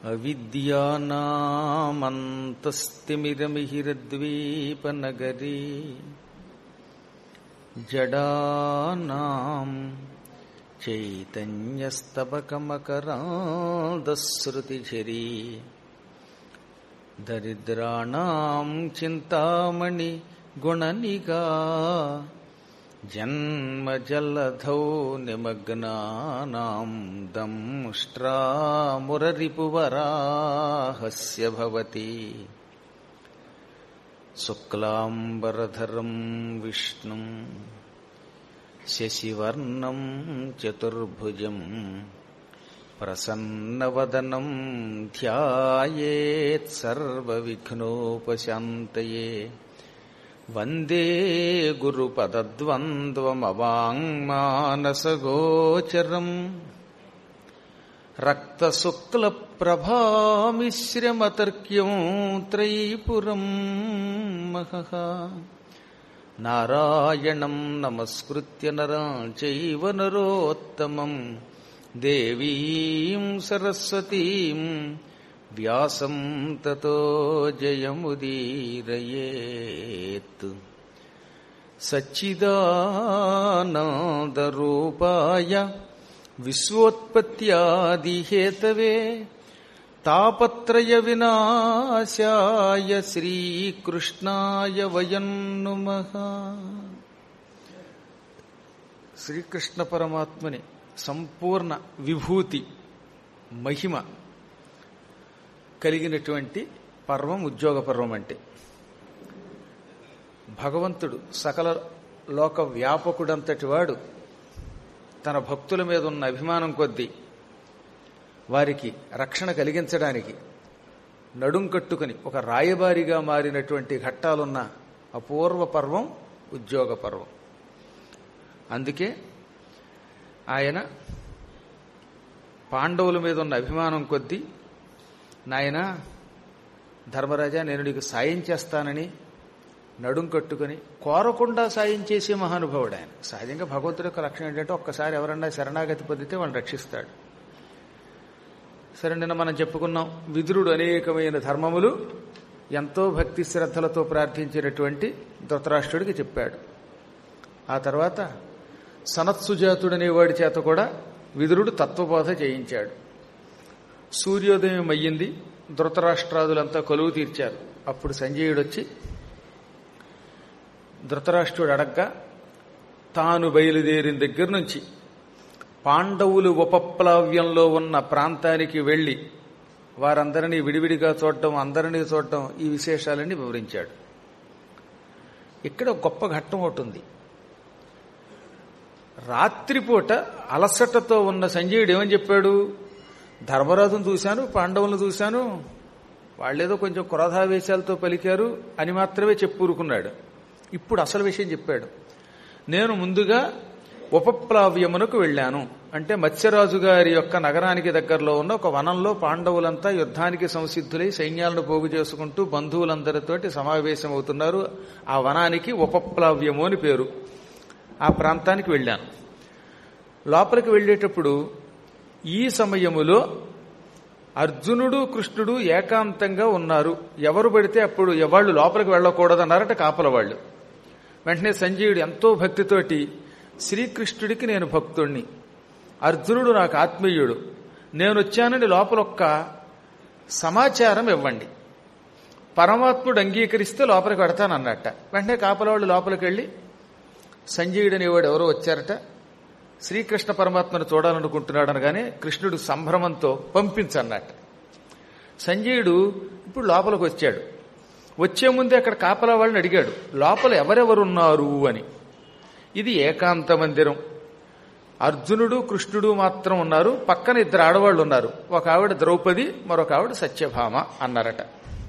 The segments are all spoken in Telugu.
అవిద్యానామంతస్తిమిరమిహిరద్వీపనగరీ జడానాం చైతన్యస్తబకమకరాదశ్రుతిఝరీ దరిద్రాణం చింతామణి గుణనిగా జన్మజలధౌ నిమగ్నానాం దంష్ట్రామురరిపువరాహస్య భవతి శుక్లాంబరధరం విష్ణుం శశివర్ణం చతుర్భుజం ప్రసన్నవదనం ధ్యాయేత్ సర్వవిఘ్నోపశాంతయే వందే గురుపదద్వంద్వమవాङ्మానసగోచరం రక్తశుక్లప్రభామిశ్రమతర్క్యం త్రైపురం మహః నారాయణం నమస్కృత్య నరం చైవ నరోత్తమం దేవీం సరస్వతీం వ్యాసం తతో జయముదీరయేత్ సచ్చిదానందరూపాయ విశ్వోత్పత్యాదిహేతవే తాపత్రయ వినాశాయ శ్రీకృష్ణాయ వయం నుమః శ్రీకృష్ణ పరమాత్మని సంపూర్ణ విభూతి మహిమ కలిగినటువంటి పర్వం ఉద్యోగ పర్వం అంటే భగవంతుడు సకల లోక వ్యాపకుడంతటి వాడు తన భక్తుల మీద ఉన్న అభిమానం కొద్దీ వారికి రక్షణ కలిగించడానికి నడుం కట్టుకుని ఒక రాయబారిగా మారినటువంటి ఘట్టాలున్న అపూర్వ పర్వం ఉద్యోగ పర్వం అందుకే ఆయన పాండవుల మీద ఉన్న అభిమానం కొద్దీ నాయన ధర్మరాజా నేను నీకు సాయం చేస్తానని నడుం కట్టుకుని కోరకుండా సాయం చేసే మహానుభావుడు ఆయన సహజంగా భగవంతుడి యొక్క లక్షణం ఏంటంటే ఒక్కసారి ఎవరన్నా శరణాగతి పొందితే వాళ్ళని రక్షిస్తాడు సరే నిన్న మనం చెప్పుకున్నాం విదురుడు అనేకమైన ధర్మములు ఎంతో భక్తి శ్రద్ధలతో ప్రార్థించినటువంటి ధృతరాష్ట్రుడికి చెప్పాడు ఆ తర్వాత సనత్సుజాతుడనేవాడి చేత కూడా విదురుడు తత్వబోధ చేయించాడు సూర్యోదయం అయ్యింది ధృతరాష్ట్రాదులంతా కొలువు తీర్చారు అప్పుడు సంజయుడు వచ్చి ధృతరాష్ట్రుడు అడగ్గా తాను బయలుదేరిన దగ్గర నుంచి పాండవులు ఉపప్లావ్యంలో ఉన్న ప్రాంతానికి వెళ్లి వారందరినీ విడివిడిగా చూడటం అందరినీ చూడటం ఈ విశేషాలన్నీ వివరించాడు ఇక్కడ గొప్ప ఘట్టం ఒకటి ఉంది రాత్రిపూట అలసటతో ఉన్న సంజయుడు ఏమని చెప్పాడు ధర్మరాజును చూశాను పాండవులను చూశాను వాళ్ళేదో కొంచెం క్రోధావేశాలతో పలికారు అని మాత్రమే చెప్పుకున్నాడు ఇప్పుడు అసలు విషయం చెప్పాడు నేను ముందుగా ఉపప్లావ్యమునకు వెళ్ళాను అంటే మత్స్యరాజు గారి యొక్క నగరానికి దగ్గరలో ఉన్న ఒక వనంలో పాండవులంతా యుద్ధానికి సంసిద్ధులై సైన్యాలను పోగు చేసుకుంటూ బంధువులందరితోటి సమావేశం అవుతున్నారు ఆ వనానికి ఉపప్లావ్యము అని పేరు ఆ ప్రాంతానికి వెళ్ళాను లోపలికి వెళ్ళేటప్పుడు ఈ సమయములో అర్జునుడు కృష్ణుడు ఏకాంతంగా ఉన్నారు ఎవరు పడితే అప్పుడు ఎవళ్ళు లోపలికి వెళ్ళకూడదన్నారట కాపల వాళ్ళు వెంటనే సంజీవుడు ఎంతో భక్తితోటి శ్రీకృష్ణుడికి నేను భక్తుణ్ణి అర్జునుడు నాకు ఆత్మీయుడు నేను వచ్చానని లోపల ఒక్క సమాచారం ఇవ్వండి పరమాత్ముడు అంగీకరిస్తే లోపలికి పెడతానన్నట్ట వెంటనే కాపలవాళ్ళు లోపలికి వెళ్ళి సంజయుడు అనేవాడు ఎవరో వచ్చారట శ్రీకృష్ణ పరమాత్మను చూడాలనుకుంటున్నాడు అనగానే కృష్ణుడు సంభ్రమంతో పంపించన్నట్ట సంజయుడు ఇప్పుడు లోపలికి వచ్చాడు వచ్చే ముందే అక్కడ కాపలా వాళ్ళని అడిగాడు లోపల ఎవరెవరున్నారు అని ఇది ఏకాంత మందిరం అర్జునుడు కృష్ణుడు మాత్రం ఉన్నారు పక్కన ఇద్దరు ఆడవాళ్ళు ఉన్నారు ఒక ఆవిడ ద్రౌపది మరొక ఆవిడ సత్యభామ అన్నారట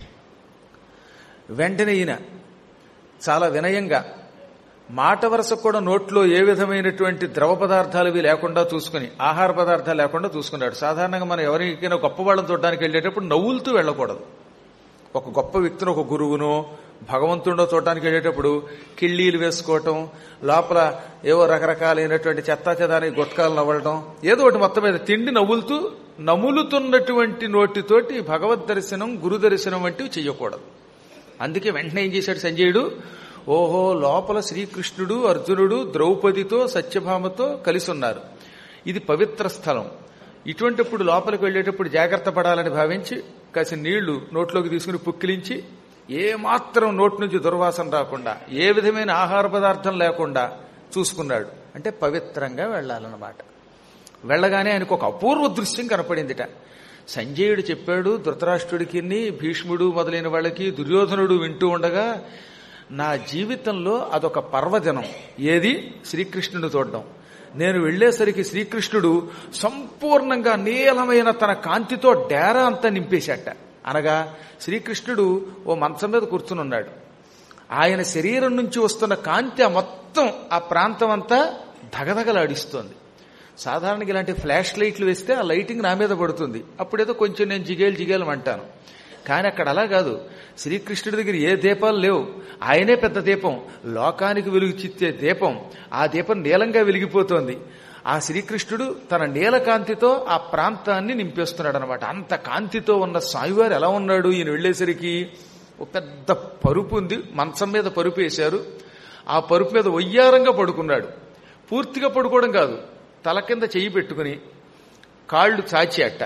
వెంటనే ఈయన చాలా వినయంగా మాట వరుస కూడా నోట్లో ఏ విధమైనటువంటి ద్రవ పదార్థాలు ఇవి లేకుండా చూసుకుని ఆహార పదార్థాలు లేకుండా చూసుకున్నాడు సాధారణంగా మనం ఎవరికైనా గొప్ప వాళ్ళని చూడడానికి వెళ్ళేటప్పుడు నవ్వులుతూ వెళ్ళకూడదు ఒక గొప్ప వ్యక్తిని ఒక గురువునో భగవంతుడో చూడటానికి వెళ్ళేటప్పుడు కిళ్ళీలు వేసుకోవటం లోపల ఏవో రకరకాలైనటువంటి చెత్తా చెదాని గుట్కాలు నవ్వడం ఏదో ఒకటి మొత్తం మీద తిండి నవ్వులుతూ నములుతున్నటువంటి నోటితోటి భగవద్ దర్శనం గురు దర్శనం వంటివి చెయ్యకూడదు అందుకే వెంటనే ఏం చేశాడు సంజయుడు ఓహో లోపల శ్రీకృష్ణుడు అర్జునుడు ద్రౌపదితో సత్యభామతో కలిసి ఉన్నారు ఇది పవిత్ర స్థలం ఇటువంటిప్పుడు లోపలికి వెళ్ళేటప్పుడు జాగ్రత్త పడాలని భావించి కాసి నీళ్లు నోట్లోకి తీసుకుని పుక్కిలించి ఏ మాత్రం నోటి నుంచి దుర్వాసన రాకుండా ఏ విధమైన ఆహార పదార్థం లేకుండా చూసుకున్నాడు అంటే పవిత్రంగా వెళ్ళాలన్నమాట వెళ్ళగానే ఆయనకు ఒక అపూర్వ దృశ్యం కనపడిందిట సంజయుడు చెప్పాడు ధృతరాష్ట్రుడికి భీష్ముడు మొదలైన వాళ్ళకి దుర్యోధనుడు వింటూ ఉండగా నా జీవితంలో అదొక పర్వదినం ఏది శ్రీకృష్ణుడు చూడడం నేను వెళ్లేసరికి శ్రీకృష్ణుడు సంపూర్ణంగా నీలమైన తన కాంతితో డేరా అంతా నింపేశాట అనగా శ్రీకృష్ణుడు ఓ మంచం మీద కూర్చుని ఉన్నాడు ఆయన శరీరం నుంచి వస్తున్న కాంతి ఆ మొత్తం ఆ ప్రాంతం అంతా ధగధగలాడిస్తోంది సాధారణంగా ఇలాంటి ఫ్లాష్ లైట్లు వేస్తే ఆ లైటింగ్ నా మీద పడుతుంది అప్పుడేదో కొంచెం నేను జిగేలు జిగేలు అంటాను కానీ అక్కడ అలా కాదు శ్రీకృష్ణుడి దగ్గర ఏ దీపాలు లేవు ఆయనే పెద్ద దీపం లోకానికి వెలుగు చిత్తే దీపం ఆ దీపం నీలంగా వెలిగిపోతోంది ఆ శ్రీకృష్ణుడు తన నీలకాంతితో ఆ ప్రాంతాన్ని నింపేస్తున్నాడు అనమాట అంత కాంతితో ఉన్న సాయివారు ఎలా ఉన్నాడు ఈయన వెళ్లేసరికి ఒక పెద్ద పరుపు ఉంది మంచం మీద పరుపు వేశారు ఆ పరుపు మీద వయ్యారంగా పడుకున్నాడు పూర్తిగా పడుకోవడం కాదు తల కింద చెయ్యి పెట్టుకుని కాళ్ళు చాచి అట్ట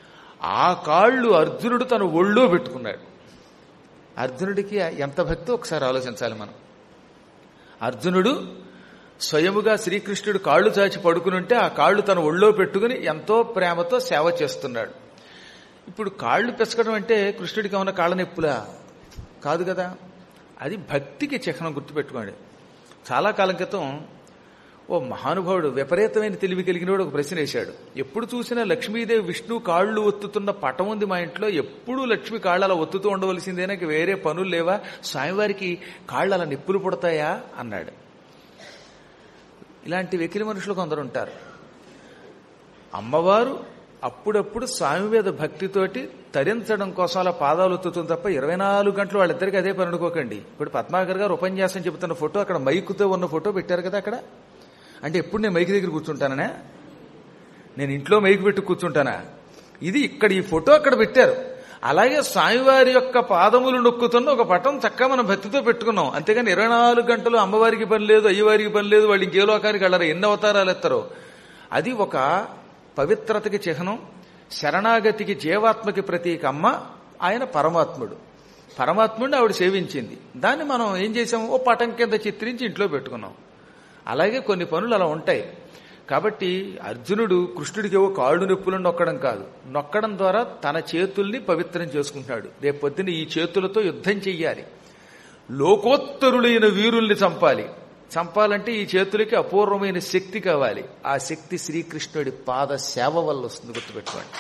ఆ కాళ్ళు అర్జునుడు తన ఒళ్ళో పెట్టుకున్నాడు అర్జునుడికి ఎంత భక్తి ఒకసారి ఆలోచించాలి మనం అర్జునుడు స్వయముగా శ్రీకృష్ణుడు కాళ్ళు చాచి పడుకునుంటే ఆ కాళ్ళు తన ఒళ్ళో పెట్టుకుని ఎంతో ప్రేమతో సేవ చేస్తున్నాడు ఇప్పుడు కాళ్ళు పెసకడం అంటే కృష్ణుడికి ఏమన్నా కాళ్ళ నొప్పులా కాదు కదా అది భక్తికి చిహ్నం గుర్తుపెట్టుకోండి చాలా కాలం క్రితం ఓ మహానుభావుడు విపరీతమైన తెలివి కలిగినవాడు ఒక ప్రశ్న వేశాడు ఎప్పుడు చూసినా లక్ష్మీదేవి విష్ణు కాళ్ళు ఒత్తుతున్న పటం ఉంది మా ఇంట్లో ఎప్పుడూ లక్ష్మి కాళ్ళు అలా ఒత్తుతూ ఉండవలసిందేనా ఇంక వేరే పనులు లేవా స్వామివారికి కాళ్ళు అలా నిప్పులు పుడతాయా అన్నాడు ఇలాంటి వెకిలి మనుషులు కొందరు ఉంటారు అమ్మవారు అప్పుడప్పుడు స్వామి మీద భక్తితోటి తరించడం కోసం అలా పాదాలు ఒత్తుతుంది తప్ప ఇరవై నాలుగు గంటలు వాళ్ళిద్దరికి అదే పని అనుకోకండి ఇప్పుడు పద్మాకర్ గారు ఉపన్యాసం చెబుతున్న ఫోటో అక్కడ మైకుతో ఉన్న ఫోటో పెట్టారు కదా అక్కడ అంటే ఎప్పుడు నేను మైక్ దగ్గర కూర్చుంటాననే నేను ఇంట్లో మైక్ పెట్టి కూర్చుంటానా ఇది ఇక్కడ ఈ ఫోటో అక్కడ పెట్టారు అలాగే స్వామివారి యొక్క పాదములు నొక్కుతున్న ఒక పటం చక్కగా మనం భక్తితో పెట్టుకున్నాం అంతేగాని ఇరవై నాలుగు గంటలు అమ్మవారికి పని లేదు అయ్యవారికి పని లేదు వాళ్ళు ఇంకే లోకానికి వెళ్ళరు ఎన్ని అవతారాలు ఎత్తారో అది ఒక పవిత్రతకి చిహ్నం శరణాగతికి జీవాత్మకి ప్రతీక అమ్మ ఆయన పరమాత్ముడు పరమాత్ముడిని ఆవిడ సేవించింది దాన్ని మనం ఏం చేసాం ఓ పటం కింద చిత్రించి ఇంట్లో పెట్టుకున్నాం అలాగే కొన్ని పనులు అలా ఉంటాయి కాబట్టి అర్జునుడు కృష్ణుడికి ఏవో కాళ్ళు నొప్పులను నొక్కడం కాదు నొక్కడం ద్వారా తన చేతుల్ని పవిత్రం చేసుకుంటున్నాడు రేపొద్దున ఈ చేతులతో యుద్ధం చెయ్యాలి లోకోత్తరులైన వీరుల్ని చంపాలి చంపాలంటే ఈ చేతులకి అపూర్వమైన శక్తి కావాలి ఆ శక్తి శ్రీకృష్ణుడి పాద సేవ వల్ల వస్తుంది గుర్తుపెట్టుకోండి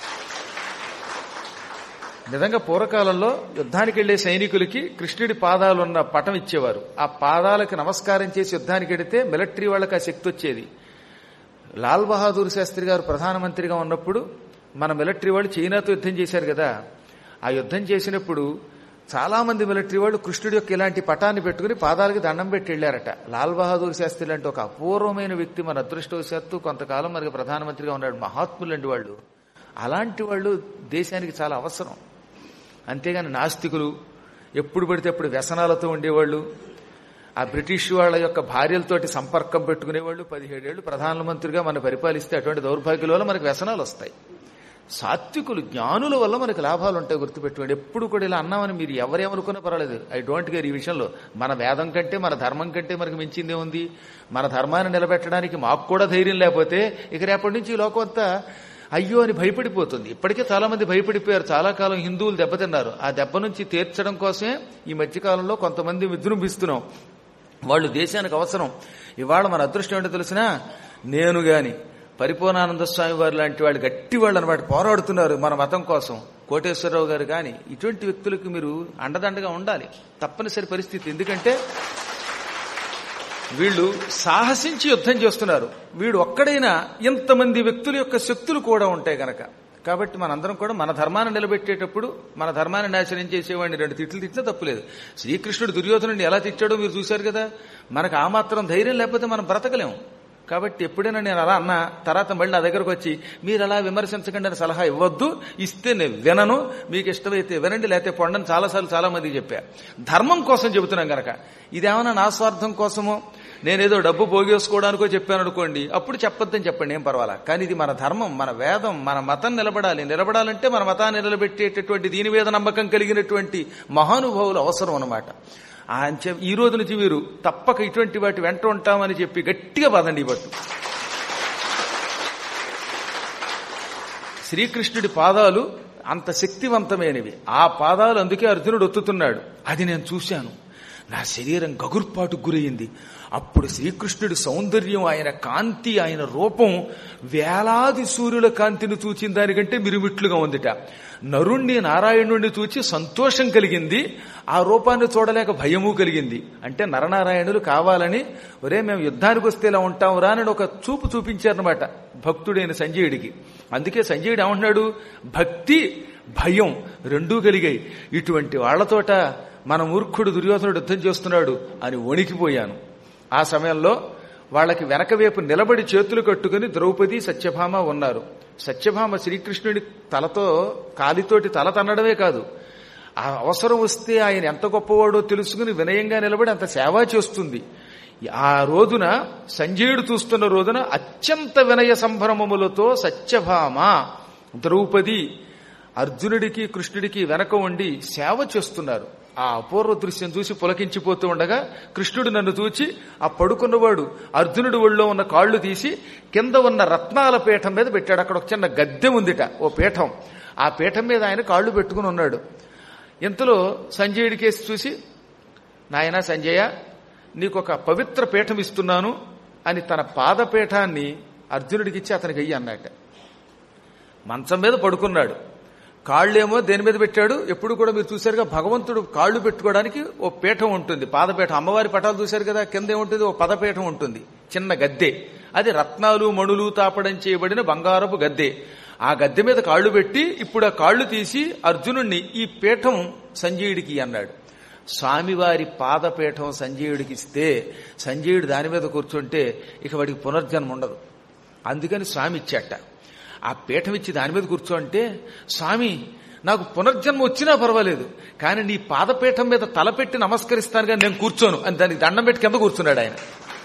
నిజంగా పూర్వకాలంలో యుద్ధానికి వెళ్లే సైనికులకి కృష్ణుడి పాదాలు ఉన్న పటం ఇచ్చేవారు ఆ పాదాలకు నమస్కారం చేసి యుద్ధానికి వెడితే మిలిటరీ వాళ్ళకి ఆ శక్తి వచ్చేది లాల్ బహాదూర్ శాస్త్రి గారు ప్రధానమంత్రిగా ఉన్నప్పుడు మన మిలిటరీ వాళ్ళు చైనాతో యుద్ధం చేశారు కదా ఆ యుద్ధం చేసినప్పుడు చాలా మంది మిలిటరీ వాళ్ళు కృష్ణుడి యొక్క ఇలాంటి పటాన్ని పెట్టుకుని పాదాలకి దండం పెట్టి వెళ్లారట లాల్ బహాదూర్ శాస్త్రి లాంటి ఒక అపూర్వమైన వ్యక్తి మన అదృష్టవశాత్తు కొంతకాలం మనకి ప్రధానమంత్రిగా ఉన్నాడు మహాత్ములంటి వాళ్ళు అలాంటి వాళ్ళు దేశానికి చాలా అవసరం అంతేగాని నాస్తికులు ఎప్పుడు పడితే అప్పుడు వ్యసనాలతో ఉండేవాళ్ళు ఆ బ్రిటిష్ వాళ్ళ యొక్క భార్యలతోటి సంపర్కం పెట్టుకునేవాళ్ళు పదిహేడేళ్లు ప్రధానమంత్రిగా మన పరిపాలిస్తే అటువంటి దౌర్భాగ్యుల వల్ల మనకు వ్యసనాలు వస్తాయి సాత్వికులు జ్ఞానుల వల్ల మనకు లాభాలు ఉంటాయి గుర్తుపెట్టుకోండి ఎప్పుడు కూడా ఇలా అన్నామని మీరు ఎవరేమనుకున్నా పర్వాలేదు ఐ డోంట్ కేర్ ఈ విషయంలో మన వేదం కంటే మన ధర్మం కంటే మనకు మించిందే ఉంది మన ధర్మాన్ని నిలబెట్టడానికి మాకు కూడా ధైర్యం లేకపోతే ఇక రేపటి నుంచి ఈ లోకం అంతా అయ్యో అని భయపడిపోతుంది ఇప్పటికే చాలా మంది భయపడిపోయారు చాలా కాలం హిందువులు దెబ్బతిన్నారు ఆ దెబ్బ నుంచి తీర్చడం కోసమే ఈ మధ్యకాలంలో కొంతమంది విజృంభిస్తున్నాం వాళ్ళు దేశానికి అవసరం ఇవాళ మన అదృష్టం ఏంటో తెలిసినా నేను గాని పరిపూర్ణానంద స్వామి వారు లాంటి వాళ్ళు గట్టి వాళ్ళు అనమాట పోరాడుతున్నారు మన మతం కోసం కోటేశ్వరరావు గారు కానీ ఇటువంటి వ్యక్తులకు మీరు అండదండగా ఉండాలి తప్పనిసరి పరిస్థితి ఎందుకంటే వీళ్ళు సాహసించి యుద్ధం చేస్తున్నారు వీడు ఒక్కడైనా ఇంతమంది వ్యక్తుల యొక్క శక్తులు కూడా ఉంటాయి గనక కాబట్టి మనందరం కూడా మన ధర్మాన్ని నిలబెట్టేటప్పుడు మన ధర్మాన్ని నాశనం చేసేవాడిని రెండు తిట్లు తిట్టినా తప్పులేదు శ్రీకృష్ణుడు దుర్యోధనుడిని ఎలా తిట్టాడో మీరు చూశారు కదా మనకు ఆ మాత్రం ధైర్యం లేకపోతే మనం బ్రతకలేము కాబట్టి ఎప్పుడైనా నేను అలా అన్నా తర్వాత మళ్ళీ నా దగ్గరకు వచ్చి మీరు అలా విమర్శించకండి అని సలహా ఇవ్వద్దు ఇస్తే నేను వినను మీకు ఇష్టమైతే వినండి లేకపోతే పొండని చాలాసార్లు చాలా మందికి చెప్పా ధర్మం కోసం చెబుతున్నాం గనక ఇదేమన్నా నా స్వార్థం కోసమో నేనేదో డబ్బు పోగేసుకోవడానికో చెప్పాను అనుకోండి అప్పుడు చెప్పొద్దని చెప్పండి ఏం పర్వాలా కానీ ఇది మన ధర్మం మన వేదం మన మతం నిలబడాలి నిలబడాలంటే మన మతాన్ని నిలబెట్టేటటువంటి దీని మీద నమ్మకం కలిగినటువంటి మహానుభావులు అవసరం అన్నమాట ఆ అంచె ఈ రోజు నుంచి వీరు తప్పక ఇటువంటి వాటి వెంట ఉంటామని చెప్పి గట్టిగా పదండి ఈ పట్టు శ్రీకృష్ణుడి పాదాలు అంత శక్తివంతమైనవి ఆ పాదాలు అందుకే అర్జునుడు ఒత్తుతున్నాడు అది నేను చూశాను నా శరీరం గగుర్పాటుకు గురయింది అప్పుడు శ్రీకృష్ణుడి సౌందర్యం ఆయన కాంతి ఆయన రూపం వేలాది సూర్యుల కాంతిని చూచిన దానికంటే మిరుమిట్లుగా ఉందిట నరుణ్ణి నారాయణుణ్ణి చూచి సంతోషం కలిగింది ఆ రూపాన్ని చూడలేక భయము కలిగింది అంటే నరనారాయణులు కావాలని ఒరే మేము యుద్ధానికి వస్తే ఇలా ఉంటాం రా అని ఒక చూపు చూపించారనమాట భక్తుడైన సంజయుడికి అందుకే సంజయుడు ఏమంటున్నాడు భక్తి భయం రెండూ కలిగాయి ఇటువంటి వాళ్లతోట మన మూర్ఖుడు దుర్యోధనుడు యుద్ధం చేస్తున్నాడు అని వణికిపోయాను ఆ సమయంలో వాళ్ళకి వెనక వైపు నిలబడి చేతులు కట్టుకుని ద్రౌపది సత్యభామ ఉన్నారు సత్యభామ శ్రీకృష్ణుడి తలతో కాలితోటి తల తన్నడమే కాదు ఆ అవసరం వస్తే ఆయన ఎంత గొప్పవాడో తెలుసుకుని వినయంగా నిలబడి అంత సేవ చేస్తుంది ఆ రోజున సంజయుడు చూస్తున్న రోజున అత్యంత వినయ సంభ్రమములతో సత్యభామ ద్రౌపది అర్జునుడికి కృష్ణుడికి వెనక ఉండి సేవ చేస్తున్నారు ఆ అపూర్వ దృశ్యం చూసి పులకించిపోతూ ఉండగా కృష్ణుడు నన్ను చూచి ఆ పడుకున్నవాడు అర్జునుడి ఒళ్ళో ఉన్న కాళ్లు తీసి కింద ఉన్న రత్నాల పీఠం మీద పెట్టాడు అక్కడ ఒక చిన్న గద్దె ఉందిట ఓ పీఠం ఆ పీఠం మీద ఆయన కాళ్లు పెట్టుకుని ఉన్నాడు ఇంతలో సంజయుడి కేసు చూసి నాయనా సంజయ నీకు ఒక పవిత్ర పీఠం ఇస్తున్నాను అని తన పాదపీఠాన్ని అర్జునుడికిచ్చి అతనికి అయ్యి అన్నట్ట మంచం మీద పడుకున్నాడు కాళ్ళేమో దేని మీద పెట్టాడు ఎప్పుడు కూడా మీరు చూశారుగా భగవంతుడు కాళ్ళు పెట్టుకోవడానికి ఓ పీఠం ఉంటుంది పాదపీఠం అమ్మవారి పటాలు చూశారు కదా కింద ఏముంటుంది ఓ పదపీఠం ఉంటుంది చిన్న గద్దె అది రత్నాలు మణులు తాపడం చేయబడిన బంగారపు గద్దె ఆ గద్దె మీద కాళ్ళు పెట్టి ఇప్పుడు ఆ కాళ్ళు తీసి అర్జునుణ్ణి ఈ పీఠం సంజయుడికి అన్నాడు స్వామివారి పాదపీఠం సంజయుడికి ఇస్తే సంజయుడు దాని మీద కూర్చుంటే ఇక వాడికి పునర్జన్మ ఉండదు అందుకని స్వామి ఇచ్చాట ఆ పీఠం ఇచ్చి దాని మీద కూర్చోంటే స్వామి నాకు పునర్జన్మ వచ్చినా పర్వాలేదు కానీ నీ పాదపీఠం మీద తలపెట్టి నమస్కరిస్తాను కానీ నేను కూర్చోను అని దానికి దండం పెట్టి కింద కూర్చున్నాడు ఆయన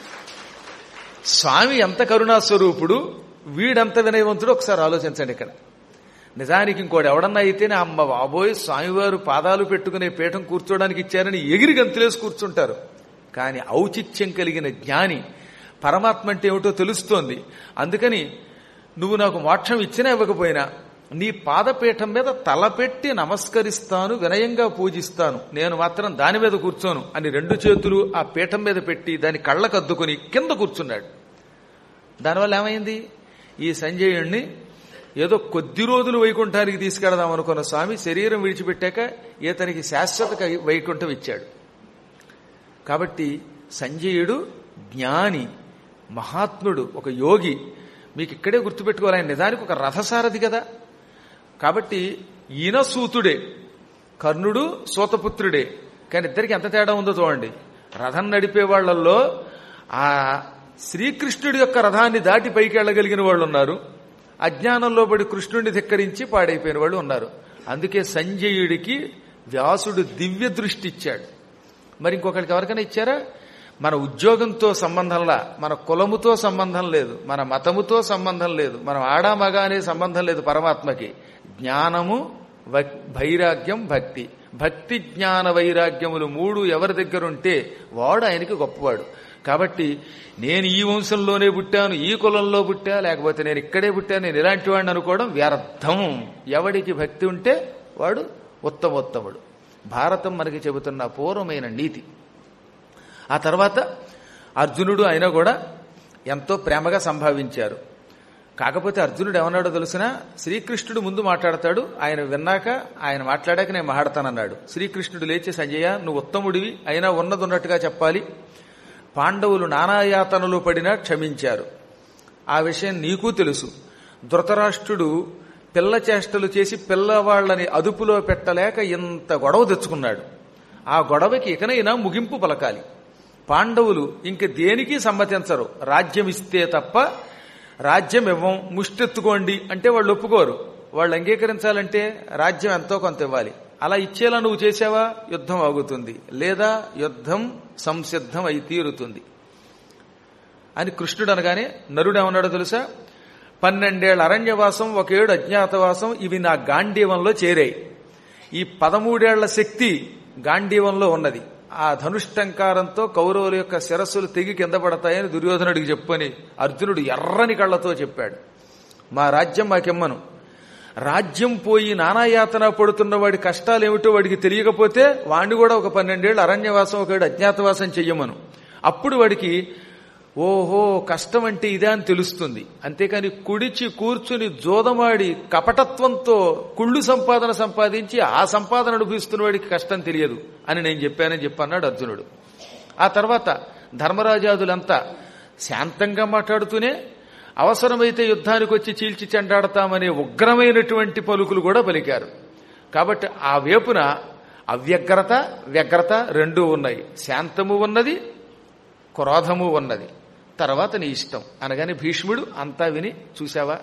స్వామి ఎంత కరుణా స్వరూపుడు వీడంత వినయవంతుడు ఒకసారి ఆలోచించండి ఇక్కడ నిజానికి ఇంకోటి ఎవడన్నా అయితేనే అమ్మ బాబోయ్ స్వామివారు పాదాలు పెట్టుకునే పీఠం కూర్చోడానికి ఇచ్చారని ఎగిరి గంతులేసి కూర్చుంటారు కానీ ఔచిత్యం కలిగిన జ్ఞాని పరమాత్మ అంటే ఏమిటో తెలుస్తోంది అందుకని నువ్వు నాకు మోక్షం ఇచ్చినా ఇవ్వకపోయినా నీ పాదపీఠం మీద తలపెట్టి నమస్కరిస్తాను వినయంగా పూజిస్తాను నేను మాత్రం దాని మీద కూర్చోను అని రెండు చేతులు ఆ పీఠం మీద పెట్టి దాని కళ్ళకద్దుకుని కింద కూర్చున్నాడు దానివల్ల ఏమైంది ఈ సంజయుణ్ణి ఏదో కొద్ది రోజులు వైకుంఠానికి తీసుకెడదాం అనుకున్న స్వామి శరీరం విడిచిపెట్టాక ఇతనికి శాశ్వత వైకుంఠం ఇచ్చాడు కాబట్టి సంజయుడు జ్ఞాని మహాత్ముడు ఒక యోగి మీకు ఇక్కడే గుర్తుపెట్టుకోవాలి ఆయన నిజానికి ఒక రథసారథి కదా కాబట్టి ఈయన సూతుడే కర్ణుడు సూతపుత్రుడే కానీ ఇద్దరికి ఎంత తేడా ఉందో చూడండి రథం నడిపే వాళ్లలో ఆ శ్రీకృష్ణుడి యొక్క రథాన్ని దాటి పైకి వెళ్ళగలిగిన వాళ్ళు ఉన్నారు అజ్ఞానంలో పడి కృష్ణుడిని ధిక్కరించి పాడైపోయిన వాళ్ళు ఉన్నారు అందుకే సంజయుడికి వ్యాసుడు దివ్య దృష్టి ఇచ్చాడు మరి ఇంకొకరికి ఎవరికైనా ఇచ్చారా మన ఉద్యోగంతో సంబంధంలా మన కులముతో సంబంధం లేదు మన మతముతో సంబంధం లేదు మనం ఆడా మగ అనే సంబంధం లేదు పరమాత్మకి జ్ఞానము వైరాగ్యం భక్తి భక్తి జ్ఞాన వైరాగ్యములు మూడు ఎవరి దగ్గర ఉంటే వాడు ఆయనకి గొప్పవాడు కాబట్టి నేను ఈ వంశంలోనే పుట్టాను ఈ కులంలో పుట్టా లేకపోతే నేను ఇక్కడే పుట్టాను నేను ఇలాంటి వాడిని అనుకోవడం వ్యర్థం ఎవడికి భక్తి ఉంటే వాడు ఉత్తమోత్తముడు భారతం మనకి చెబుతున్న పూర్వమైన నీతి ఆ తర్వాత అర్జునుడు అయినా కూడా ఎంతో ప్రేమగా సంభావించారు కాకపోతే అర్జునుడు ఏమన్నాడో తెలిసిన శ్రీకృష్ణుడు ముందు మాట్లాడతాడు ఆయన విన్నాక ఆయన మాట్లాడాక నేను మాట్లాడతానన్నాడు శ్రీకృష్ణుడు లేచి సంజయ నువ్వు ఉత్తముడివి అయినా ఉన్నది ఉన్నట్టుగా చెప్పాలి పాండవులు నానాయాతనలు పడినా క్షమించారు ఆ విషయం నీకు తెలుసు ధృతరాష్ట్రుడు పిల్ల చేష్టలు చేసి పిల్లవాళ్లని అదుపులో పెట్టలేక ఇంత గొడవ తెచ్చుకున్నాడు ఆ గొడవకి ఇకనైనా ముగింపు పలకాలి పాండవులు ఇంక దేనికి సమ్మతించరు రాజ్యం ఇస్తే తప్ప రాజ్యం ఇవ్వం ముష్టెత్తుకోండి అంటే వాళ్ళు ఒప్పుకోరు వాళ్ళు అంగీకరించాలంటే రాజ్యం ఎంతో కొంత ఇవ్వాలి అలా ఇచ్చేలా నువ్వు చేసావా యుద్ధం ఆగుతుంది లేదా యుద్ధం సంసిద్ధం అయి తీరుతుంది అని కృష్ణుడు అనగానే నరుడు ఏమన్నాడో తెలుసా పన్నెండేళ్ల అరణ్యవాసం ఒక ఏడు అజ్ఞాతవాసం ఇవి నా గాంధీవంలో చేరాయి ఈ పదమూడేళ్ల శక్తి గాంధీవంలో ఉన్నది ఆ ధనుష్టంకారంతో కౌరవుల యొక్క శిరస్సులు తెగి కింద పడతాయని దుర్యోధనుడికి చెప్పని అర్జునుడు ఎర్రని కళ్ళతో చెప్పాడు మా రాజ్యం మాకెమ్మను రాజ్యం పోయి నానాయాతన పడుతున్న వాడి కష్టాలు ఏమిటో వాడికి తెలియకపోతే వాడిని కూడా ఒక పన్నెండేళ్ళు అరణ్యవాసం ఒకడు అజ్ఞాతవాసం చెయ్యమను అప్పుడు వాడికి ఓహో కష్టం అంటే ఇదే అని తెలుస్తుంది అంతేకాని కుడిచి కూర్చుని జోదమాడి కపటత్వంతో కుళ్ళు సంపాదన సంపాదించి ఆ సంపాదన అనుభవిస్తున్న వాడికి కష్టం తెలియదు అని నేను చెప్పానని చెప్పన్నాడు అర్జునుడు ఆ తర్వాత ధర్మరాజాదులంతా శాంతంగా మాట్లాడుతూనే అవసరమైతే యుద్ధానికి వచ్చి చీల్చి చెండాడతామనే ఉగ్రమైనటువంటి పలుకులు కూడా పలికారు కాబట్టి ఆ వేపున అవ్యగ్రత వ్యగ్రత రెండూ ఉన్నాయి శాంతము ఉన్నది క్రోధము ఉన్నది తర్వాత నీ ఇష్టం అనగానే భీష్ముడు అంతా విని చూశావా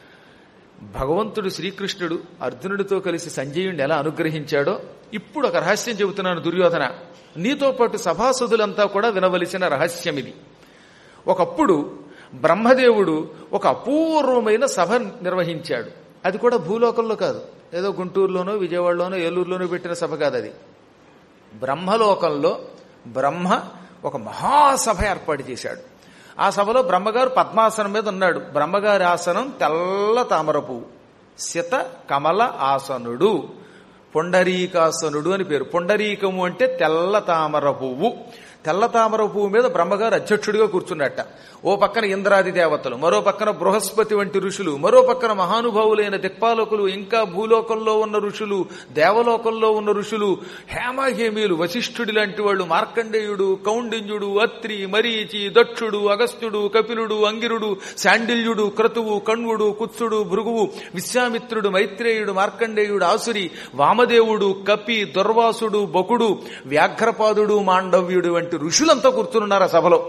భగవంతుడు శ్రీకృష్ణుడు అర్జునుడితో కలిసి సంజయుడిని ఎలా అనుగ్రహించాడో ఇప్పుడు ఒక రహస్యం చెబుతున్నాను దుర్యోధన నీతో పాటు సభాసదులంతా కూడా వినవలసిన రహస్యం ఇది ఒకప్పుడు బ్రహ్మదేవుడు ఒక అపూర్వమైన సభ నిర్వహించాడు అది కూడా భూలోకంలో కాదు ఏదో గుంటూరులోనో విజయవాడలోనో ఏలూరులోనో పెట్టిన సభ కాదు అది బ్రహ్మలోకంలో బ్రహ్మ ఒక మహాసభ ఏర్పాటు చేశాడు ఆ సభలో బ్రహ్మగారు పద్మాసనం మీద ఉన్నాడు బ్రహ్మగారి ఆసనం తెల్ల తామర పువ్వు శిత కమల ఆసనుడు పొండరీకాసనుడు అని పేరు పొండరీకము అంటే తెల్ల తామర పువ్వు తెల్ల తామర పువ్వు మీద బ్రహ్మగారు అధ్యక్షుడిగా కూర్చున్నట్ట ఓ పక్కన ఇంద్రాది దేవతలు మరో పక్కన బృహస్పతి వంటి ఋషులు మరో పక్కన మహానుభావులైన దిక్పాలకులు ఇంకా భూలోకంలో ఉన్న ఋషులు దేవలోకంలో ఉన్న ఋషులు హేమహేమీలు వశిష్ఠుడి లాంటి వాళ్ళు మార్కండేయుడు కౌండిన్యుడు అత్రి మరీచి దక్షుడు అగస్త్యుడు కపిలుడు అంగిరుడు శాండిల్యుడు క్రతువు కణ్వుడు కుత్సుడు భృగువు విశ్వామిత్రుడు మైత్రేయుడు మార్కండేయుడు ఆసురి వామదేవుడు కపి దుర్వాసుడు బకుడు వ్యాఘ్రపాదుడు మాండవ్యుడు వంటి ఋషులంతా కూర్చున్నారు ఆ సభలో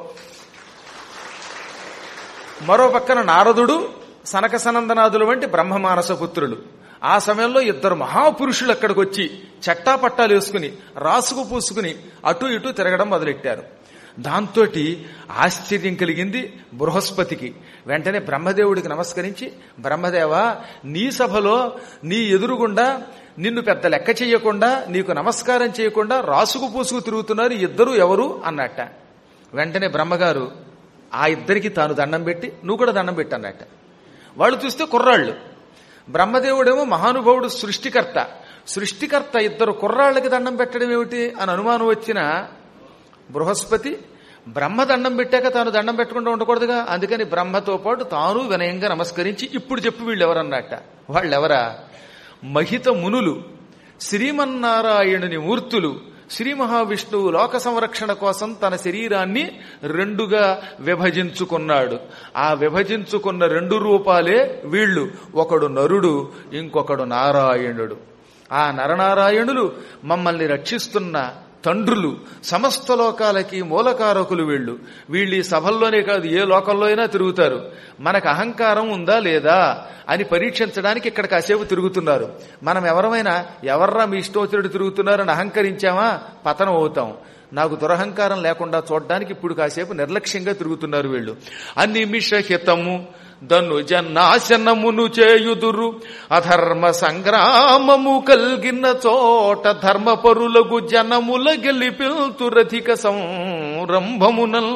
మరో పక్కన నారదుడు సనక సనందనాదులు వంటి బ్రహ్మమానస పుత్రులు ఆ సమయంలో ఇద్దరు మహాపురుషులు అక్కడికి వచ్చి చట్టా పట్టాలు వేసుకుని రాసుకు పూసుకుని అటు ఇటు తిరగడం మొదలెట్టారు దాంతో ఆశ్చర్యం కలిగింది బృహస్పతికి వెంటనే బ్రహ్మదేవుడికి నమస్కరించి బ్రహ్మదేవ నీ సభలో నీ ఎదురుగుండా నిన్ను పెద్ద లెక్క చేయకుండా నీకు నమస్కారం చేయకుండా రాసుకు పూసుకు తిరుగుతున్నారు ఇద్దరు ఎవరు అన్నట్ట వెంటనే బ్రహ్మగారు ఆ ఇద్దరికి తాను దండం పెట్టి నువ్వు కూడా దండం పెట్టి అన్నట్ట వాళ్ళు చూస్తే కుర్రాళ్ళు బ్రహ్మదేవుడేమో మహానుభావుడు సృష్టికర్త సృష్టికర్త ఇద్దరు కుర్రాళ్ళకి దండం పెట్టడం ఏమిటి అని అనుమానం వచ్చిన బృహస్పతి బ్రహ్మ దండం పెట్టాక తాను దండం పెట్టకుండా ఉండకూడదుగా అందుకని బ్రహ్మతో పాటు తాను వినయంగా నమస్కరించి ఇప్పుడు చెప్పు వీళ్ళు ఎవరన్నట్ట వాళ్ళెవరా మహిత మునులు శ్రీమన్నారాయణుని మూర్తులు శ్రీ మహావిష్ణువు లోక సంరక్షణ కోసం తన శరీరాన్ని రెండుగా విభజించుకున్నాడు ఆ విభజించుకున్న రెండు రూపాలే వీళ్ళు ఒకడు నరుడు ఇంకొకడు నారాయణుడు ఆ నరనారాయణులు మమ్మల్ని రక్షిస్తున్న తండ్రులు సమస్త లోకాలకి మూలకారకులు వీళ్ళు వీళ్ళు ఈ సభల్లోనే కాదు ఏ లోకంలో అయినా తిరుగుతారు మనకు అహంకారం ఉందా లేదా అని పరీక్షించడానికి ఇక్కడ కాసేపు తిరుగుతున్నారు మనం ఎవరమైనా ఎవర్రా మీ ఇష్టం వచ్చినట్టు తిరుగుతున్నారని అహంకరించామా పతనం అవుతాం నాకు దురహంకారం లేకుండా చూడడానికి ఇప్పుడు కాసేపు నిర్లక్ష్యంగా తిరుగుతున్నారు వీళ్ళు అనిమిషహితము దన్ను జన్నాశనమును చేయుదురు అధర్మ సంగ్రామము కలిగిన చోట ధర్మపరులకు జనముల గెలిపిల్తురధిక సంరంభమునల్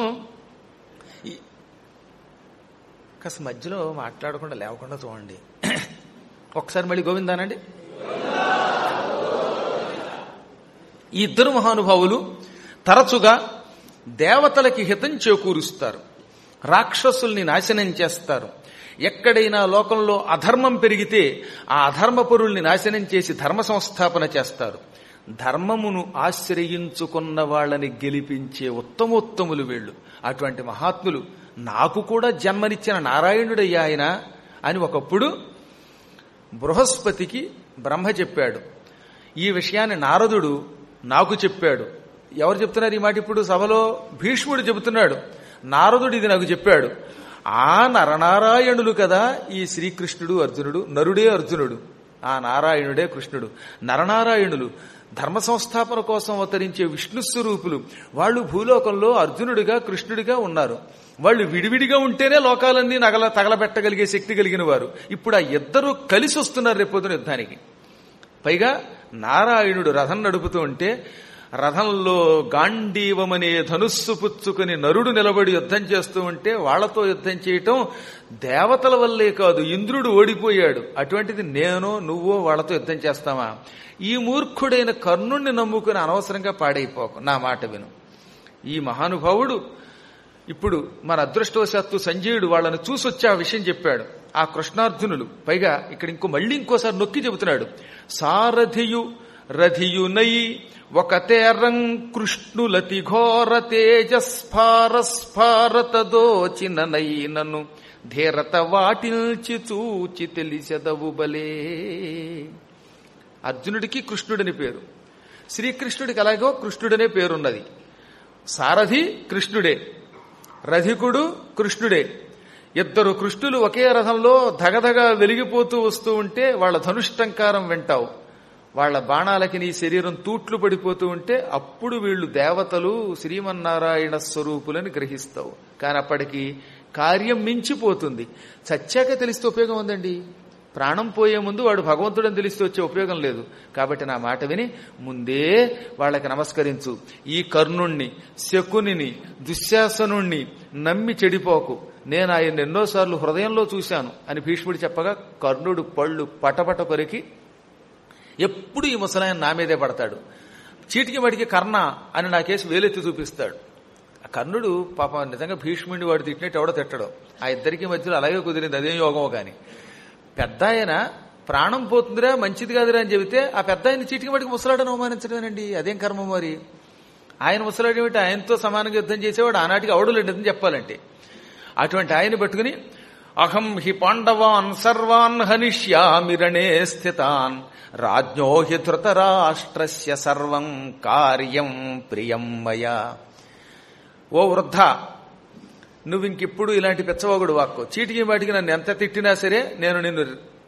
కాస్త మధ్యలో మాట్లాడకుండా లేవకుండా చూడండి ఒకసారి మళ్ళీ గోవిందానండి ఈ ఇద్దరు మహానుభావులు తరచుగా దేవతలకి హితం చేకూరుస్తారు రాక్షసుల్ని నాశనం చేస్తారు ఎక్కడైనా లోకంలో అధర్మం పెరిగితే ఆ అధర్మపరుల్ని నాశనం చేసి ధర్మ సంస్థాపన చేస్తారు ధర్మమును ఆశ్రయించుకున్న వాళ్ళని గెలిపించే ఉత్తమోత్తములు వీళ్ళు అటువంటి మహాత్ములు నాకు కూడా జన్మనిచ్చిన నారాయణుడయ్యా ఆయన అని ఒకప్పుడు బృహస్పతికి బ్రహ్మ చెప్పాడు ఈ విషయాన్ని నారదుడు నాకు చెప్పాడు ఎవరు చెప్తున్నారు ఈ మాట ఇప్పుడు సభలో భీష్ముడు చెబుతున్నాడు నారదుడు ఇది నాకు చెప్పాడు ఆ నరనారాయణులు కదా ఈ శ్రీకృష్ణుడు అర్జునుడు నరుడే అర్జునుడు ఆ నారాయణుడే కృష్ణుడు నరనారాయణులు ధర్మ సంస్థాపన కోసం అవతరించే విష్ణు స్వరూపులు వాళ్ళు భూలోకంలో అర్జునుడిగా కృష్ణుడిగా ఉన్నారు వాళ్ళు విడివిడిగా ఉంటేనే లోకాలన్నీ నగల తగలబెట్టగలిగే శక్తి కలిగిన వారు ఇప్పుడు ఆ ఇద్దరు కలిసి వస్తున్నారు రేపొద్దున యుద్ధానికి పైగా నారాయణుడు రథం నడుపుతూ ఉంటే రథంలో గాంధీవమనే ధనుస్సు పుచ్చుకుని నరుడు నిలబడి యుద్ధం చేస్తూ ఉంటే వాళ్లతో యుద్ధం చేయటం దేవతల వల్లే కాదు ఇంద్రుడు ఓడిపోయాడు అటువంటిది నేను నువ్వో వాళ్లతో యుద్ధం చేస్తామా ఈ మూర్ఖుడైన కర్ణుణ్ణి నమ్ముకుని అనవసరంగా పాడైపోకు నా మాట విను ఈ మహానుభావుడు ఇప్పుడు మన అదృష్టవశాత్తు సంజయుడు వాళ్ళని చూసొచ్చి ఆ విషయం చెప్పాడు ఆ కృష్ణార్జునులు పైగా ఇక్కడ ఇంకో మళ్ళీ ఇంకోసారి నొక్కి చెబుతున్నాడు సారథియు రథియునై ఒక తేరం కృష్ణులతి ఘోర తేజస్ఫారస్ఫారతదోచిననైనను ధీరత వాటిల్చి చూచి తెలిసెదవు బలే అర్జునుడికి కృష్ణుడని పేరు శ్రీకృష్ణుడికి అలాగో కృష్ణుడనే పేరున్నది సారథి కృష్ణుడే రధికుడు కృష్ణుడే ఇద్దరు కృష్ణులు ఒకే రథంలో ధగధగ వెలిగిపోతూ వస్తూ ఉంటే వాళ్ళ ధనుష్టంకారం వింటావు వాళ్ళ బాణాలకి నీ శరీరం తూట్లు పడిపోతూ ఉంటే అప్పుడు వీళ్ళు దేవతలు శ్రీమన్నారాయణ స్వరూపులని గ్రహిస్తావు కానీ అప్పటికి కార్యం మించిపోతుంది చచ్చాక తెలిస్తే ఉపయోగం ఉందండి ప్రాణం పోయే ముందు వాడు భగవంతుడని తెలిస్తే వచ్చే ఉపయోగం లేదు కాబట్టి నా మాట విని ముందే వాళ్ళకి నమస్కరించు ఈ కర్ణుణ్ణి శకునిని దుశ్శాసనుణ్ణి నమ్మి చెడిపోకు నేను ఆయన ఎన్నోసార్లు హృదయంలో చూశాను అని భీష్ముడు చెప్పగా కర్ణుడు పళ్ళు పటపట కొరికి ఎప్పుడు ఈ ముసలాయన నా మీదే పడతాడు చీటికి మడికి కర్ణ అని నా కేసు వేలెత్తి చూపిస్తాడు ఆ కర్ణుడు పాపం నిజంగా భీష్ముడిని వాడు తిట్టినట్టు ఎవడో తిట్టడం ఆ ఇద్దరికి మధ్యలో అలాగే కుదిరింది అదేం యోగమో కానీ పెద్ద ఆయన ప్రాణం పోతుందిరా మంచిది కాదురా అని చెబితే ఆ పెద్ద ఆయన చీటికి మడికి ముసలాడని అవమానించడమేనండి అదేం కర్మ మరి ఆయన ముసలాడు ఏమిటి ఆయనతో సమానంగా యుద్ధం చేసేవాడు ఆనాటికి అవడులేండి అని చెప్పాలంటే అటువంటి ఆయన పట్టుకుని అహం హి పాండవాన్ సర్వాన్ హనిష్యామిరణే స్థితాన్ రాజ్ఞో హి ధృతరాష్ట్రస్య సర్వం కార్యం ప్రియం మయా ఓ వృద్ధ నువ్వు ఇంకెప్పుడు ఇలాంటి పెచ్చవగుడు వాక్కు చీటికి వాటికి నన్ను ఎంత తిట్టినా సరే నేను నిన్ను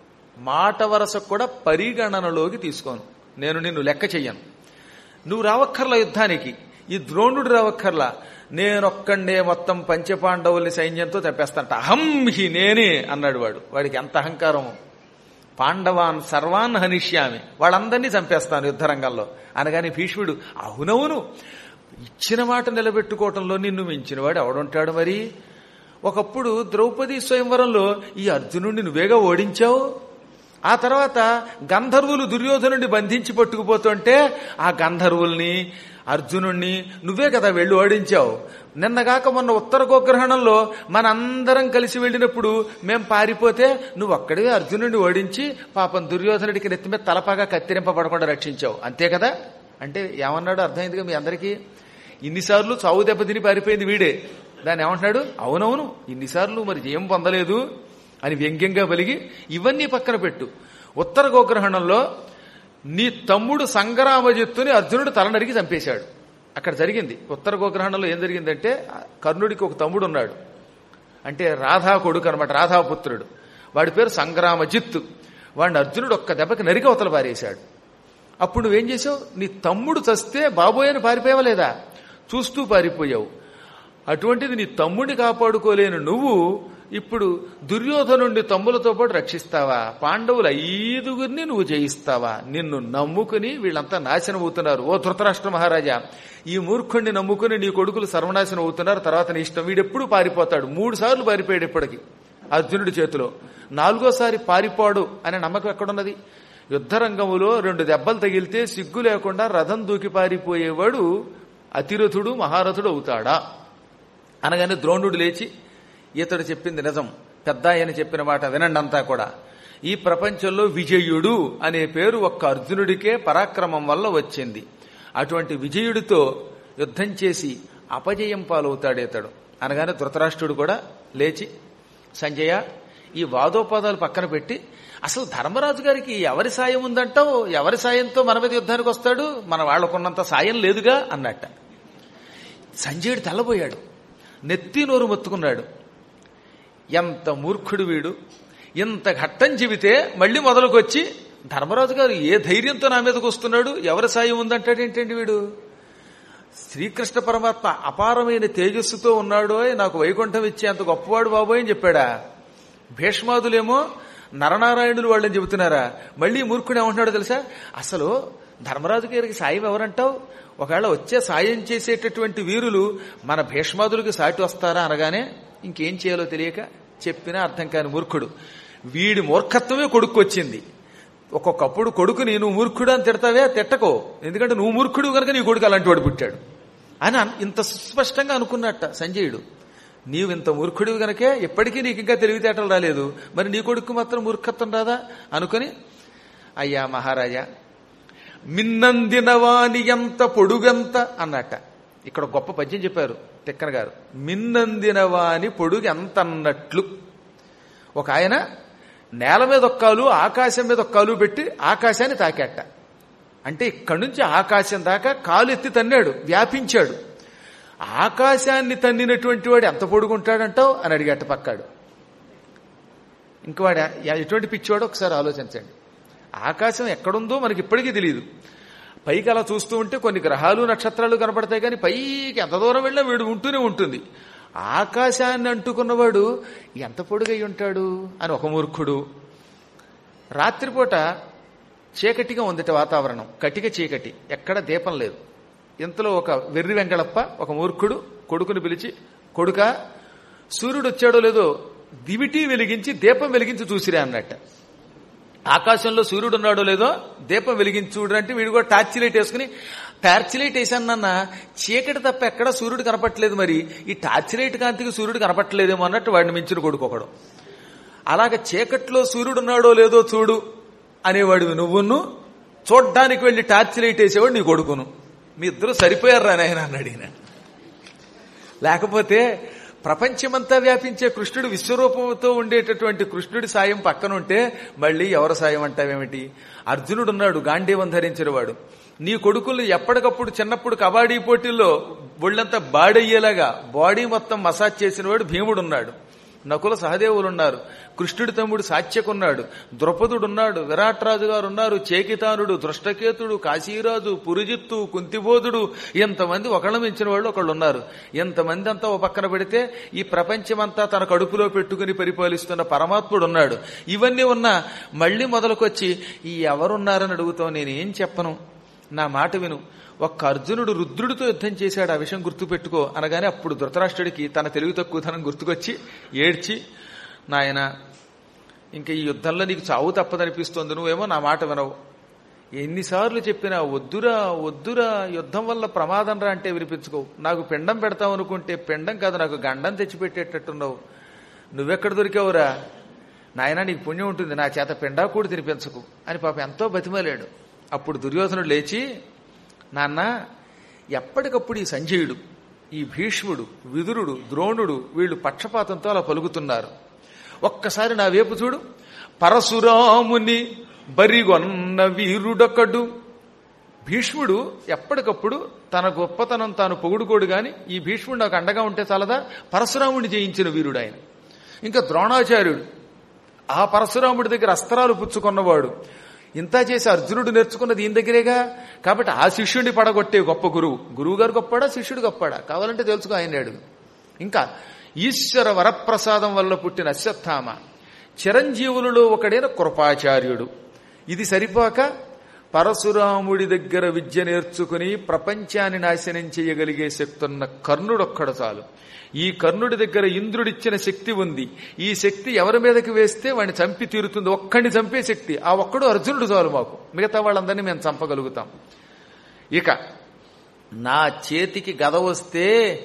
మాట వరసకు కూడా పరిగణనలోకి తీసుకోను నేను నిన్ను లెక్క చెయ్యను నువ్వు రావక్కర్లా యుద్ధానికి ఈ ద్రోణుడు రావక్కర్లా నేనొక్కండే మొత్తం పంచపాండవుల్ని సైన్యంతో చంపేస్తాంట అహం హి నేనే అన్నాడు వాడు వాడికి ఎంత అహంకారము పాండవాన్ సర్వాన్ హనిష్యామి వాళ్ళందరినీ చంపేస్తాను యుద్ధరంగంలో అనగానే భీష్ముడు అవునవును ఇచ్చిన మాట నిలబెట్టుకోవటంలో నిన్ను మించినవాడు ఎవడుంటాడు మరి ఒకప్పుడు ద్రౌపది స్వయంవరంలో ఈ అర్జునుడిని నువ్వేగా ఓడించావు ఆ తర్వాత గంధర్వులు దుర్యోధనుడిని బంధించి పట్టుకుపోతుంటే ఆ గంధర్వుల్ని అర్జునుణ్ణి నువ్వే కదా వెళ్ళి ఓడించావు నిన్నగాక మొన్న ఉత్తర గోగ్రహణంలో మనందరం కలిసి వెళ్ళినప్పుడు మేం పారిపోతే నువ్వు అక్కడే అర్జునుడిని ఓడించి పాపం దుర్యోధనుడికి నెత్తి మీద తలపాగా కత్తిరింపబడకుండా రక్షించావు అంతే కదా అంటే ఏమన్నాడు అర్థమైందిగా మీ అందరికీ ఇన్నిసార్లు చావు దెబ్బ తిని పారిపోయింది వీడే దాన్ని ఏమంటున్నాడు అవునవును ఇన్నిసార్లు మరి జయం పొందలేదు అని వ్యంగ్యంగా పలిగి ఇవన్నీ పక్కన పెట్టు ఉత్తర గోగ్రహణంలో నీ తమ్ముడు సంగ్రామజిత్తుని అర్జునుడు తల నరికి చంపేశాడు అక్కడ జరిగింది ఉత్తర గోగ్రహణంలో ఏం జరిగిందంటే కర్ణుడికి ఒక తమ్ముడు ఉన్నాడు అంటే రాధా కొడుకు అనమాట రాధాపుత్రుడు వాడి పేరు సంగ్రామజిత్తు వాడిని అర్జునుడు ఒక్క దెబ్బకి నరికి అవతల పారేశాడు అప్పుడు నువ్వేం చేసావు నీ తమ్ముడు చస్తే బాబోయని పారిపోయావా లేదా చూస్తూ పారిపోయావు అటువంటిది నీ తమ్ముడిని కాపాడుకోలేని నువ్వు ఇప్పుడు దుర్యోధనుండి తమ్ములతో పాటు రక్షిస్తావా పాండవుల ఐదుగురిని నువ్వు జయిస్తావా నిన్ను నమ్ముకుని వీళ్ళంతా నాశనం అవుతున్నారు ఓ ధృతరాష్ట్ర మహారాజా ఈ మూర్ఖుణ్ణి నమ్ముకుని నీ కొడుకులు సర్వనాశనం అవుతున్నారు తర్వాత నీ ఇష్టం వీడెప్పుడు పారిపోతాడు మూడు సార్లు పారిపోయాడు ఇప్పటికి అర్జునుడి చేతిలో నాలుగోసారి పారిపోడు అనే నమ్మకం ఎక్కడున్నది యుద్ధరంగములో రెండు దెబ్బలు తగిలితే సిగ్గు లేకుండా రథం దూకి పారిపోయేవాడు అతిరథుడు మహారథుడు అవుతాడా అనగానే ద్రోణుడు లేచి ఇతడు చెప్పింది నిజం పెద్ద ఆయన చెప్పిన మాట వినండి అంతా కూడా ఈ ప్రపంచంలో విజయుడు అనే పేరు ఒక్క అర్జునుడికే పరాక్రమం వల్ల వచ్చింది అటువంటి విజయుడితో యుద్ధం చేసి అపజయం పాలవుతాడు ఇతడు అనగానే ధృతరాష్ట్రుడు కూడా లేచి సంజయ ఈ వాదోపాదాలు పక్కన పెట్టి అసలు ధర్మరాజు గారికి ఎవరి సాయం ఉందంటావు ఎవరి సాయంతో మన మీద యుద్ధానికి వస్తాడు మన వాళ్ళకున్నంత సాయం లేదుగా అన్నట్ట సంజయుడు తెల్లబోయాడు నెత్తి నోరు మొత్తుకున్నాడు ఎంత మూర్ఖుడు వీడు ఇంత ఘట్టం చెబితే మళ్ళీ మొదలుకొచ్చి ధర్మరాజు గారు ఏ ధైర్యంతో నా మీదకి వస్తున్నాడు ఎవరి సాయం ఉందంటాడేంటండి వీడు శ్రీకృష్ణ పరమాత్మ అపారమైన తేజస్సుతో ఉన్నాడు నాకు వైకుంఠం ఇచ్చేంత గొప్పవాడు బాబోయ్ అని చెప్పాడా భీష్మాదులేమో నరనారాయణులు వాళ్ళని చెబుతున్నారా మళ్ళీ మూర్ఖుడు ఏమంటున్నాడో తెలుసా అసలు ధర్మరాజు గారికి సాయం ఎవరంటావు ఒకవేళ వచ్చే సాయం చేసేటటువంటి వీరులు మన భీష్మాదులకి సాటి వస్తారా అనగానే ఇంకేం చేయాలో తెలియక చెప్పినా అర్థం కాని మూర్ఖుడు వీడి మూర్ఖత్వమే కొడుకు వచ్చింది ఒక్కొక్కప్పుడు కొడుకుని నువ్వు మూర్ఖుడు అని తిడతావే తిట్టకో ఎందుకంటే నువ్వు మూర్ఖుడు కనుక నీ కొడుకు అలాంటి వాడు పుట్టాడు అని అన్- ఇంత సుస్పష్టంగా అనుకున్నట్ట సంజయుడు నీవు ఇంత మూర్ఖుడివి గనకే ఎప్పటికీ నీకు ఇంకా తెలివితేటలు రాలేదు మరి నీ కొడుకు మాత్రం మూర్ఖత్వం రాదా అనుకుని అయ్యా మహారాజా మిన్నందినవాని ఎంత పొడుగంత అన్నట్ట ఇక్కడ గొప్ప పద్యం చెప్పారు తిక్కన గారు మిన్నందినవాని పొడుగు ఎంత అన్నట్లు ఒక ఆయన నేల మీద ఒక్కాలు ఆకాశం మీద ఒక్కాలు పెట్టి ఆకాశాన్ని తాకేట అంటే ఇక్కడి నుంచి ఆకాశం దాకా కాలు ఎత్తి తన్నాడు వ్యాపించాడు ఆకాశాన్ని తన్నినటువంటి వాడు ఎంత పొడుగుంటాడంటావు అని అడిగట్ట పక్కాడు ఇంక వాడు ఎ- ఎటువంటి పిచ్చివాడో ఒకసారి ఆలోచించండి ఆకాశం ఎక్కడుందో మనకి ఇప్పటికీ తెలియదు పైకి అలా చూస్తూ ఉంటే కొన్ని గ్రహాలు నక్షత్రాలు కనపడతాయి కానీ పైకి ఎంత దూరం వెళ్ళినా వీడు ఉంటూనే ఉంటుంది ఆకాశాన్ని అంటుకున్నవాడు ఎంత పొడుగై ఉంటాడు అని ఒక మూర్ఖుడు రాత్రిపూట చీకటిగా ఉందిట వాతావరణం కటిక చీకటి ఎక్కడ దీపం లేదు ఇంతలో ఒక వెర్రి వెంగళప్ప ఒక మూర్ఖుడు కొడుకుని పిలిచి కొడుక సూర్యుడు వచ్చాడో లేదో దివిటి వెలిగించి దీపం వెలిగించి చూసిరా అన్నట్ట ఆకాశంలో సూర్యుడు ఉన్నాడో లేదో దీపం వెలిగించి చూడరంటే వీడు కూడా టార్చ్ లైట్ వేసుకుని టార్చ్ లైట్ వేసానన్న చీకటి తప్ప ఎక్కడ సూర్యుడు కనపట్లేదు మరి ఈ టార్చ్ లైట్ కాంతికి సూర్యుడు కనపట్లేదేమో అన్నట్టు వాడిని మించిన కొడుకు ఒకడు అలాగ చీకట్లో సూర్యుడు ఉన్నాడో లేదో చూడు అనేవాడివి నువ్వును చూడ్డానికి వెళ్ళి టార్చ్ లైట్ వేసేవాడు నీ కొడుకును మీ ఇద్దరు సరిపోయారు నాయన అన్నాడు ఈయన లేకపోతే ప్రపంచమంతా వ్యాపించే కృష్ణుడు విశ్వరూపంతో ఉండేటటువంటి కృష్ణుడి సాయం పక్కనుంటే మళ్ళీ ఎవరి సాయం అంటావేమిటి అర్జునుడు ఉన్నాడు గాంధీవం ధరించిన వాడు నీ కొడుకులు ఎప్పటికప్పుడు చిన్నప్పుడు కబాడీ పోటీల్లో ఒళ్ళంతా బాడయ్యేలాగా బాడీ మొత్తం మసాజ్ చేసిన వాడు భీముడు ఉన్నాడు నకుల సహదేవులు ఉన్నారు కృష్ణుడి తమ్ముడు సాత్యకున్నాడు ద్రౌపదుడున్నాడు విరాట్ రాజు గారు ఉన్నారు చేకితానుడు దృష్టకేతుడు కాశీరాజు పురుజిత్తు కుంతిబోధుడు ఎంతమంది ఒకళ్ళ మించిన వాళ్ళు ఒకళ్ళు ఉన్నారు ఎంతమంది అంతా ఓ పక్కన పెడితే ఈ ప్రపంచమంతా తన కడుపులో పెట్టుకుని పరిపాలిస్తున్న పరమాత్ముడు ఉన్నాడు ఇవన్నీ ఉన్నా మళ్ళీ మొదలుకొచ్చి ఈ ఎవరున్నారని అడుగుతావు నేనేం చెప్పను నా మాట విను ఒక్క అర్జునుడు రుద్రుడితో యుద్ధం చేశాడు ఆ విషయం గుర్తుపెట్టుకో అనగానే అప్పుడు ధృతరాష్ట్రుడికి తన తెలివి తక్కువతనం గుర్తుకొచ్చి ఏడ్చి నాయన ఇంకా ఈ యుద్ధంలో నీకు చావు తప్పదనిపిస్తోంది నువ్వేమో నా మాట వినవు ఎన్నిసార్లు చెప్పినా వద్దురా వద్దురా యుద్ధం వల్ల ప్రమాదం రా అంటే వినిపించుకో నాకు పిండం పెడతావు అనుకుంటే పిండం కాదు నాకు గండం తెచ్చిపెట్టేటట్టున్నావు నువ్వెక్కడ దొరికావురా నాయన నీకు పుణ్యం ఉంటుంది నా చేత పిండా కూడా తినిపించకు అని పాప ఎంతో బతిమలాడు అప్పుడు దుర్యోధనుడు లేచి నాన్న ఎప్పటికప్పుడు ఈ సంజయుడు ఈ భీష్ముడు విదురుడు ద్రోణుడు వీళ్ళు పక్షపాతంతో అలా పలుకుతున్నారు ఒక్కసారి నా వైపు చూడు పరశురాముని బరిగొన్న వీరుడొకడు భీష్ముడు ఎప్పటికప్పుడు తన గొప్పతనం తాను పొగుడుకోడు గాని ఈ భీష్ముడు నాకు అండగా ఉంటే చాలదా పరశురాముడిని జయించిన వీరుడు ఆయన ఇంకా ద్రోణాచార్యుడు ఆ పరశురాముడి దగ్గర అస్త్రాలు పుచ్చుకున్నవాడు ఇంత చేసి అర్జునుడు నేర్చుకున్నది ఈయన దగ్గరేగా కాబట్టి ఆ శిష్యుడిని పడగొట్టే గొప్ప గురువు గురువు గారు గొప్పడా శిష్యుడు గొప్పడా కావాలంటే తెలుసుకో ఆయన అడుగు ఇంకా ఈశ్వర వరప్రసాదం వల్ల పుట్టిన అశ్వత్థామ చిరంజీవులలో ఒకడైన కృపాచార్యుడు ఇది సరిపోక పరశురాముడి దగ్గర విద్య నేర్చుకుని ప్రపంచాన్ని నాశనం చేయగలిగే శక్తి ఉన్న కర్ణుడొక్కడు చాలు ఈ కర్ణుడి దగ్గర ఇంద్రుడిచ్చిన శక్తి ఉంది ఈ శక్తి ఎవరి మీదకి వేస్తే వాడిని చంపి తీరుతుంది ఒక్కడిని చంపే శక్తి ఆ ఒక్కడు అర్జునుడు చాలు మాకు మిగతా వాళ్ళందరినీ మేము చంపగలుగుతాం ఇక నా చేతికి గద వస్తే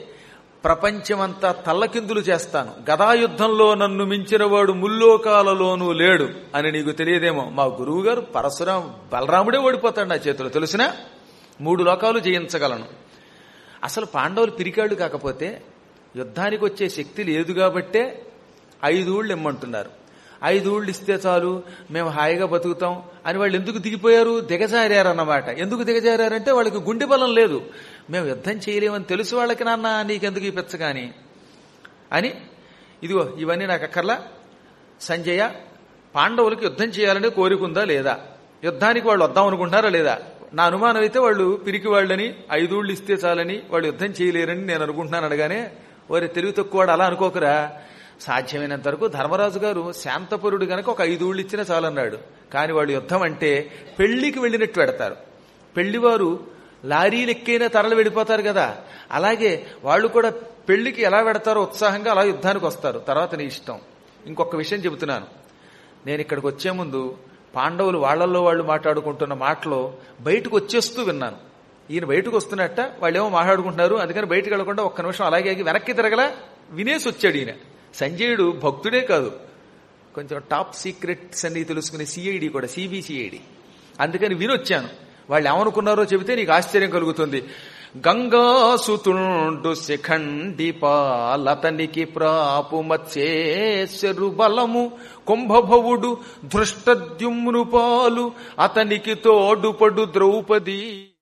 ప్రపంచమంతా తల్లకిందులు చేస్తాను గదాయుద్ధంలో నన్ను మించిన వాడు ముల్లోకాలలోనూ లేడు అని నీకు తెలియదేమో మా గురువు గారు పరశురాం బలరాముడే ఓడిపోతాడు నా చేతిలో తెలిసినా మూడు లోకాలు జయించగలను అసలు పాండవులు పిరికాళ్ళు కాకపోతే యుద్ధానికి వచ్చే శక్తి లేదు కాబట్టే ఐదు ఊళ్ళు ఇమ్మంటున్నారు ఐదు ఊళ్ళు ఇస్తే చాలు మేము హాయిగా బతుకుతాం అని వాళ్ళు ఎందుకు దిగిపోయారు దిగజారారన్నమాట ఎందుకు దిగజారారంటే వాళ్ళకి గుండె బలం లేదు మేము యుద్ధం చేయలేమని తెలుసు వాళ్ళకి నాన్న నీకెందుకు ఈ పిచ్చగాని అని ఇదిగో ఇవన్నీ నాకు అక్కర్లా సంజయ పాండవులకు యుద్ధం చేయాలనే కోరికుందా లేదా యుద్ధానికి వాళ్ళు వద్దాం అనుకుంటున్నారా లేదా నా అనుమానం అయితే వాళ్ళు పిరికి వాళ్ళని ఐదూళ్ళు ఇస్తే చాలని వాళ్ళు యుద్ధం చేయలేరని నేను అనుకుంటున్నాను అనగానే వారి తెలివి తక్కువ వాడు అలా అనుకోకరా సాధ్యమైనంత వరకు ధర్మరాజు గారు శాంతపురుడు గనక ఒక ఐదూళ్ళు ఇచ్చినా చాలన్నాడు కానీ వాళ్ళు యుద్ధం అంటే పెళ్లికి వెళ్ళినట్టు పెడతారు పెళ్లివారు లారీలు ఎక్కైనా తరలి వెళ్ళిపోతారు కదా అలాగే వాళ్ళు కూడా పెళ్లికి ఎలా పెడతారో ఉత్సాహంగా అలా యుద్ధానికి వస్తారు తర్వాత నీ ఇష్టం ఇంకొక విషయం చెబుతున్నాను నేను ఇక్కడికి వచ్చే ముందు పాండవులు వాళ్లల్లో వాళ్ళు మాట్లాడుకుంటున్న మాటలో బయటకు వచ్చేస్తూ విన్నాను ఈయన బయటకు వస్తున్నట్ట వాళ్ళు ఏమో మాట్లాడుకుంటున్నారు అందుకని బయటకు వెళ్లకుండా ఒక్క నిమిషం అలాగే ఆగి వెనక్కి తిరగలా వినేసి వచ్చాడు ఈయన సంజయుడు భక్తుడే కాదు కొంచెం టాప్ సీక్రెట్స్ అన్ని తెలుసుకునే సిఐడి కూడా సిబిసిఐడి అందుకని వినొచ్చాను వాళ్ళు ఏమనుకున్నారో చెబితే నీకు ఆశ్చర్యం కలుగుతుంది గంగాసుతుండు శిఖండి పాలతనికి ప్రాపు మత్స్యేశ్వరు బలము కుంభభవుడు ధృష్టద్యుమ్ను పాలు అతనికి తోడుపడు ద్రౌపది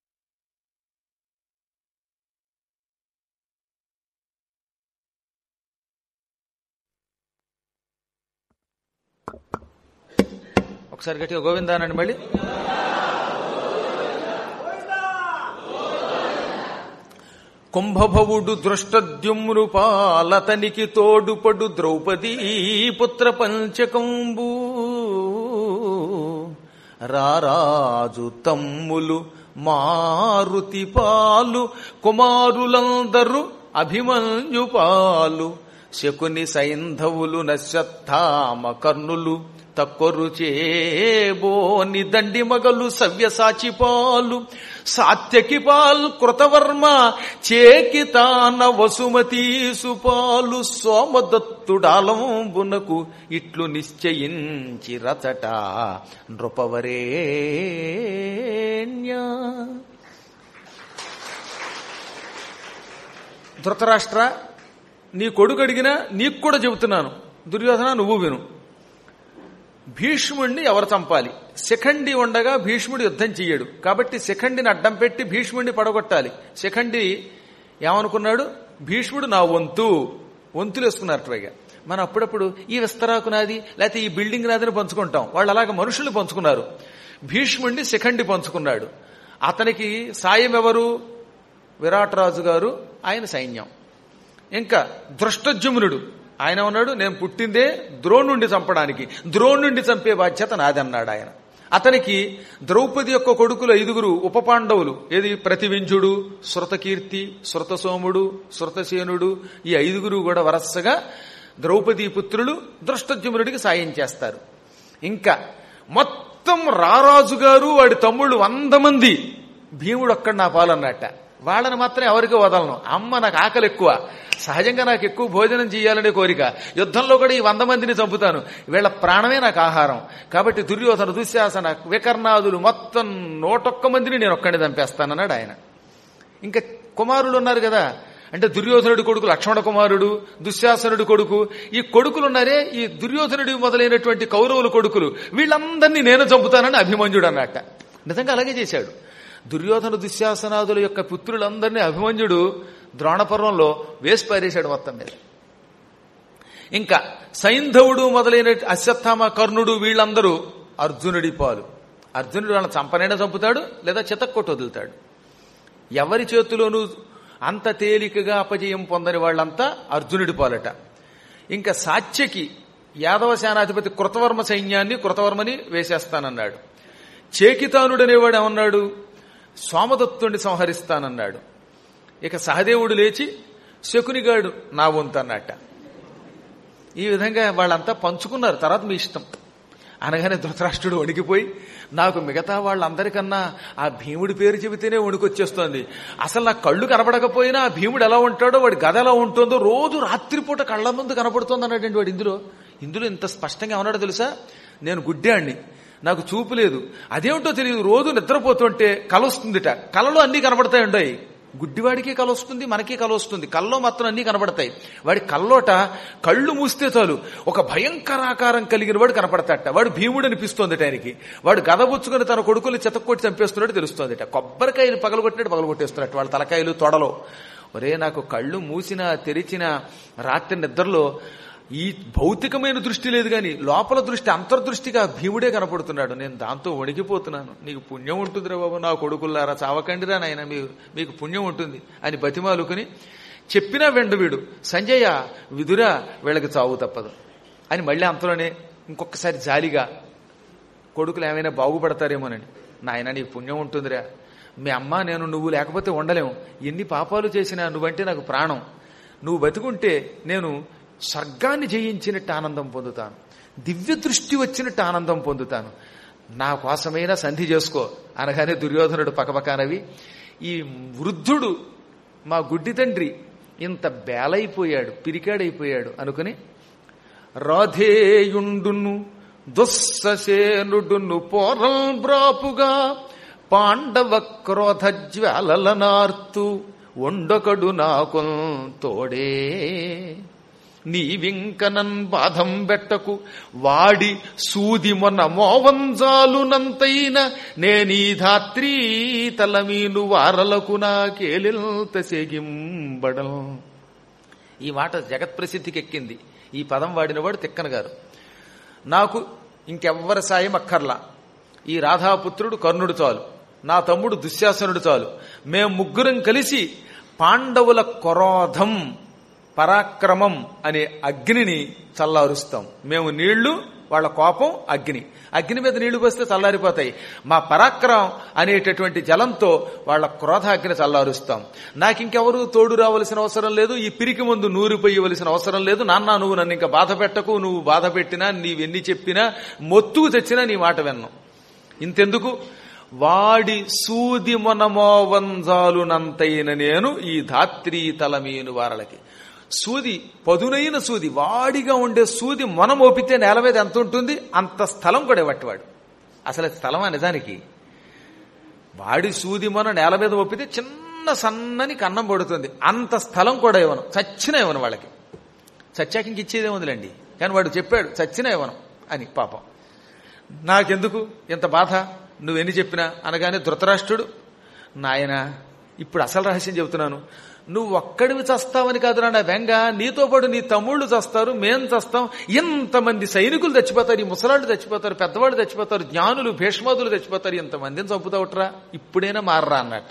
ఒకసారి గట్టిగా గోవిందానండి మళ్ళీ కుంభభవుడు దృష్టద్యుమ్ను పాలతనికి తోడుపడు ద్రౌపదీ పుత్ర పంచకంబు రారాజు తమ్ములు మారుతి పాలు కుమారులందరూ అభిమన్యు పాలు శకుని సైంధవులు నశ్వత్థామ కర్ణులు తక్కొరు చేబోని దండి మగలు సవ్యసాచి పాలు సాత్యకి పాల్ కృతవర్మ చేకితాన వసుమతీసు పాలు సోమదత్తుడాలంబునకు ఇట్లు నిశ్చయించి రచట నృపవరేణ్య ధృతరాష్ట్ర నీ కొడుకు అడిగినా నీకు కూడా చెబుతున్నాను దుర్యోధన నువ్వు విను భీష్ముడిని ఎవరు చంపాలి శిఖండి ఉండగా భీష్ముడు యుద్ధం చెయ్యడు కాబట్టి శిఖండిని అడ్డం పెట్టి భీష్ముడిని పడగొట్టాలి శిఖండి ఏమనుకున్నాడు భీష్ముడు నా వంతు వంతులు వేసుకున్నారు పైగా మనం అప్పుడప్పుడు ఈ విస్తరాకు నాది లేకపోతే ఈ బిల్డింగ్ నాదని పంచుకుంటాం వాళ్ళు అలాగ మనుషుల్ని పంచుకున్నారు భీష్ముడిని శిఖండి పంచుకున్నాడు అతనికి సాయం ఎవరు విరాట్ రాజు గారు ఆయన సైన్యం ఇంకా దృష్టజుమ్నుడు ఆయన ఉన్నాడు నేను పుట్టిందే ద్రోణుండి చంపడానికి ద్రోణుండి చంపే బాధ్యత నాదన్నాడు ఆయన అతనికి ద్రౌపది యొక్క కొడుకులు ఐదుగురు ఉప పాండవులు ఏది ప్రతివింజుడు శృతకీర్తి శృతసోముడు శృతసేనుడు ఈ ఐదుగురు కూడా వరసగా ద్రౌపదీ పుత్రులు దృష్టజుమ్నుడికి సాయం చేస్తారు ఇంకా మొత్తం రారాజు గారు వాడి తమ్ముళ్ళు వంద మంది భీముడు ఒక్కడు నా పాలన్నట్ట వాళ్ళని మాత్రం ఎవరికి వదలను అమ్మ నాకు ఆకలి ఎక్కువ సహజంగా నాకు ఎక్కువ భోజనం చేయాలనే కోరిక యుద్ధంలో కూడా ఈ వంద మందిని చంపుతాను వీళ్ళ ప్రాణమే నాకు ఆహారం కాబట్టి దుర్యోధన దుశ్శాసన వికర్ణాదులు మొత్తం నూటొక్క మందిని నేను ఒక్కడిని చంపేస్తానన్నాడు ఆయన ఇంకా కుమారులు ఉన్నారు కదా అంటే దుర్యోధనుడి కొడుకు లక్ష్మణ కుమారుడు దుశ్శాసనుడి కొడుకు ఈ కొడుకులు ఉన్నారే ఈ దుర్యోధనుడి మొదలైనటువంటి కౌరవుల కొడుకులు వీళ్ళందరినీ నేను చంపుతానని అభిమన్యుడు అన్నట్ట నిజంగా అలాగే చేశాడు దుర్యోధన దుశ్శాసనాదుల యొక్క పుత్రులందరినీ అభిమన్యుడు ద్రోణపర్వంలో వేసి పారేశాడు మొత్తం మీద ఇంకా సైంధవుడు మొదలైన అశ్వత్థామ కర్ణుడు వీళ్ళందరూ అర్జునుడి పాలు అర్జునుడు వాళ్ళని చంపనైనా చంపుతాడు లేదా చితక్కొట్టు వదులుతాడు ఎవరి చేతిలోనూ అంత తేలికగా అపజయం పొందని వాళ్ళంతా అర్జునుడి పాలట ఇంకా సాత్యకి యాదవ సేనాధిపతి కృతవర్మ సైన్యాన్ని కృతవర్మని వేసేస్తానన్నాడు చేకితానుడనేవాడు ఏమన్నాడు సోమదత్తుణ్ణి సంహరిస్తానన్నాడు ఇక సహదేవుడు లేచి శకునిగాడు నా వంతు అన్నట్ట ఈ విధంగా వాళ్ళంతా పంచుకున్నారు తర్వాత మీ ఇష్టం అనగానే ధృతరాష్ట్రుడు వణికిపోయి నాకు మిగతా వాళ్ళందరికన్నా ఆ భీముడి పేరు చెబితేనే వణుకొచ్చేస్తోంది అసలు నా కళ్ళు కనపడకపోయినా ఆ భీముడు ఎలా ఉంటాడో వాడి గద ఎలా ఉంటుందో రోజు రాత్రిపూట కళ్ళ ముందు కనపడుతోంది అన్నటువంటి వాడు ఇందులో ఇందులో ఇంత స్పష్టంగా ఏమన్నాడో తెలుసా నేను గుడ్డాణ్ణి నాకు చూపు లేదు అదేమిటో తెలియదు రోజు నిద్రపోతుంటే కల వస్తుందిట కలలో అన్నీ కనపడతాయి ఉండయి గుడ్డివాడికి కల వస్తుంది మనకి కల వస్తుంది కల్లో మాత్రం అన్ని కనబడతాయి వాడి కల్లోట కళ్ళు మూస్తే చాలు ఒక భయంకరాకారం కలిగిన వాడు కనపడతాట వాడు భీముడు అనిపిస్తోంది ఆయనకి వాడు గదబుచ్చుకొని తన కొడుకులు చెతక్కొట్టి చంపేస్తున్నాడు తెలుస్తోందిట కొబ్బరికాయలు పగలగొట్టినట్టు పగలగొట్టేస్తున్నట్టు వాళ్ళ తలకాయలు తొడలో ఒరే నాకు కళ్ళు మూసినా తెరిచిన రాత్రి నిద్రలో ఈ భౌతికమైన దృష్టి లేదు కానీ లోపల దృష్టి అంతర్దృష్టిగా భీముడే కనపడుతున్నాడు నేను దాంతో వణికిపోతున్నాను నీకు పుణ్యం ఉంటుందిరా బాబు నా కొడుకుల్లారా చావకండిరా నాయన మీరు మీకు పుణ్యం ఉంటుంది అని బతిమాలుకుని చెప్పినా వెండు వీడు సంజయ విదురా వీళ్ళకి చావు తప్పదు అని మళ్ళీ అంతలోనే ఇంకొకసారి జాలిగా కొడుకులు ఏమైనా బాగుపడతారేమోనని నాయన నీకు పుణ్యం ఉంటుందిరా మీ అమ్మ నేను నువ్వు లేకపోతే ఉండలేము ఎన్ని పాపాలు చేసినా నువ్వంటే నాకు ప్రాణం నువ్వు బతుకుంటే నేను స్వర్గాన్ని జయించినట్టు ఆనందం పొందుతాను దివ్య దృష్టి వచ్చినట్టు ఆనందం పొందుతాను నా కోసమైనా సంధి చేసుకో అనగానే దుర్యోధనుడు పకపకానవి ఈ వృద్ధుడు మా గుడ్డి తండ్రి ఇంత బేలైపోయాడు పిరికాడైపోయాడు అనుకుని రాధేయుండును దుస్ససేనుడును పోరం బ్రాపుగా పాండవ క్రోధ జ్వాలలనార్తు ఉండొకడు నాకు తోడే నీవింకనన్ బాధం బెట్టకు వాడి సూది మొన్న మోవంజాలునంతైన నేనీ ధాత్రీ తలమీను వారలకు నాకేలింత సెగింబడం ఈ మాట జగత్ ప్రసిద్ధికి ఎక్కింది ఈ పదం వాడినవాడు తిక్కన గారు నాకు ఇంకెవ్వరి సాయం అక్కర్లా ఈ రాధాపుత్రుడు కర్ణుడు చాలు నా తమ్ముడు దుశ్శాసనుడు చాలు మేం ముగ్గురం కలిసి పాండవుల క్రోధం పరాక్రమం అనే అగ్నిని చల్లారుస్తాం మేము నీళ్లు వాళ్ళ కోపం అగ్ని అగ్ని మీద నీళ్లు పోస్తే చల్లారిపోతాయి మా పరాక్రమం అనేటటువంటి జలంతో వాళ్ళ క్రోధాగ్ని చల్లారుస్తాం నాకింకెవరు తోడు రావలసిన అవసరం లేదు ఈ పిరికి ముందు నూరిపోయవలసిన అవసరం లేదు నాన్న నువ్వు నన్ను ఇంకా బాధ పెట్టకు నువ్వు బాధ పెట్టినా నీవెన్ని చెప్పినా మొత్తుకు తెచ్చినా నీ మాట విన్నాం ఇంతెందుకు వాడి సూది మొనమోవంజాలునంతైన నేను ఈ ధాత్రీ తలమీను వారలకి సూది పదునైన సూది వాడిగా ఉండే సూది మొన మోపితే నేల మీద ఎంత ఉంటుంది అంత స్థలం కూడా ఇవ్వట్టివాడు అసలు స్థలమా నిజానికి వాడి సూది మొన నేల మీద మోపితే చిన్న సన్నని కన్నం పడుతుంది అంత స్థలం కూడా ఇవ్వను చచ్చిన ఇవ్వను వాళ్ళకి చచ్చాక ఇంక ఇచ్చేదే ఉందిలేండి కానీ వాడు చెప్పాడు చచ్చిన ఇవ్వను అని పాపం నాకెందుకు ఇంత బాధ నువ్వెన్ని చెప్పినా అనగానే ధృతరాష్ట్రుడు నాయన ఇప్పుడు అసలు రహస్యం చెబుతున్నాను నువ్వు ఒక్కడివి చస్తావని కాదురా నా వెంగ నీతో పాటు నీ తమ్ముళ్ళు చస్తారు మేం చస్తాం ఇంతమంది సైనికులు చచ్చిపోతారు ఈ ముసలాళ్ళు చచ్చిపోతారు పెద్దవాళ్ళు చచ్చిపోతారు జ్ఞానులు భీష్మాదులు చచ్చిపోతారు ఇంతమందిని చంపుతావుట్రా ఇప్పుడైనా మారరా అన్నట్ట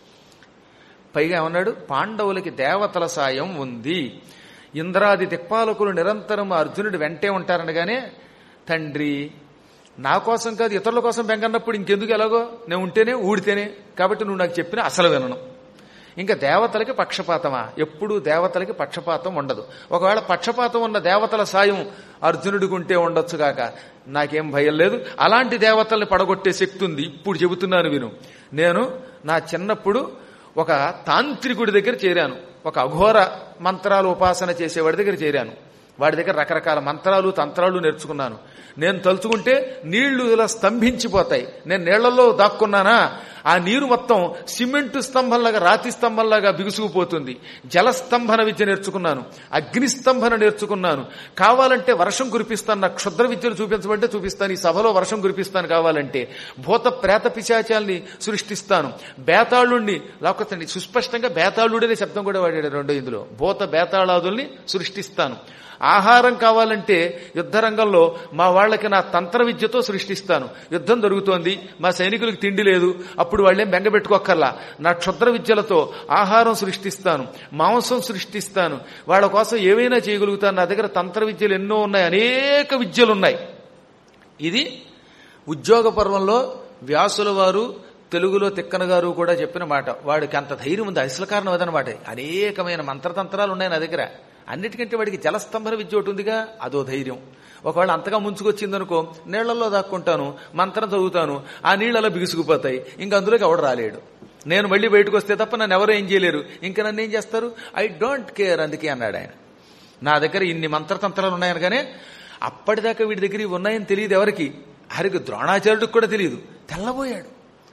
పైగా ఏమన్నాడు పాండవులకి దేవతల సాయం ఉంది ఇంద్రాది దిక్పాలకులు నిరంతరం అర్జునుడి వెంటే ఉంటారనగానే తండ్రి నా కోసం కాదు ఇతరుల కోసం బెంగన్నప్పుడు ఇంకెందుకు ఎలాగో నేను ఉంటేనే ఊడితేనే కాబట్టి నువ్వు నాకు చెప్పిన అసలు వినను ఇంకా దేవతలకి పక్షపాతమా ఎప్పుడూ దేవతలకి పక్షపాతం ఉండదు ఒకవేళ పక్షపాతం ఉన్న దేవతల సాయం అర్జునుడికి ఉంటే ఉండొచ్చు కాక నాకేం భయం లేదు అలాంటి దేవతల్ని పడగొట్టే శక్తి ఉంది ఇప్పుడు చెబుతున్నాను విను నేను నా చిన్నప్పుడు ఒక తాంత్రికుడి దగ్గర చేరాను ఒక అఘోర మంత్రాలు ఉపాసన చేసేవాడి దగ్గర చేరాను వాడి దగ్గర రకరకాల మంత్రాలు తంత్రాలు నేర్చుకున్నాను నేను తలుచుకుంటే నీళ్లు ఇలా స్తంభించిపోతాయి నేను నీళ్లలో దాక్కున్నానా ఆ నీరు మొత్తం సిమెంటు స్తంభంలాగా రాతి స్తంభంలాగా బిగుసుకుపోతుంది జలస్తంభన విద్య నేర్చుకున్నాను అగ్ని స్తంభన నేర్చుకున్నాను కావాలంటే వర్షం కురిపిస్తాను నా క్షుద్ర విద్యలు చూపించమంటే చూపిస్తాను ఈ సభలో వర్షం కురిపిస్తాను కావాలంటే భూత ప్రేత పిశాచాల్ని సృష్టిస్తాను బేతాళుణ్ణి లేకపోతే సుస్పష్టంగా బేతాళుడనే శబ్దం కూడా వాడాడు రెండో ఇందులో భూత బేతాళాదుల్ని సృష్టిస్తాను ఆహారం కావాలంటే యుద్ధరంగంలో మా వాళ్ళకి నా తంత్ర విద్యతో సృష్టిస్తాను యుద్ధం జరుగుతోంది మా సైనికులకు తిండి లేదు అప్పుడు వాళ్ళేం బెంగబెట్టుకోక్కర్లా నా క్షుద్ర విద్యలతో ఆహారం సృష్టిస్తాను మాంసం సృష్టిస్తాను వాళ్ళ కోసం ఏవైనా చేయగలుగుతాను నా దగ్గర తంత్ర విద్యలు ఎన్నో ఉన్నాయి అనేక విద్యలున్నాయి ఇది ఉద్యోగ పర్వంలో వ్యాసుల వారు తెలుగులో తిక్కన గారు కూడా చెప్పిన మాట వాడికి అంత ధైర్యం ఉంది అసలు కారణం అదనమాట అనేకమైన మంత్రతంత్రాలు ఉన్నాయి నా దగ్గర అన్నిటికంటే వాడికి జలస్తంభన విద్య ఒకటి ఉందిగా అదో ధైర్యం ఒకవేళ అంతగా ముంచుకొచ్చిందనుకో నీళ్లలో దాక్కుంటాను మంత్రం చదువుతాను ఆ నీళ్ళలో బిగుసుకుపోతాయి ఇంకా అందులోకి ఎవడు రాలేడు నేను మళ్ళీ బయటకు వస్తే తప్ప నన్ను ఎవరు ఏం చేయలేరు ఇంకా నన్ను ఏం చేస్తారు ఐ డోంట్ కేర్ అందుకే అన్నాడు ఆయన నా దగ్గర ఇన్ని మంత్రతంత్రాలు ఉన్నాయనగానే అప్పటిదాకా వీడి దగ్గర ఇవి ఉన్నాయని తెలియదు ఎవరికి హరికి ద్రోణాచార్యుడికి కూడా తెలియదు తెల్లబోయాడు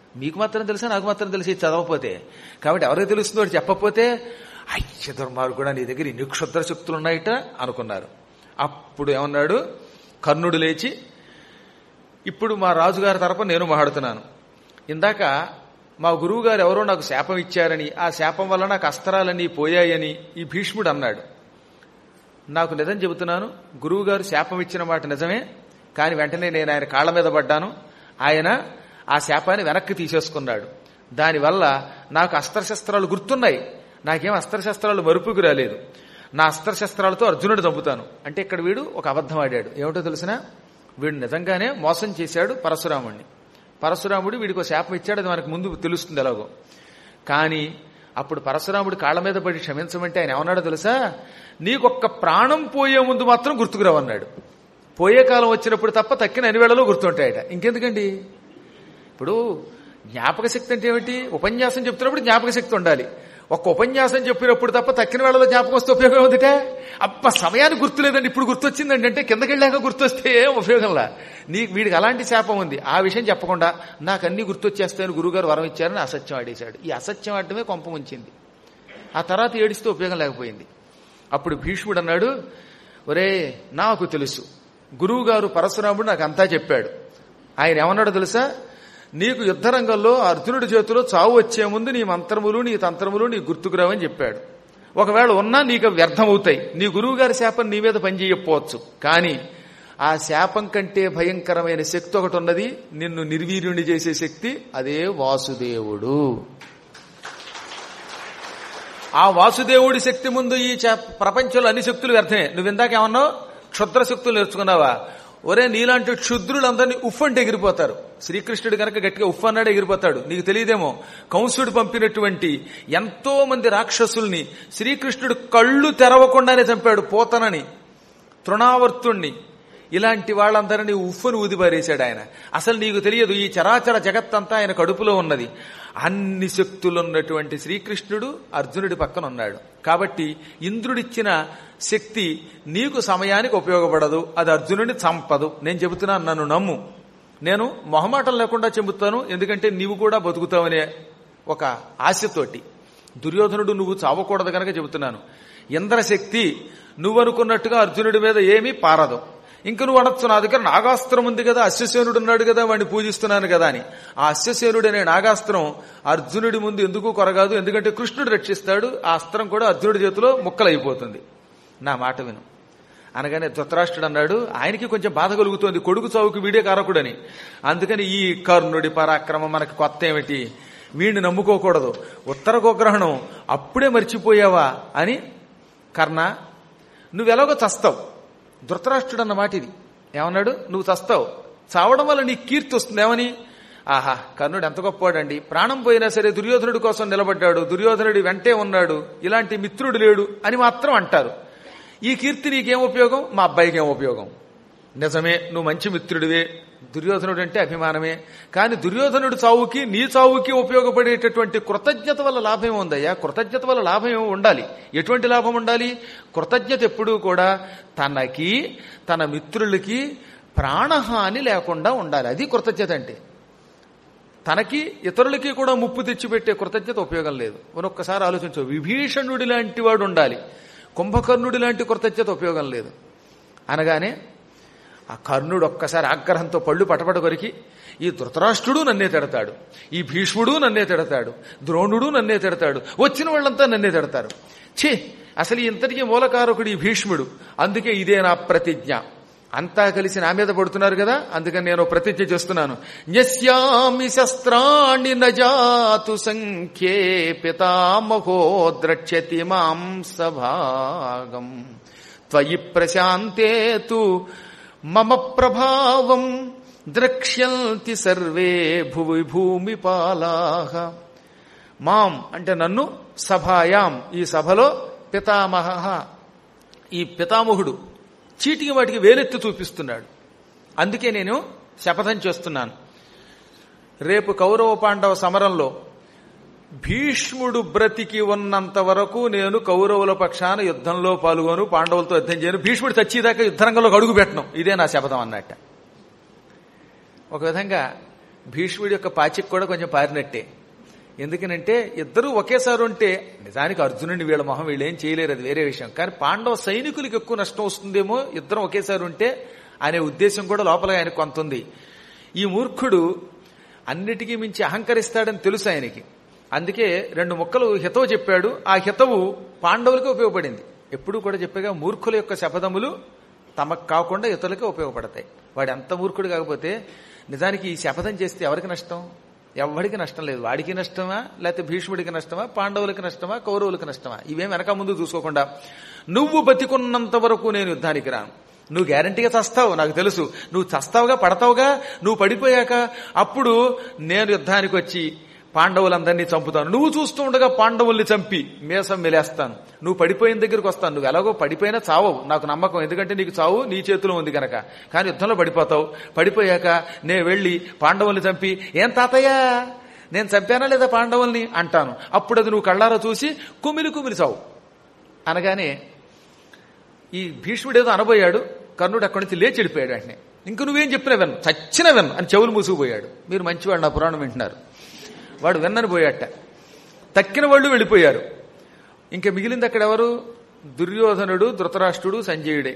మీకు మాత్రం తెలుసా నాకు మాత్రం తెలిసి ఇది చదవకపోతే కాబట్టి ఎవరికి తెలుస్తుందో వాడు చెప్పకపోతే అయ్య దుర్మార్గు కూడా నీ దగ్గర ఇన్ని క్షుద్ర శక్తులు ఉన్నాయట అనుకున్నారు అప్పుడు ఏమన్నాడు కర్ణుడు లేచి ఇప్పుడు మా రాజుగారి తరపున నేను మాట్లాడుతున్నాను ఇందాక మా గురువు గారు ఎవరో నాకు శాపం ఇచ్చారని ఆ శాపం వల్ల నాకు అస్త్రాలన్నీ పోయాయని ఈ భీష్ముడు అన్నాడు నాకు నిజం చెబుతున్నాను గురువు గారు శాపం ఇచ్చిన మాట నిజమే కానీ వెంటనే నేను ఆయన కాళ్ళ మీద పడ్డాను ఆయన ఆ శాపాన్ని వెనక్కి తీసేసుకున్నాడు దానివల్ల నాకు అస్త్రశస్త్రాలు గుర్తున్నాయి నాకేం అస్త్రశస్త్రాలు మరుపుకు రాలేదు నా అస్త్రశస్త్రాలతో అర్జునుడు చంపుతాను అంటే ఇక్కడ వీడు ఒక అబద్ధం ఆడాడు ఏమిటో తెలిసిన వీడు నిజంగానే మోసం చేశాడు పరశురాముణ్ణి పరశురాముడు వీడికి ఒక శాపం ఇచ్చాడు అది మనకు ముందు తెలుస్తుంది ఎలాగో కానీ అప్పుడు పరశురాముడు కాళ్ళ మీద పడి క్షమించమంటే ఆయన ఏమన్నాడో తెలుసా నీకొక్క ప్రాణం పోయే ముందు మాత్రం గుర్తుకురావన్నాడు పోయే కాలం వచ్చినప్పుడు తప్ప తక్కిన అన్ని వేళలో గుర్తుంటాయట ఇంకెందుకండి ఇప్పుడు జ్ఞాపక శక్తి అంటే ఏమిటి ఉపన్యాసం చెప్తున్నప్పుడు జ్ఞాపక శక్తి ఉండాలి ఒక్క ఉపన్యాసం చెప్పినప్పుడు తప్ప తక్కిన వేళలో జ్ఞాపకం వస్తే ఉపయోగం ఉందిట అప్ప సమయానికి గుర్తులేదండి ఇప్పుడు గుర్తొచ్చిందండి అంటే కిందకి వెళ్ళాక గుర్తొస్తే ఏం ఉపయోగంలా నీ వీడికి అలాంటి శాపం ఉంది ఆ విషయం చెప్పకుండా నాకు అన్ని గుర్తొచ్చేస్తాయని గురుగారు వరం ఇచ్చారని అసత్యం ఆడేశాడు ఈ అసత్యం ఆడటమే కొంప ఉంచింది ఆ తర్వాత ఏడిస్తే ఉపయోగం లేకపోయింది అప్పుడు భీష్ముడు అన్నాడు ఒరే నాకు తెలుసు గురువు గారు పరశురాముడు నాకు అంతా చెప్పాడు ఆయన ఏమన్నాడో తెలుసా నీకు యుద్ధరంగంలో అర్జునుడి చేతిలో చావు వచ్చే ముందు నీ మంత్రములు నీ తంత్రములు నీ గుర్తుకురావని చెప్పాడు ఒకవేళ ఉన్నా నీకు వ్యర్థమవుతాయి నీ గురువు గారి శాపం నీ మీద పనిచేయకపోవచ్చు కానీ ఆ శాపం కంటే భయంకరమైన శక్తి ఒకటి ఉన్నది నిన్ను నిర్వీర్యుని చేసే శక్తి అదే వాసుదేవుడు ఆ వాసుదేవుడి శక్తి ముందు ఈ చ- ప్రపంచంలో అన్ని శక్తులు వ్యర్థమే నువ్వు ఇందాక ఏమన్నావు క్షుద్ర శక్తులు నేర్చుకున్నావా ఒరే నీలాంటి క్షుద్రులందరినీ ఉఫ్ అంటే ఎగిరిపోతారు శ్రీకృష్ణుడు కనుక గట్టిగా ఉఫ్ అన్నాడు ఎగిరిపోతాడు నీకు తెలియదేమో కంసుడు పంపినటువంటి ఎంతో మంది రాక్షసుల్ని శ్రీకృష్ణుడు కళ్ళు తెరవకుండానే చంపాడు పోతనని తృణావర్తుణ్ణి ఇలాంటి వాళ్ళందరినీ ఉఫ్ఫను ఊదిపారేశాడు ఆయన అసలు నీకు తెలియదు ఈ చరాచర జగత్తంతా ఆయన కడుపులో ఉన్నది అన్ని శక్తులున్నటువంటి శ్రీకృష్ణుడు అర్జునుడి పక్కన ఉన్నాడు కాబట్టి ఇంద్రుడిచ్చిన శక్తి నీకు సమయానికి ఉపయోగపడదు అది అర్జునుడిని చంపదు నేను చెబుతున్నాను నన్ను నమ్ము నేను మొహమాటం లేకుండా చెబుతాను ఎందుకంటే నీవు కూడా బతుకుతావనే ఒక ఆశతోటి దుర్యోధనుడు నువ్వు చావకూడదు కనుక చెబుతున్నాను ఇంద్రశక్తి నువ్వనుకున్నట్టుగా అర్జునుడి మీద ఏమీ పారదు ఇంక నువ్వు అనొచ్చు నా దగ్గర నాగాస్త్రం ఉంది కదా అశ్వసేనుడు ఉన్నాడు కదా వాడిని పూజిస్తున్నాను కదా అని ఆ అశ్వసేనుడు అనే నాగాస్త్రం అర్జునుడి ముందు ఎందుకు కొరగాదు ఎందుకంటే కృష్ణుడు రక్షిస్తాడు ఆ అస్త్రం కూడా అర్జునుడి చేతిలో ముక్కలైపోతుంది నా మాట విను అనగానే ధృతరాష్ట్రుడు అన్నాడు ఆయనకి కొంచెం బాధ కలుగుతోంది కొడుకు చావుకి వీడే కారకుడని అందుకని ఈ కర్ణుడి పరాక్రమం మనకి కొత్త ఏమిటి వీడిని నమ్ముకోకూడదు ఉత్తర గోగ్రహణం అప్పుడే మర్చిపోయావా అని కర్ణ నువ్వెలాగో చస్తావు ధృతరాష్ట్రుడు అన్న మాట ఇది ఏమన్నాడు నువ్వు చస్తావు చావడం వల్ల నీ కీర్తి వస్తుంది ఏమని ఆహా కర్ణుడు ఎంత గొప్పవాడండి ప్రాణం పోయినా సరే దుర్యోధనుడి కోసం నిలబడ్డాడు దుర్యోధనుడి వెంటే ఉన్నాడు ఇలాంటి మిత్రుడు లేడు అని మాత్రం అంటారు ఈ కీర్తి నీకేం ఉపయోగం మా అబ్బాయికి ఏం ఉపయోగం నిజమే నువ్వు మంచి మిత్రుడివే దుర్యోధనుడు అంటే అభిమానమే కానీ దుర్యోధనుడు చావుకి నీ చావుకి ఉపయోగపడేటటువంటి కృతజ్ఞత వల్ల లాభం ఉందయ్యా కృతజ్ఞత వల్ల లాభం ఏమో ఉండాలి ఎటువంటి లాభం ఉండాలి కృతజ్ఞత ఎప్పుడూ కూడా తనకి తన మిత్రులకి ప్రాణహాని లేకుండా ఉండాలి అది కృతజ్ఞత అంటే తనకి ఇతరులకి కూడా ముప్పు తెచ్చిపెట్టే కృతజ్ఞత ఉపయోగం లేదు ఒక్కసారి ఆలోచించు విభీషణుడి లాంటి వాడు ఉండాలి కుంభకర్ణుడి లాంటి కృతజ్ఞత ఉపయోగం లేదు అనగానే ఆ కర్ణుడు ఒక్కసారి ఆగ్రహంతో పళ్ళు పటపట కొరికి ఈ ధృతరాష్ట్రుడు నన్నే తిడతాడు ఈ భీష్ముడు నన్నే తిడతాడు ద్రోణుడు నన్నే తిడతాడు వచ్చిన వాళ్ళంతా నన్నే తిడతారు ఛీ అసలు ఇంతటికీ మూలకారకుడు ఈ భీష్ముడు అందుకే ఇదే నా ప్రతిజ్ఞ అంతా కలిసి నా మీద పడుతున్నారు కదా అందుకని నేను ప్రతిజ్ఞ చేస్తున్నాను న్యస్యామి శస్త్రాణి నజాతు సంఖ్యే పితామహో ద్రక్ష్యతి మాం సభాగం త్వయి ప్రశాంతే తు మమ ప్రభావం ద్రక్ష్యంతి సర్వే భువి భూమిపాలాహ మాం అంటే నన్ను సభాయాం ఈ సభలో పితామహ ఈ పితామహుడు చీటికి వాటికి వేలెత్తి చూపిస్తున్నాడు అందుకే నేను శపథం చేస్తున్నాను రేపు కౌరవ పాండవ సమరంలో భీష్ముడు బ్రతికి ఉన్నంత వరకు నేను కౌరవుల పక్షాన యుద్ధంలో పాల్గొను పాండవులతో యుద్ధం చేయను భీష్ముడు చచ్చేదాకా యుద్ధరంగంలోకి అడుగు పెట్టను ఇదే నా శపథం అన్నట్ట ఒక విధంగా భీష్ముడి యొక్క పాచిక్ కూడా కొంచెం పారినట్టే ఎందుకనంటే ఇద్దరూ ఒకేసారి ఉంటే నిజానికి అర్జునుడిని వీళ్ళ మొహం వీళ్ళు ఏం చేయలేరు అది వేరే విషయం కానీ పాండవ సైనికులకి ఎక్కువ నష్టం వస్తుందేమో ఇద్దరం ఒకేసారి ఉంటే అనే ఉద్దేశం కూడా లోపల ఆయనకు కొంత ఉంది ఈ మూర్ఖుడు అన్నిటికీ మించి అహంకరిస్తాడని తెలుసు ఆయనకి అందుకే రెండు ముక్కలు హితవు చెప్పాడు ఆ హితవు పాండవులకి ఉపయోగపడింది ఎప్పుడూ కూడా చెప్పగా మూర్ఖుల యొక్క శపథములు తమకు కాకుండా ఇతరులకే ఉపయోగపడతాయి వాడు ఎంత మూర్ఖుడు కాకపోతే నిజానికి ఈ శపథం చేస్తే ఎవరికి నష్టం ఎవరికి నష్టం లేదు వాడికి నష్టమా లేకపోతే భీష్ముడికి నష్టమా పాండవులకి నష్టమా కౌరవులకి నష్టమా ఇవేం వెనక ముందు చూసుకోకుండా నువ్వు బతికున్నంత వరకు నేను యుద్ధానికి రాను నువ్వు గ్యారంటీగా చస్తావు నాకు తెలుసు నువ్వు చస్తావుగా పడతావుగా నువ్వు పడిపోయాక అప్పుడు నేను యుద్ధానికి వచ్చి పాండవులందరినీ చంపుతాను నువ్వు చూస్తూ ఉండగా పాండవుల్ని చంపి మేసం మెలేస్తాను నువ్వు పడిపోయిన దగ్గరికి వస్తాను నువ్వు ఎలాగో పడిపోయినా చావవు నాకు నమ్మకం ఎందుకంటే నీకు చావు నీ చేతిలో ఉంది కనుక కానీ యుద్ధంలో పడిపోతావు పడిపోయాక నేను వెళ్ళి పాండవుల్ని చంపి ఏం తాతయ్య నేను చంపానా లేదా పాండవుల్ని అంటాను అప్పుడు అది నువ్వు కళ్ళారా చూసి కుమిలి కుమిలి చావు అనగానే ఈ భీష్ముడు ఏదో అనబోయాడు కర్ణుడు అక్కడి నుంచి లేచి వెళ్ళిపోయాడు వెంటనే ఇంక నువ్వేం చెప్పినా విన్ను చచ్చిన విన్ను అని చెవులు మూసుకుపోయాడు మీరు మంచివాడు నా పురాణం వింటున్నారు వాడు విన్నని పోయాట తక్కిన వాళ్ళు వెళ్ళిపోయారు ఇంకా మిగిలింది అక్కడ ఎవరు దుర్యోధనుడు ధృతరాష్ట్రుడు సంజయుడే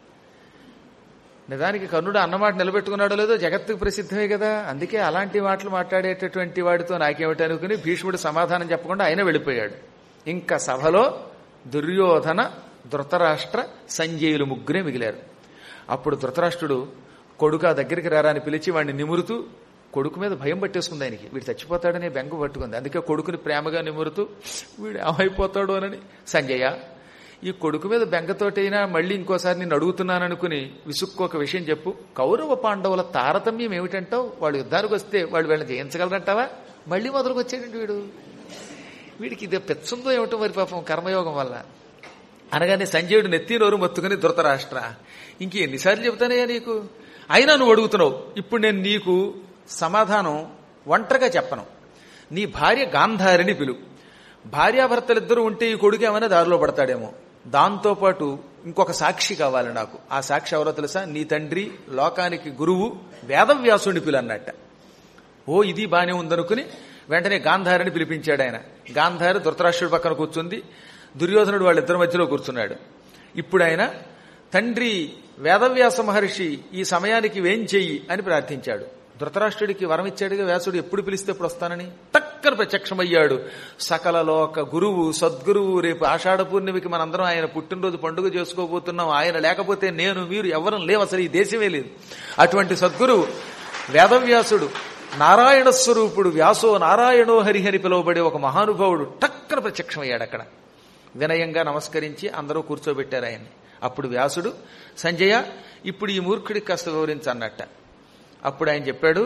నిజానికి కర్ణుడు అన్నమాట నిలబెట్టుకున్నాడో లేదో జగత్తుకు ప్రసిద్ధమే కదా అందుకే అలాంటి మాటలు మాట్లాడేటటువంటి వాడితో నాకేమిటి అనుకుని భీష్ముడు సమాధానం చెప్పకుండా ఆయన వెళ్ళిపోయాడు ఇంకా సభలో దుర్యోధన ధృతరాష్ట్ర సంజయులు ముగ్గురే మిగిలారు అప్పుడు ధృతరాష్ట్రుడు కొడుకు ఆ దగ్గరికి రారా అని పిలిచి వాడిని నిమురుతూ కొడుకు మీద భయం పట్టేసుకుంది ఆయనకి వీడు చచ్చిపోతాడనే బెంగ పట్టుకుంది అందుకే కొడుకుని ప్రేమగా నిమురుతూ వీడు ఏమైపోతాడు అనని సంజయ ఈ కొడుకు మీద బెంగతోటైనా మళ్ళీ ఇంకోసారి నేను అడుగుతున్నాననుకుని విసుక్కోక విషయం చెప్పు కౌరవ పాండవుల తారతమ్యం ఏమిటంటావు వాళ్ళు యుద్ధానికి వస్తే వాళ్ళు వీళ్ళని జయించగలరంటావా మళ్ళీ మొదలుకు వచ్చాడండి వీడు వీడికి ఇది పెచ్చుందో ఏమిటో మరి పాపం కర్మయోగం వల్ల అనగానే సంజయుడు నెత్తి నోరు మొత్తుకుని ధృతరాష్ట్ర ఇంక ఎన్నిసార్లు చెబుతానయ్యా నీకు అయినా నువ్వు అడుగుతున్నావు ఇప్పుడు నేను నీకు సమాధానం ఒంటరిగా చెప్పను నీ భార్య గాంధారిని పిలు భార్యాభర్తలిద్దరూ ఉంటే ఈ కొడుకు ఏమైనా దారిలో పడతాడేమో దాంతోపాటు ఇంకొక సాక్షి కావాలి నాకు ఆ సాక్షి ఎవరో తెలుసా నీ తండ్రి లోకానికి గురువు వేదవ్యాసుని పిలు అన్నట్ట ఓ ఇది బానే ఉందనుకుని వెంటనే గాంధారిని పిలిపించాడు ఆయన గాంధారి ధృతరాష్ట్రుడి పక్కన కూర్చుంది దుర్యోధనుడు వాళ్ళిద్దరి మధ్యలో కూర్చున్నాడు ఇప్పుడు ఆయన తండ్రి వేదవ్యాస మహర్షి ఈ సమయానికి వేం చెయ్యి అని ప్రార్థించాడు ధృతరాష్ట్రుడికి వరం ఇచ్చాడుగా వ్యాసుడు ఎప్పుడు పిలిస్తే ఎప్పుడు వస్తానని టక్కన ప్రత్యక్షమయ్యాడు సకల లోక గురువు సద్గురువు రేపు ఆషాఢ పూర్ణిమకి మనందరం ఆయన పుట్టినరోజు పండుగ చేసుకోబోతున్నాం ఆయన లేకపోతే నేను మీరు ఎవరం లేవు అసలు ఈ దేశమే లేదు అటువంటి సద్గురువు వేదవ్యాసుడు నారాయణ స్వరూపుడు వ్యాసో నారాయణో హరిహరి పిలువబడే ఒక మహానుభావుడు టక్కన ప్రత్యక్షమయ్యాడు అక్కడ వినయంగా నమస్కరించి అందరూ కూర్చోబెట్టారు ఆయన్ని అప్పుడు వ్యాసుడు సంజయ ఇప్పుడు ఈ మూర్ఖుడికి కాస్త వివరించన్నట్ట అప్పుడు ఆయన చెప్పాడు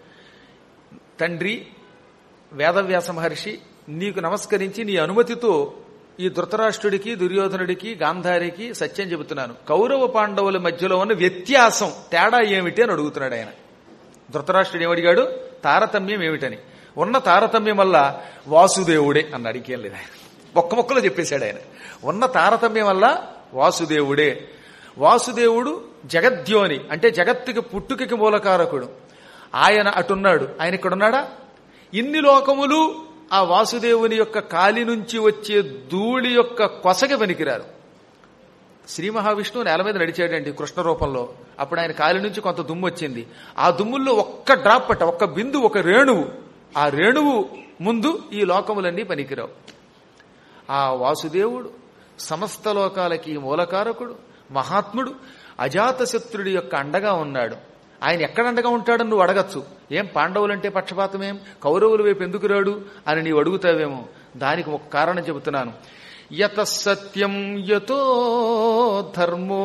తండ్రి వేదవ్యాస మహర్షి నీకు నమస్కరించి నీ అనుమతితో ఈ ధృతరాష్ట్రుడికి దుర్యోధనుడికి గాంధారికి సత్యం చెబుతున్నాను కౌరవ పాండవుల మధ్యలో ఉన్న వ్యత్యాసం తేడా ఏమిటి అని అడుగుతున్నాడు ఆయన ధృతరాష్ట్రుడు ఏమడిగాడు తారతమ్యం ఏమిటని ఉన్న తారతమ్యం వల్ల వాసుదేవుడే అన్నాడు ఇంకేం లేదు ఆయన ఒక్క మొక్కలో చెప్పేశాడు ఆయన ఉన్న తారతమ్యం వల్ల వాసుదేవుడే వాసుదేవుడు జగద్యోని అంటే జగత్తుకి పుట్టుకకి మూలకారకుడు ఆయన అటున్నాడు ఆయన ఇక్కడున్నాడా ఇన్ని లోకములు ఆ వాసుదేవుని యొక్క కాలి నుంచి వచ్చే ధూళి యొక్క కొసకి పనికిరారు శ్రీ మహావిష్ణువు నేల మీద నడిచాడండి కృష్ణ రూపంలో అప్పుడు ఆయన కాలి నుంచి కొంత దుమ్ము వచ్చింది ఆ దుమ్ముల్లో ఒక్క డ్రాప్ పట్ట ఒక్క బిందు ఒక రేణువు ఆ రేణువు ముందు ఈ లోకములన్నీ పనికిరావు ఆ వాసుదేవుడు సమస్త లోకాలకి మూలకారకుడు మహాత్ముడు అజాతశత్రుడి యొక్క అండగా ఉన్నాడు ఆయన ఎక్కడ అండగా ఉంటాడని నువ్వు అడగచ్చు ఏం పాండవులంటే పక్షపాతమేం కౌరవుల వైపు ఎందుకు రాడు అని నీవు అడుగుతావేమో దానికి ఒక కారణం చెబుతున్నాను యత సత్యం యతో ధర్మో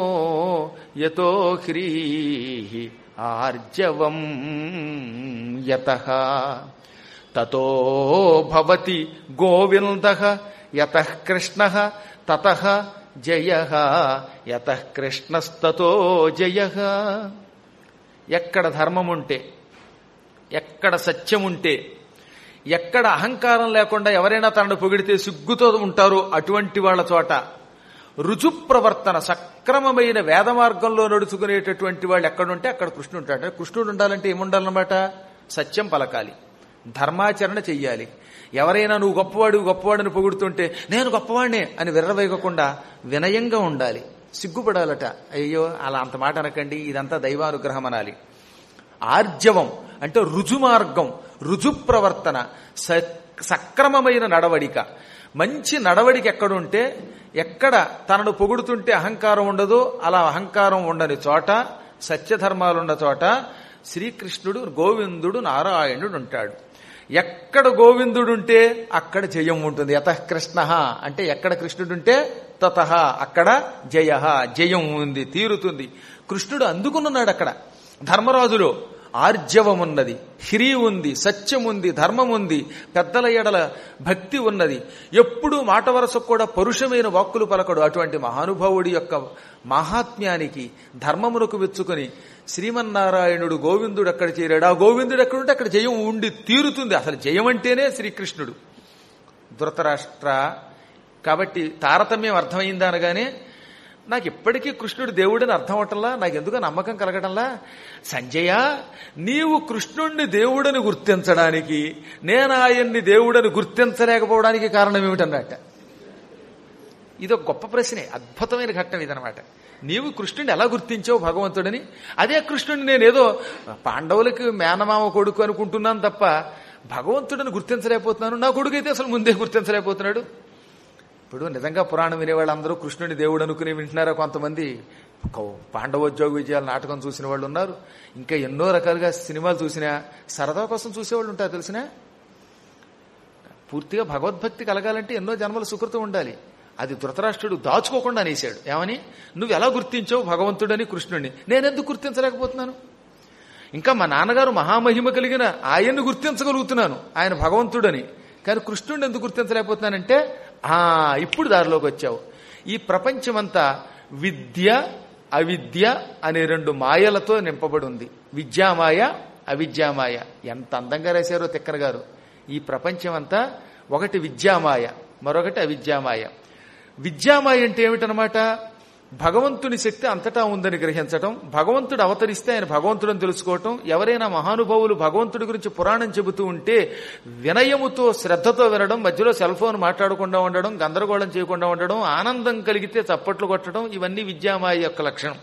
యతో హ్రీ ఆర్జవం యత తతో భవతి గోవింద యత కృష్ణ తత జయ యత కృష్ణస్తతో జయ ఎక్కడ ధర్మం ఉంటే ఎక్కడ సత్యం ఉంటే ఎక్కడ అహంకారం లేకుండా ఎవరైనా తనను పొగిడితే సిగ్గుతో ఉంటారో అటువంటి వాళ్ళ చోట రుజు ప్రవర్తన సక్రమమైన వేద మార్గంలో నడుచుకునేటటువంటి వాళ్ళు ఎక్కడుంటే అక్కడ కృష్ణుడు ఉంటాడు కృష్ణుడు ఉండాలంటే ఏముండాలన్నమాట సత్యం పలకాలి ధర్మాచరణ చెయ్యాలి ఎవరైనా నువ్వు గొప్పవాడు గొప్పవాడని పొగుడుతుంటే నేను గొప్పవాడినే అని విర్రవేగకుండా వినయంగా ఉండాలి సిగ్గుపడాలట అయ్యో అలా అంత మాట అనకండి ఇదంతా దైవానుగ్రహం అనాలి ఆర్జవం అంటే రుజుమార్గం రుజు ప్రవర్తన స- సక్రమమైన నడవడిక మంచి నడవడిక ఎక్కడుంటే ఎక్కడ తనను పొగుడుతుంటే అహంకారం ఉండదో అలా అహంకారం ఉండని చోట సత్యధర్మాలున్న చోట శ్రీకృష్ణుడు గోవిందుడు నారాయణుడు ఉంటాడు ఎక్కడ గోవిందుడుంటే అక్కడ జయం ఉంటుంది యత కృష్ణ అంటే ఎక్కడ కృష్ణుడుంటే తత అక్కడ జయ జయం ఉంది తీరుతుంది కృష్ణుడు అందుకున్నాడు అక్కడ ధర్మరాజులో ఆర్జవం ఉన్నది హ్రీ ఉంది సత్యం ఉంది ధర్మం ఉంది పెద్దల ఎడల భక్తి ఉన్నది ఎప్పుడూ మాట వరసకు కూడా పరుషమైన వాక్కులు పలకడు అటువంటి మహానుభావుడి యొక్క మహాత్మ్యానికి ధర్మమునకు మెచ్చుకొని శ్రీమన్నారాయణుడు గోవిందుడు అక్కడ చేరాడు ఆ గోవిందుడు ఎక్కడుంటే అక్కడ జయం ఉండి తీరుతుంది అసలు జయం అంటేనే శ్రీకృష్ణుడు ధృతరాష్ట్ర కాబట్టి తారతమ్యం అర్థమైందా అనగానే నాకు ఇప్పటికీ కృష్ణుడు దేవుడని అర్థం అవటంలా నాకు ఎందుకో నమ్మకం కలగటంలా సంజయ నీవు కృష్ణుణ్ణి దేవుడని గుర్తించడానికి నేను ఆయన్ని దేవుడని గుర్తించలేకపోవడానికి కారణం ఏమిటన్నట్ట ఇది ఒక గొప్ప ప్రశ్నే అద్భుతమైన ఘట్టం ఇదనమాట నీవు కృష్ణుడిని ఎలా గుర్తించావు భగవంతుడని అదే కృష్ణుడిని నేనేదో పాండవులకి మేనమామ కొడుకు అనుకుంటున్నాను తప్ప భగవంతుడిని గుర్తించలేకపోతున్నాను నా కొడుకు అయితే అసలు ముందే గుర్తించలేకపోతున్నాడు ఇప్పుడు నిజంగా పురాణం వినేవాళ్ళందరూ కృష్ణుని దేవుడు అనుకుని వింటున్నారా కొంతమంది కౌ- పాండవోద్యోగ విజయాల నాటకం చూసిన వాళ్ళు ఉన్నారు ఇంకా ఎన్నో రకాలుగా సినిమాలు చూసినా సరదా కోసం చూసేవాళ్ళు ఉంటారు తెలిసినా పూర్తిగా భగవద్భక్తి కలగాలంటే ఎన్నో జన్మల సుకృతం ఉండాలి అది ధృతరాష్ట్రుడు దాచుకోకుండా అనేశాడు ఏమని నువ్వు ఎలా గుర్తించావు భగవంతుడని కృష్ణుడిని నేనెందుకు గుర్తించలేకపోతున్నాను ఇంకా మా నాన్నగారు మహామహిమ కలిగిన ఆయన్ని గుర్తించగలుగుతున్నాను ఆయన భగవంతుడని కానీ కృష్ణుడిని ఎందుకు గుర్తించలేకపోతున్నానంటే ఆ ఇప్పుడు దారిలోకి వచ్చావు ఈ ప్రపంచమంతా విద్య అవిద్య అనే రెండు మాయలతో నింపబడి ఉంది విద్యామాయ అవిద్యామాయ ఎంత అందంగా రాశారో తిక్కన గారు ఈ ప్రపంచమంతా ఒకటి విద్యామాయ మరొకటి అవిద్యామాయ విద్యామాయ అంటే ఏమిటనమాట భగవంతుని శక్తి అంతటా ఉందని గ్రహించటం భగవంతుడు అవతరిస్తే ఆయన భగవంతుడని తెలుసుకోవటం ఎవరైనా మహానుభావులు భగవంతుడి గురించి పురాణం చెబుతూ ఉంటే వినయముతో శ్రద్ధతో వినడం మధ్యలో సెల్ ఫోన్ మాట్లాడకుండా ఉండడం గందరగోళం చేయకుండా ఉండడం ఆనందం కలిగితే చప్పట్లు కొట్టడం ఇవన్నీ విద్యామాయ యొక్క లక్షణం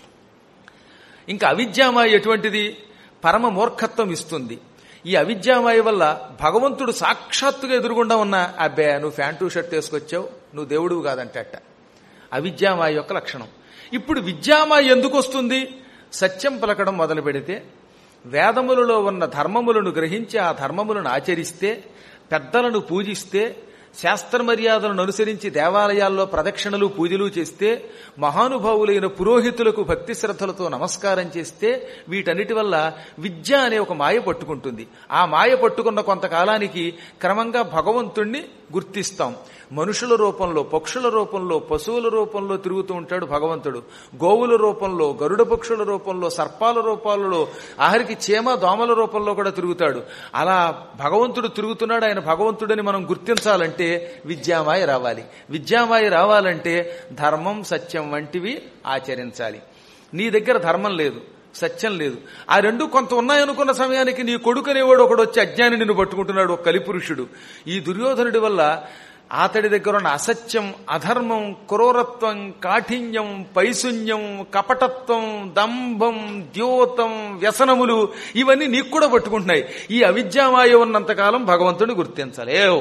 ఇంకా అవిద్యామాయ ఎటువంటిది పరమ మూర్ఖత్వం ఇస్తుంది ఈ అవిద్యామాయ వల్ల భగవంతుడు సాక్షాత్తుగా ఎదురుగుండా ఉన్న అబ్బే నువ్వు ఫ్యాంటు షర్ట్ వేసుకొచ్చావు నువ్వు దేవుడు కాదంటట అవిద్యామాయ యొక్క లక్షణం ఇప్పుడు విద్యామాయ ఎందుకు వస్తుంది సత్యం పలకడం మొదలు పెడితే వేదములలో ఉన్న ధర్మములను గ్రహించి ఆ ధర్మములను ఆచరిస్తే పెద్దలను పూజిస్తే శాస్త్ర మర్యాదలను అనుసరించి దేవాలయాల్లో ప్రదక్షిణలు పూజలు చేస్తే మహానుభావులైన పురోహితులకు భక్తి శ్రద్ధలతో నమస్కారం చేస్తే వీటన్నిటి వల్ల విద్య అనే ఒక మాయ పట్టుకుంటుంది ఆ మాయ పట్టుకున్న కొంతకాలానికి క్రమంగా భగవంతుణ్ణి గుర్తిస్తాం మనుషుల రూపంలో పక్షుల రూపంలో పశువుల రూపంలో తిరుగుతూ ఉంటాడు భగవంతుడు గోవుల రూపంలో గరుడ పక్షుల రూపంలో సర్పాల రూపాలలో ఆఖరికి చీమ దోమల రూపంలో కూడా తిరుగుతాడు అలా భగవంతుడు తిరుగుతున్నాడు ఆయన భగవంతుడని మనం గుర్తించాలంటే విద్యామాయ రావాలి విద్యామాయ రావాలంటే ధర్మం సత్యం వంటివి ఆచరించాలి నీ దగ్గర ధర్మం లేదు సత్యం లేదు ఆ రెండు కొంత ఉన్నాయనుకున్న సమయానికి నీ కొడుకు అనేవాడు ఒకడు వచ్చి అజ్ఞాని నిన్ను పట్టుకుంటున్నాడు ఒక కలిపురుషుడు ఈ దుర్యోధనుడి వల్ల అతడి దగ్గర ఉన్న అసత్యం అధర్మం క్రూరత్వం కాఠిన్యం పైశూన్యం కపటత్వం దంభం ద్యోతం వ్యసనములు ఇవన్నీ నీకు కూడా పట్టుకుంటున్నాయి ఈ అవిద్యామాయ ఉన్నంతకాలం భగవంతుడిని గుర్తించలేవు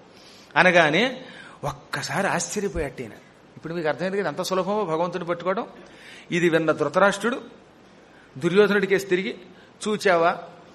అనగానే ఒక్కసారి ఆశ్చర్యపోయాట్టేన ఇప్పుడు మీకు అర్థమైంది కదా ఎంత సులభమో భగవంతుని పట్టుకోవడం ఇది విన్న ధృతరాష్ట్రుడు దుర్యోధనుడికేసి తిరిగి చూచావా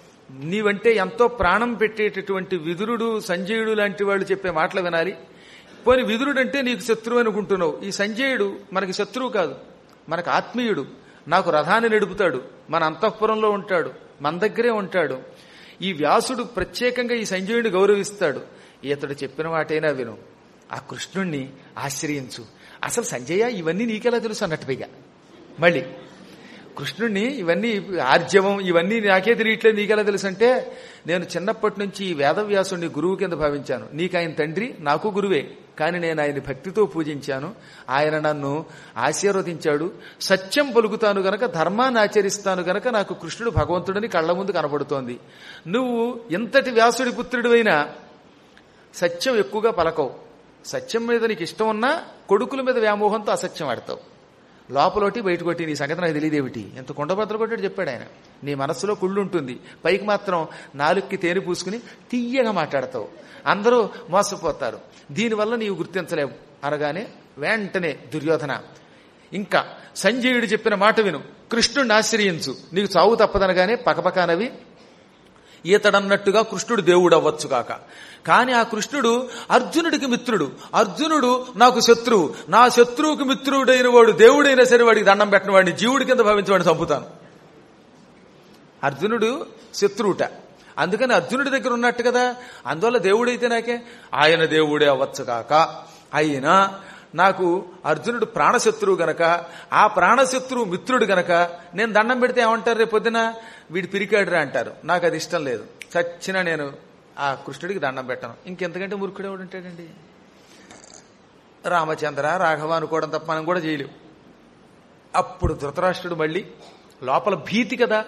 నీవంటే ఎంతో ప్రాణం పెట్టేటటువంటి విదురుడు సంజయుడు లాంటి వాళ్ళు చెప్పే మాటలు వినాలి పోని విదురుడు అంటే నీకు శత్రువు అనుకుంటున్నావు ఈ సంజయుడు మనకి శత్రువు కాదు మనకు ఆత్మీయుడు నాకు రథాన్ని నడుపుతాడు మన అంతఃపురంలో ఉంటాడు మన దగ్గరే ఉంటాడు ఈ వ్యాసుడు ప్రత్యేకంగా ఈ సంజయుడిని గౌరవిస్తాడు ఇతడు చెప్పిన వాటైనా విను ఆ కృష్ణుణ్ణి ఆశ్రయించు అసలు సంజయ ఇవన్నీ నీకెలా తెలుసు అన్నట్టుగా మళ్ళీ కృష్ణుణ్ణి ఇవన్నీ ఆర్జవం ఇవన్నీ నాకే తెలియట్లేదు నీకెలా తెలుసు అంటే నేను చిన్నప్పటి నుంచి ఈ వేదవ్యాసుని గురువు కింద భావించాను నీకు ఆయన తండ్రి నాకు గురువే కానీ నేను ఆయన భక్తితో పూజించాను ఆయన నన్ను ఆశీర్వదించాడు సత్యం పలుకుతాను గనక ధర్మాన్ని ఆచరిస్తాను గనక నాకు కృష్ణుడు భగవంతుడని కళ్ళ ముందు కనపడుతోంది నువ్వు ఇంతటి వ్యాసుడి పుత్రుడివైనా సత్యం ఎక్కువగా పలకవు సత్యం మీద నీకు ఇష్టం ఉన్నా కొడుకుల మీద వ్యామోహంతో అసత్యం ఆడతావు లోపలోటి బయట కొట్టి నీ సంగతి నాకు తెలియదేమిటి ఎంత కొండబద్దలు కొట్టాడు చెప్పాడు ఆయన నీ మనస్సులో కుళ్ళు ఉంటుంది పైకి మాత్రం నాలుగుకి తేనె పూసుకుని తీయగా మాట్లాడతావు అందరూ మోసపోతారు దీనివల్ల నీవు గుర్తించలేవు అనగానే వెంటనే దుర్యోధన ఇంకా సంజయుడు చెప్పిన మాట విను కృష్ణుడిని ఆశ్రయించు నీకు చావు తప్పదనగానే పకపకానవి ఈతడన్నట్టుగా కృష్ణుడు దేవుడు అవ్వచ్చు కాక కానీ ఆ కృష్ణుడు అర్జునుడికి మిత్రుడు అర్జునుడు నాకు శత్రువు నా శత్రువుకి మిత్రుడైన వాడు దేవుడైనా సరే వాడికి దండం పెట్టిన వాడిని జీవుడి కింద భావించి వాడిని చంపుతాను అర్జునుడు శత్రువుట అందుకని అర్జునుడి దగ్గర ఉన్నట్టు కదా అందువల్ల దేవుడైతే నాకే ఆయన దేవుడే అవ్వచ్చు కాక అయినా నాకు అర్జునుడు ప్రాణశత్రువు గనక ఆ ప్రాణశత్రువు మిత్రుడు గనక నేను దండం పెడితే ఏమంటారు రేపు పొద్దున వీడు పిరికాడురా అంటారు నాకు అది ఇష్టం లేదు చచ్చినా నేను ఆ కృష్ణుడికి దండం పెట్టను ఇంకెంతకంటే మూర్ఖుడు ఎవడు ఉంటాడండి రామచంద్ర రాఘవ అనుకోవడం తప్ప మనం కూడా చేయలేం అప్పుడు ధృతరాష్ట్రుడు మళ్ళీ లోపల భీతి కదా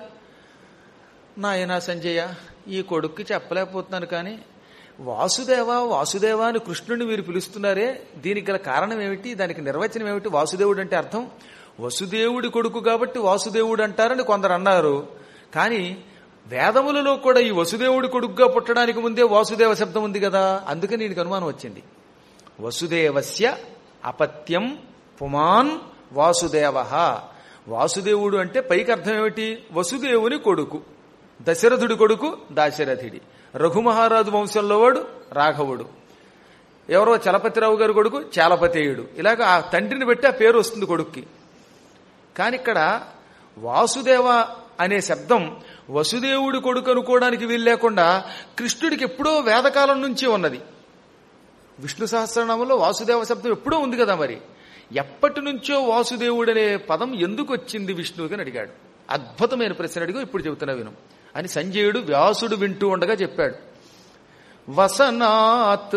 నాయనా సంజయ ఈ కొడుక్కి చెప్పలేకపోతున్నాను కానీ వాసుదేవ వాసుదేవ అని కృష్ణుడిని మీరు పిలుస్తున్నారే దీనికి గల కారణం ఏమిటి దానికి నిర్వచనం ఏమిటి వాసుదేవుడు అంటే అర్థం వసుదేవుడి కొడుకు కాబట్టి వాసుదేవుడు అంటారని కొందరు అన్నారు కానీ వేదములలో కూడా ఈ వసుదేవుడి కొడుకుగా పుట్టడానికి ముందే వాసుదేవ శబ్దం ఉంది కదా అందుకని దీనికి అనుమానం వచ్చింది వసుదేవస్య అపత్యం పుమాన్ వాసుదేవ వాసుదేవుడు అంటే పైకి అర్థం ఏమిటి వసుదేవుని కొడుకు దశరథుడి కొడుకు దాశరథుడి రఘుమహారాజు వంశంలో వాడు రాఘవుడు ఎవరో చలపతిరావు గారి కొడుకు చాలపతేయుడు ఇలాగ ఆ తండ్రిని బట్టి ఆ పేరు వస్తుంది కొడుక్కి కానీ ఇక్కడ వాసుదేవ అనే శబ్దం వసుదేవుడి కొడుకు అనుకోవడానికి వీలు లేకుండా కృష్ణుడికి ఎప్పుడో వేదకాలం నుంచి ఉన్నది విష్ణు సహస్రనామంలో వాసుదేవ శబ్దం ఎప్పుడో ఉంది కదా మరి ఎప్పటి నుంచో వాసుదేవుడనే పదం ఎందుకు వచ్చింది విష్ణువుకి అని అడిగాడు అద్భుతమైన ప్రశ్న అడిగి ఇప్పుడు చెబుతున్నా విను అని సంజయుడు వ్యాసుడు వింటూ ఉండగా చెప్పాడు వసనాత్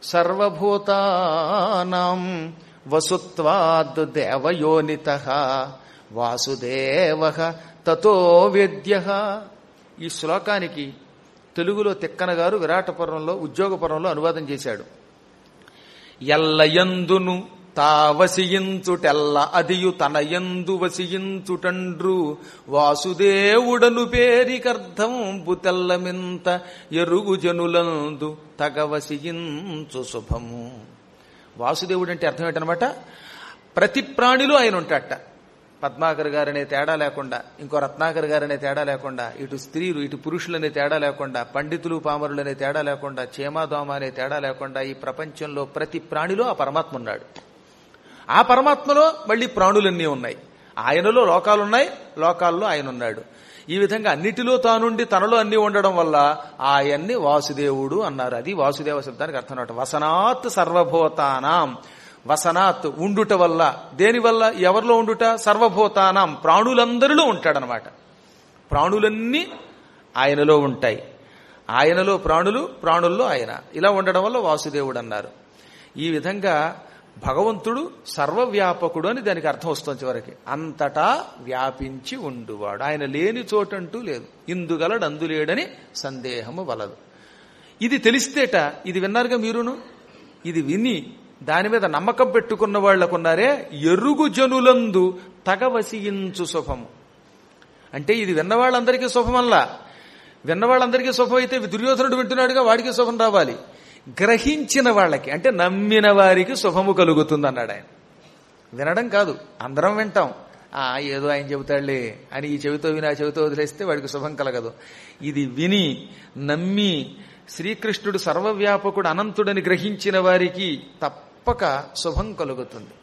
సర్వభూతానాం వసుత్వాద్ దేవయోనిత వాసుదేవ తతో వేద్య ఈ శ్లోకానికి తెలుగులో తిక్కన గారు విరాటపురంలో ఉద్యోగపురంలో అనువాదం చేశాడు ఎల్లయందును తావసియించుటెల్ల అదియు తనయందు వసియించుటండ్రు వాసుదేవుడను పేరికర్థంబు తెల్లమింత ఎరుగు జనులందు తగవసియించు శుభము వాసుదేవుడు అంటే అర్థం ఏంటనమాట ప్రతి ప్రాణిలో ఆయన ఉంటాట పద్మాకర్ గారనే తేడా లేకుండా ఇంకో రత్నాకర్ గారనే తేడా లేకుండా ఇటు స్త్రీలు ఇటు పురుషులనే తేడా లేకుండా పండితులు పామరులనే తేడా లేకుండా చేమాదోమ అనే తేడా లేకుండా ఈ ప్రపంచంలో ప్రతి ప్రాణిలో ఆ పరమాత్మ ఉన్నాడు ఆ పరమాత్మలో మళ్ళీ ప్రాణులన్నీ ఉన్నాయి ఆయనలో లోకాలున్నాయి లోకాల్లో ఆయన ఉన్నాడు ఈ విధంగా అన్నిటిలో తానుండి తనలో అన్ని ఉండడం వల్ల ఆయన్ని వాసుదేవుడు అన్నారు అది వాసుదేవ శబ్దానికి అర్థం అన్నమాట వసనాత్ సర్వభూతానాం వసనాత్ ఉండుట వల్ల దేని వల్ల ఎవరిలో ఉండుట సర్వభూతానాం ప్రాణులందరిలో ఉంటాడనమాట ప్రాణులన్నీ ఆయనలో ఉంటాయి ఆయనలో ప్రాణులు ప్రాణుల్లో ఆయన ఇలా ఉండడం వల్ల వాసుదేవుడు అన్నారు ఈ విధంగా భగవంతుడు సర్వవ్యాపకుడు అని దానికి అర్థం వస్తుంది చివరికి అంతటా వ్యాపించి ఉండువాడు ఆయన లేని చోటంటూ లేదు ఇందుగలడు అందులేడని సందేహము వలదు ఇది తెలిస్తేట ఇది విన్నారుగా మీరును ఇది విని దాని మీద నమ్మకం పెట్టుకున్న వాళ్లకున్నారే ఎరుగు జనులందు తగవసియించు శుభము అంటే ఇది విన్న వాళ్ళందరికీ శుభమల్లా విన్న వాళ్ళందరికీ శుభం అయితే దుర్యోధనుడు వింటున్నాడుగా వాడికి శుభం రావాలి గ్రహించిన వాళ్ళకి అంటే నమ్మిన వారికి శుభము కలుగుతుంది అన్నాడు ఆయన వినడం కాదు అందరం వింటాం ఆ ఏదో ఆయన చెబుతాడులే అని ఈ చెవితో విని ఆ చెవితో వదిలేస్తే వాడికి శుభం కలగదు ఇది విని నమ్మి శ్రీకృష్ణుడు సర్వవ్యాపకుడు అనంతుడని గ్రహించిన వారికి తప్పక శుభం కలుగుతుంది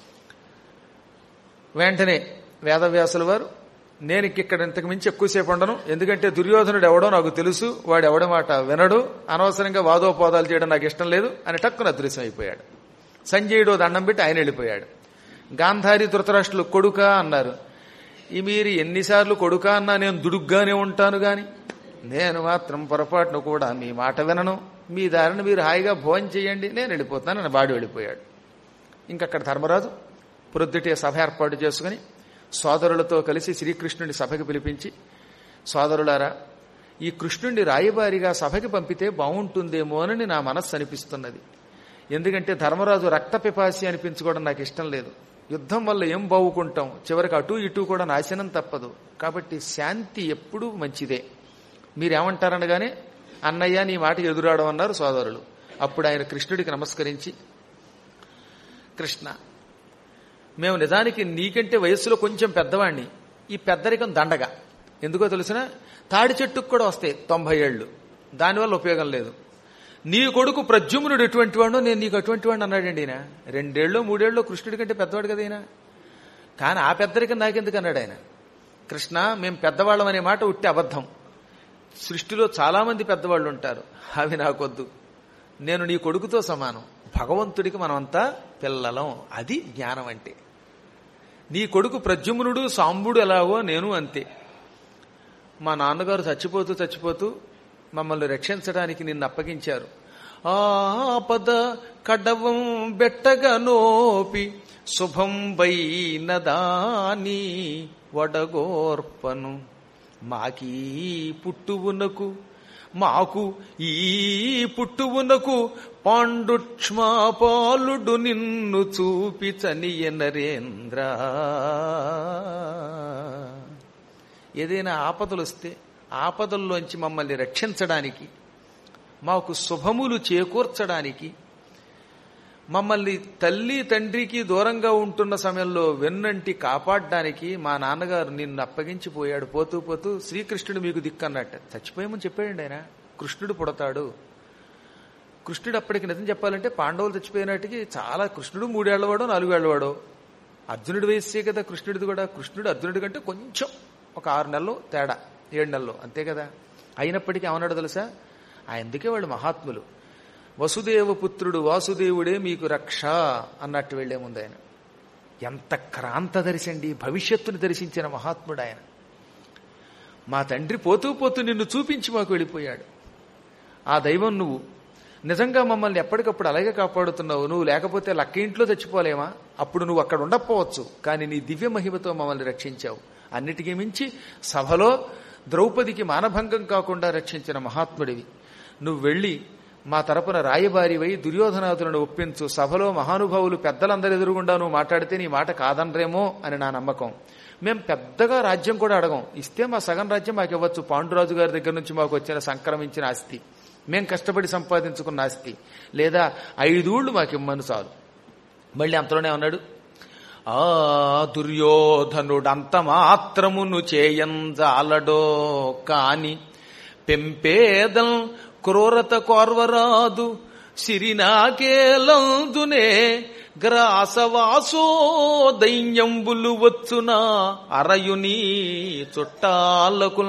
వెంటనే వేదవ్యాసుల వారు నేను ఇక్కడ ఇంతకు మించి ఎక్కువసేపు ఉండను ఎందుకంటే దుర్యోధనుడు ఎవడో నాకు తెలుసు వాడు ఎవడ మాట వినడు అనవసరంగా వాదోపోదాలు చేయడం నాకు ఇష్టం లేదు అని టక్కున అదృశ్యం అయిపోయాడు సంజయుడు దండం పెట్టి ఆయన వెళ్ళిపోయాడు గాంధారి ధృతరాష్ట్రులు కొడుక అన్నారు ఈ మీరు ఎన్నిసార్లు కొడుకా అన్నా నేను దుడుగ్గానే ఉంటాను గాని నేను మాత్రం పొరపాటును కూడా మీ మాట వినను మీ దారిని మీరు హాయిగా భోజనం చేయండి నేను వెళ్ళిపోతాను అని బాడి వెళ్ళిపోయాడు ఇంకక్కడ ధర్మరాజు ప్రొద్దుటే సభ ఏర్పాటు చేసుకుని సోదరులతో కలిసి శ్రీకృష్ణుని సభకి పిలిపించి సోదరులారా ఈ కృష్ణుణ్ణి రాయబారిగా సభకి పంపితే బాగుంటుందేమోనని నా మనస్సు అనిపిస్తున్నది ఎందుకంటే ధర్మరాజు రక్త పిపాసి అనిపించుకోవడం నాకు ఇష్టం లేదు యుద్ధం వల్ల ఏం బావుకుంటాం చివరికి అటు ఇటు కూడా నాశనం తప్పదు కాబట్టి శాంతి ఎప్పుడూ మంచిదే మీరేమంటారనగానే అన్నయ్య నీ మాటకి ఎదురాడం అన్నారు సోదరులు అప్పుడు ఆయన కృష్ణుడికి నమస్కరించి కృష్ణ మేము నిజానికి నీకంటే వయస్సులో కొంచెం పెద్దవాణ్ణి ఈ పెద్దరికం దండగా ఎందుకో తెలిసిన తాడి చెట్టుకు కూడా వస్తాయి తొంభై ఏళ్ళు దానివల్ల ఉపయోగం లేదు నీ కొడుకు ప్రద్యుమ్నుడు ఎటువంటి వాడు నేను నీకు అటువంటి వాడిని అన్నాడండి ఈయన రెండేళ్ళు మూడేళ్ళు కృష్ణుడి కంటే పెద్దవాడు కదా ఈయన కానీ ఆ పెద్దరికం నాకెందుకు అన్నాడు ఆయన కృష్ణ మేము పెద్దవాళ్ళం అనే మాట ఉట్టి అబద్ధం సృష్టిలో చాలా మంది పెద్దవాళ్ళు ఉంటారు అవి నాకొద్దు నేను నీ కొడుకుతో సమానం భగవంతుడికి మనమంతా పిల్లలం అది జ్ఞానం అంటే నీ కొడుకు ప్రద్యుమ్నుడు సాంబుడు ఎలాగో నేను అంతే మా నాన్నగారు చచ్చిపోతూ చచ్చిపోతూ మమ్మల్ని రక్షించడానికి నిన్ను అప్పగించారు ఆపద కడవం బెట్టగా నోపి శుభం దాని వడగోర్పను మాకీ పుట్టువునకు మాకు ఈ పుట్టువునకు పాండుక్ష్మాపాలుడు నిన్ను చూపి చనియ నరేంద్ర ఏదైనా ఆపదలు వస్తే ఆపదల్లోంచి మమ్మల్ని రక్షించడానికి మాకు శుభములు చేకూర్చడానికి మమ్మల్ని తల్లి తండ్రికి దూరంగా ఉంటున్న సమయంలో వెన్నంటి కాపాడడానికి మా నాన్నగారు నిన్ను అప్పగించిపోయాడు పోతూ పోతూ శ్రీకృష్ణుడు మీకు దిక్కన్నట్ట చచ్చిపోయామని చెప్పాడండి ఆయన కృష్ణుడు పుడతాడు కృష్ణుడు అప్పటికి నిజం చెప్పాలంటే పాండవులు చచ్చిపోయినట్టుకి చాలా కృష్ణుడు మూడేళ్లవాడో నాలుగేళ్లవాడో అర్జునుడి వయస్సే కదా కృష్ణుడిది కూడా కృష్ణుడు అర్జునుడి కంటే కొంచెం ఒక ఆరు నెలలు తేడా ఏడు నెలలు అంతే కదా అయినప్పటికీ ఏమన్నాడు తెలుసా అందుకే వాళ్ళు మహాత్ములు వసుదేవ పుత్రుడు వాసుదేవుడే మీకు రక్ష అన్నట్టు వెళ్లే ముందు ఆయన ఎంత క్రాంత దర్శండి భవిష్యత్తుని దర్శించిన మహాత్ముడు ఆయన మా తండ్రి పోతూ పోతూ నిన్ను చూపించి మాకు వెళ్ళిపోయాడు ఆ దైవం నువ్వు నిజంగా మమ్మల్ని ఎప్పటికప్పుడు అలాగే కాపాడుతున్నావు నువ్వు లేకపోతే లక్క ఇంట్లో చచ్చిపోలేమా అప్పుడు నువ్వు అక్కడ ఉండకపోవచ్చు కానీ నీ దివ్య మహిమతో మమ్మల్ని రక్షించావు అన్నిటికీ మించి సభలో ద్రౌపదికి మానభంగం కాకుండా రక్షించిన మహాత్ముడివి నువ్వు వెళ్ళి మా తరపున రాయబారివై దుర్యోధనాదులను ఒప్పించు సభలో మహానుభావులు పెద్దలందరి ఎదురుగుండా నువ్వు మాట్లాడితే నీ మాట కాదనరేమో అని నా నమ్మకం మేము పెద్దగా రాజ్యం కూడా అడగం ఇస్తే మా సగం రాజ్యం మాకు ఇవ్వచ్చు పాండురాజు గారి దగ్గర నుంచి మాకు వచ్చిన సంక్రమించిన ఆస్తి మేం కష్టపడి సంపాదించుకున్న ఆస్తి లేదా ఐదూళ్లు మాకు ఇమ్మను చాలు మళ్ళీ అంతలోనే ఉన్నాడు ఆ దుర్యోధనుడంత మాత్రమును చేయంజాలడో కాని పెంపేదం క్రూరత కోర్వరాదు సిరినాకేలందునే గ్రాసవాసో దైన్యంబులు వచ్చునా అరయుని చుట్టాలకు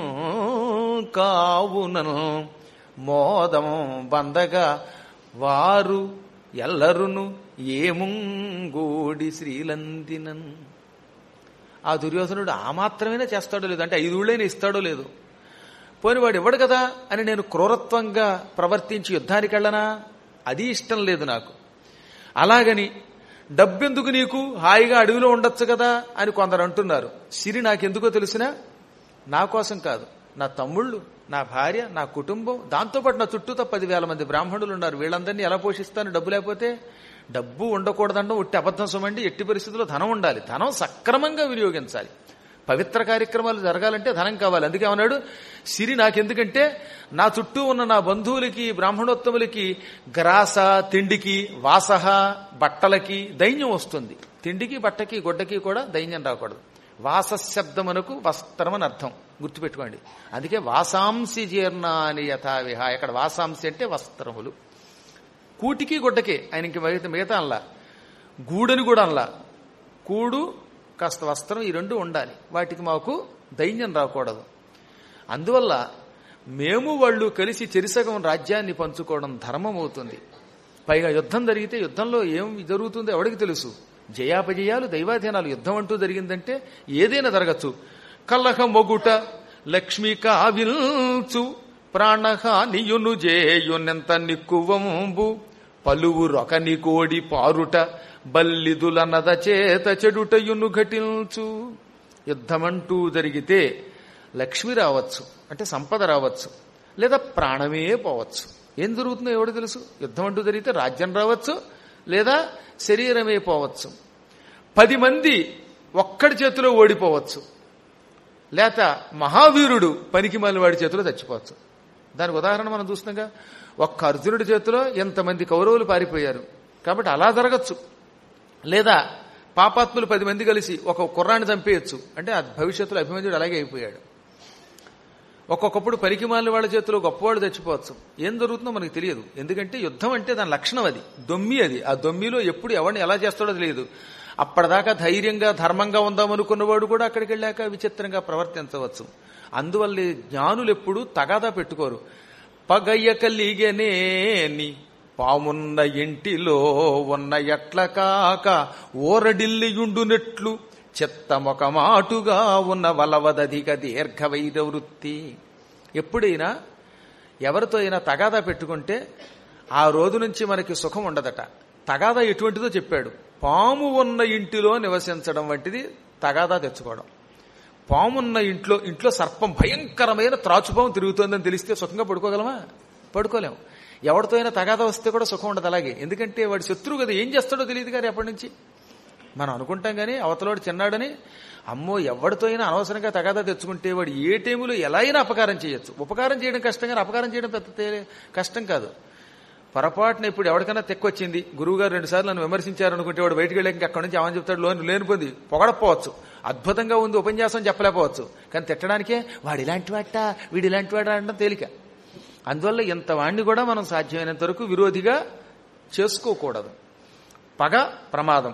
కావునను మోదం బందగా వారు ఎల్లరును ఏముంగూడి శ్రీలందినన్ ఆ దుర్యోధనుడు ఆ మాత్రమే చేస్తాడో లేదు అంటే ఐదుళ్ళైనా ఇస్తాడో లేదు పోని వాడు ఇవ్వడు కదా అని నేను క్రూరత్వంగా ప్రవర్తించి యుద్ధానికి వెళ్ళనా అది ఇష్టం లేదు నాకు అలాగని డబ్బెందుకు నీకు హాయిగా అడవిలో ఉండొచ్చు కదా అని కొందరు అంటున్నారు సిరి నాకెందుకో తెలిసినా నా కోసం కాదు నా తమ్ముళ్ళు నా భార్య నా కుటుంబం దాంతోపాటు నా చుట్టూతో పదివేల మంది బ్రాహ్మణులు ఉన్నారు వీళ్ళందరినీ ఎలా పోషిస్తాను డబ్బు లేకపోతే డబ్బు ఉండకూడదండం ఉట్టి అబద్ధం సమండి ఎట్టి పరిస్థితుల్లో ధనం ఉండాలి ధనం సక్రమంగా వినియోగించాలి పవిత్ర కార్యక్రమాలు జరగాలంటే ధనం కావాలి అందుకే అన్నాడు సిరి నాకెందుకంటే నా చుట్టూ ఉన్న నా బంధువులకి బ్రాహ్మణోత్తములకి గ్రాస తిండికి వాసహ బట్టలకి దైన్యం వస్తుంది తిండికి బట్టకి గుడ్డకి కూడా దైన్యం రాకూడదు వాసశబ్దమునకు వస్త్రం అని అర్థం గుర్తుపెట్టుకోండి అందుకే వాసాంసి జీర్ణాని యథావిహ ఇక్కడ వాసాంసి అంటే వస్త్రములు కూటికి గుడ్డకే ఆయన ఇంక మిగతా మిగతా అనలా గూడని కూడా అనలా కూడు కాస్త వస్త్రం ఈ రెండు ఉండాలి వాటికి మాకు దైన్యం రాకూడదు అందువల్ల మేము వాళ్ళు కలిసి చెరిసగం రాజ్యాన్ని పంచుకోవడం ధర్మం అవుతుంది పైగా యుద్ధం జరిగితే యుద్ధంలో ఏం జరుగుతుందో ఎవడికి తెలుసు జయాపజయాలు దైవాధీనాలు యుద్ధం అంటూ జరిగిందంటే ఏదైనా జరగచ్చు కలహ మొగుట లక్ష్మి కావిల్చు ప్రాణహానియును జేయునెంత నిక్కువంబు పలువురొకని కోడి పారుట బల్లిదులనద చేత చెడుటయును ఘటించు యుద్ధమంటూ జరిగితే లక్ష్మి రావచ్చు అంటే సంపద రావచ్చు లేదా ప్రాణమే పోవచ్చు ఏం జరుగుతుందో ఎవడు తెలుసు యుద్ధం అంటూ జరిగితే రాజ్యం రావచ్చు లేదా శరీరమే పోవచ్చు పది మంది ఒక్కడి చేతిలో ఓడిపోవచ్చు లేక మహావీరుడు పనికి వాడి చేతిలో చచ్చిపోవచ్చు దానికి ఉదాహరణ మనం చూస్తున్నాగా ఒక్క అర్జునుడి చేతిలో ఎంతమంది కౌరవులు పారిపోయారు కాబట్టి అలా జరగచ్చు లేదా పాపాత్ములు పది మంది కలిసి ఒక కుర్రాన్ని చంపేయచ్చు అంటే ఆ భవిష్యత్తులో అభిమన్యుడు అలాగే అయిపోయాడు ఒక్కొక్కప్పుడు పరికిమాలిన వాళ్ళ చేతిలో గొప్పవాళ్ళు చచ్చిపోవచ్చు ఏం జరుగుతుందో మనకు తెలియదు ఎందుకంటే యుద్ధం అంటే దాని లక్షణం అది దొమ్మి అది ఆ దొమ్మిలో ఎప్పుడు ఎవరిని ఎలా చేస్తాడో తెలియదు అప్పటిదాకా ధైర్యంగా ధర్మంగా ఉందామనుకున్నవాడు కూడా అక్కడికి వెళ్ళాక విచిత్రంగా ప్రవర్తించవచ్చు అందువల్ల జ్ఞానులు ఎప్పుడు తగాదా పెట్టుకోరు పగయ్య కలిగనేని పామున్న ఇంటిలో ఉన్న ఎట్ల కాక ఓరడిల్లియుండునట్లు చిత్తమొక మాటుగా ఉన్న వలవదధిక దీర్ఘ వైద వృత్తి ఎప్పుడైనా ఎవరితో అయినా తగాదా పెట్టుకుంటే ఆ రోజు నుంచి మనకి సుఖం ఉండదట తగాదా ఎటువంటిదో చెప్పాడు పాము ఉన్న ఇంటిలో నివసించడం వంటిది తగాదా తెచ్చుకోవడం పామున్న ఇంట్లో ఇంట్లో సర్పం భయంకరమైన త్రాచుపాము తిరుగుతోందని తెలిస్తే సుఖంగా పడుకోగలమా పడుకోలేము ఎవరితో అయినా తగాదా వస్తే కూడా సుఖం ఉండదు అలాగే ఎందుకంటే వాడి శత్రువు కదా ఏం చేస్తాడో తెలియదు కానీ ఎప్పటి నుంచి మనం అనుకుంటాం కానీ అవతలోడు చిన్నాడని అమ్మో ఎవరితో అయినా అనవసరంగా తగాదా తెచ్చుకుంటే వాడు ఏ టైములో ఎలా అయినా అపకారం చేయొచ్చు ఉపకారం చేయడం కష్టం కానీ అపకారం చేయడం పెద్ద తే- కష్టం కాదు పొరపాటున ఇప్పుడు ఎవరికైనా తెక్కొచ్చింది గురువుగారు రెండు సార్లు నన్ను విమర్శించారు అనుకుంటే వాడు బయటికి వెళ్ళాక అక్కడి నుంచి ఏమని చెప్తాడు లోన్ లేని పొంది పొగడపోవచ్చు అద్భుతంగా ఉంది ఉపన్యాసం చెప్పలేకపోవచ్చు కానీ తిట్టడానికే వాడు ఇలాంటి వాట వీడు ఇలాంటి వాడ అనడం తేలిక అందువల్ల ఇంత వాణ్ణి కూడా మనం సాధ్యమైనంత వరకు విరోధిగా చేసుకోకూడదు పగ ప్రమాదం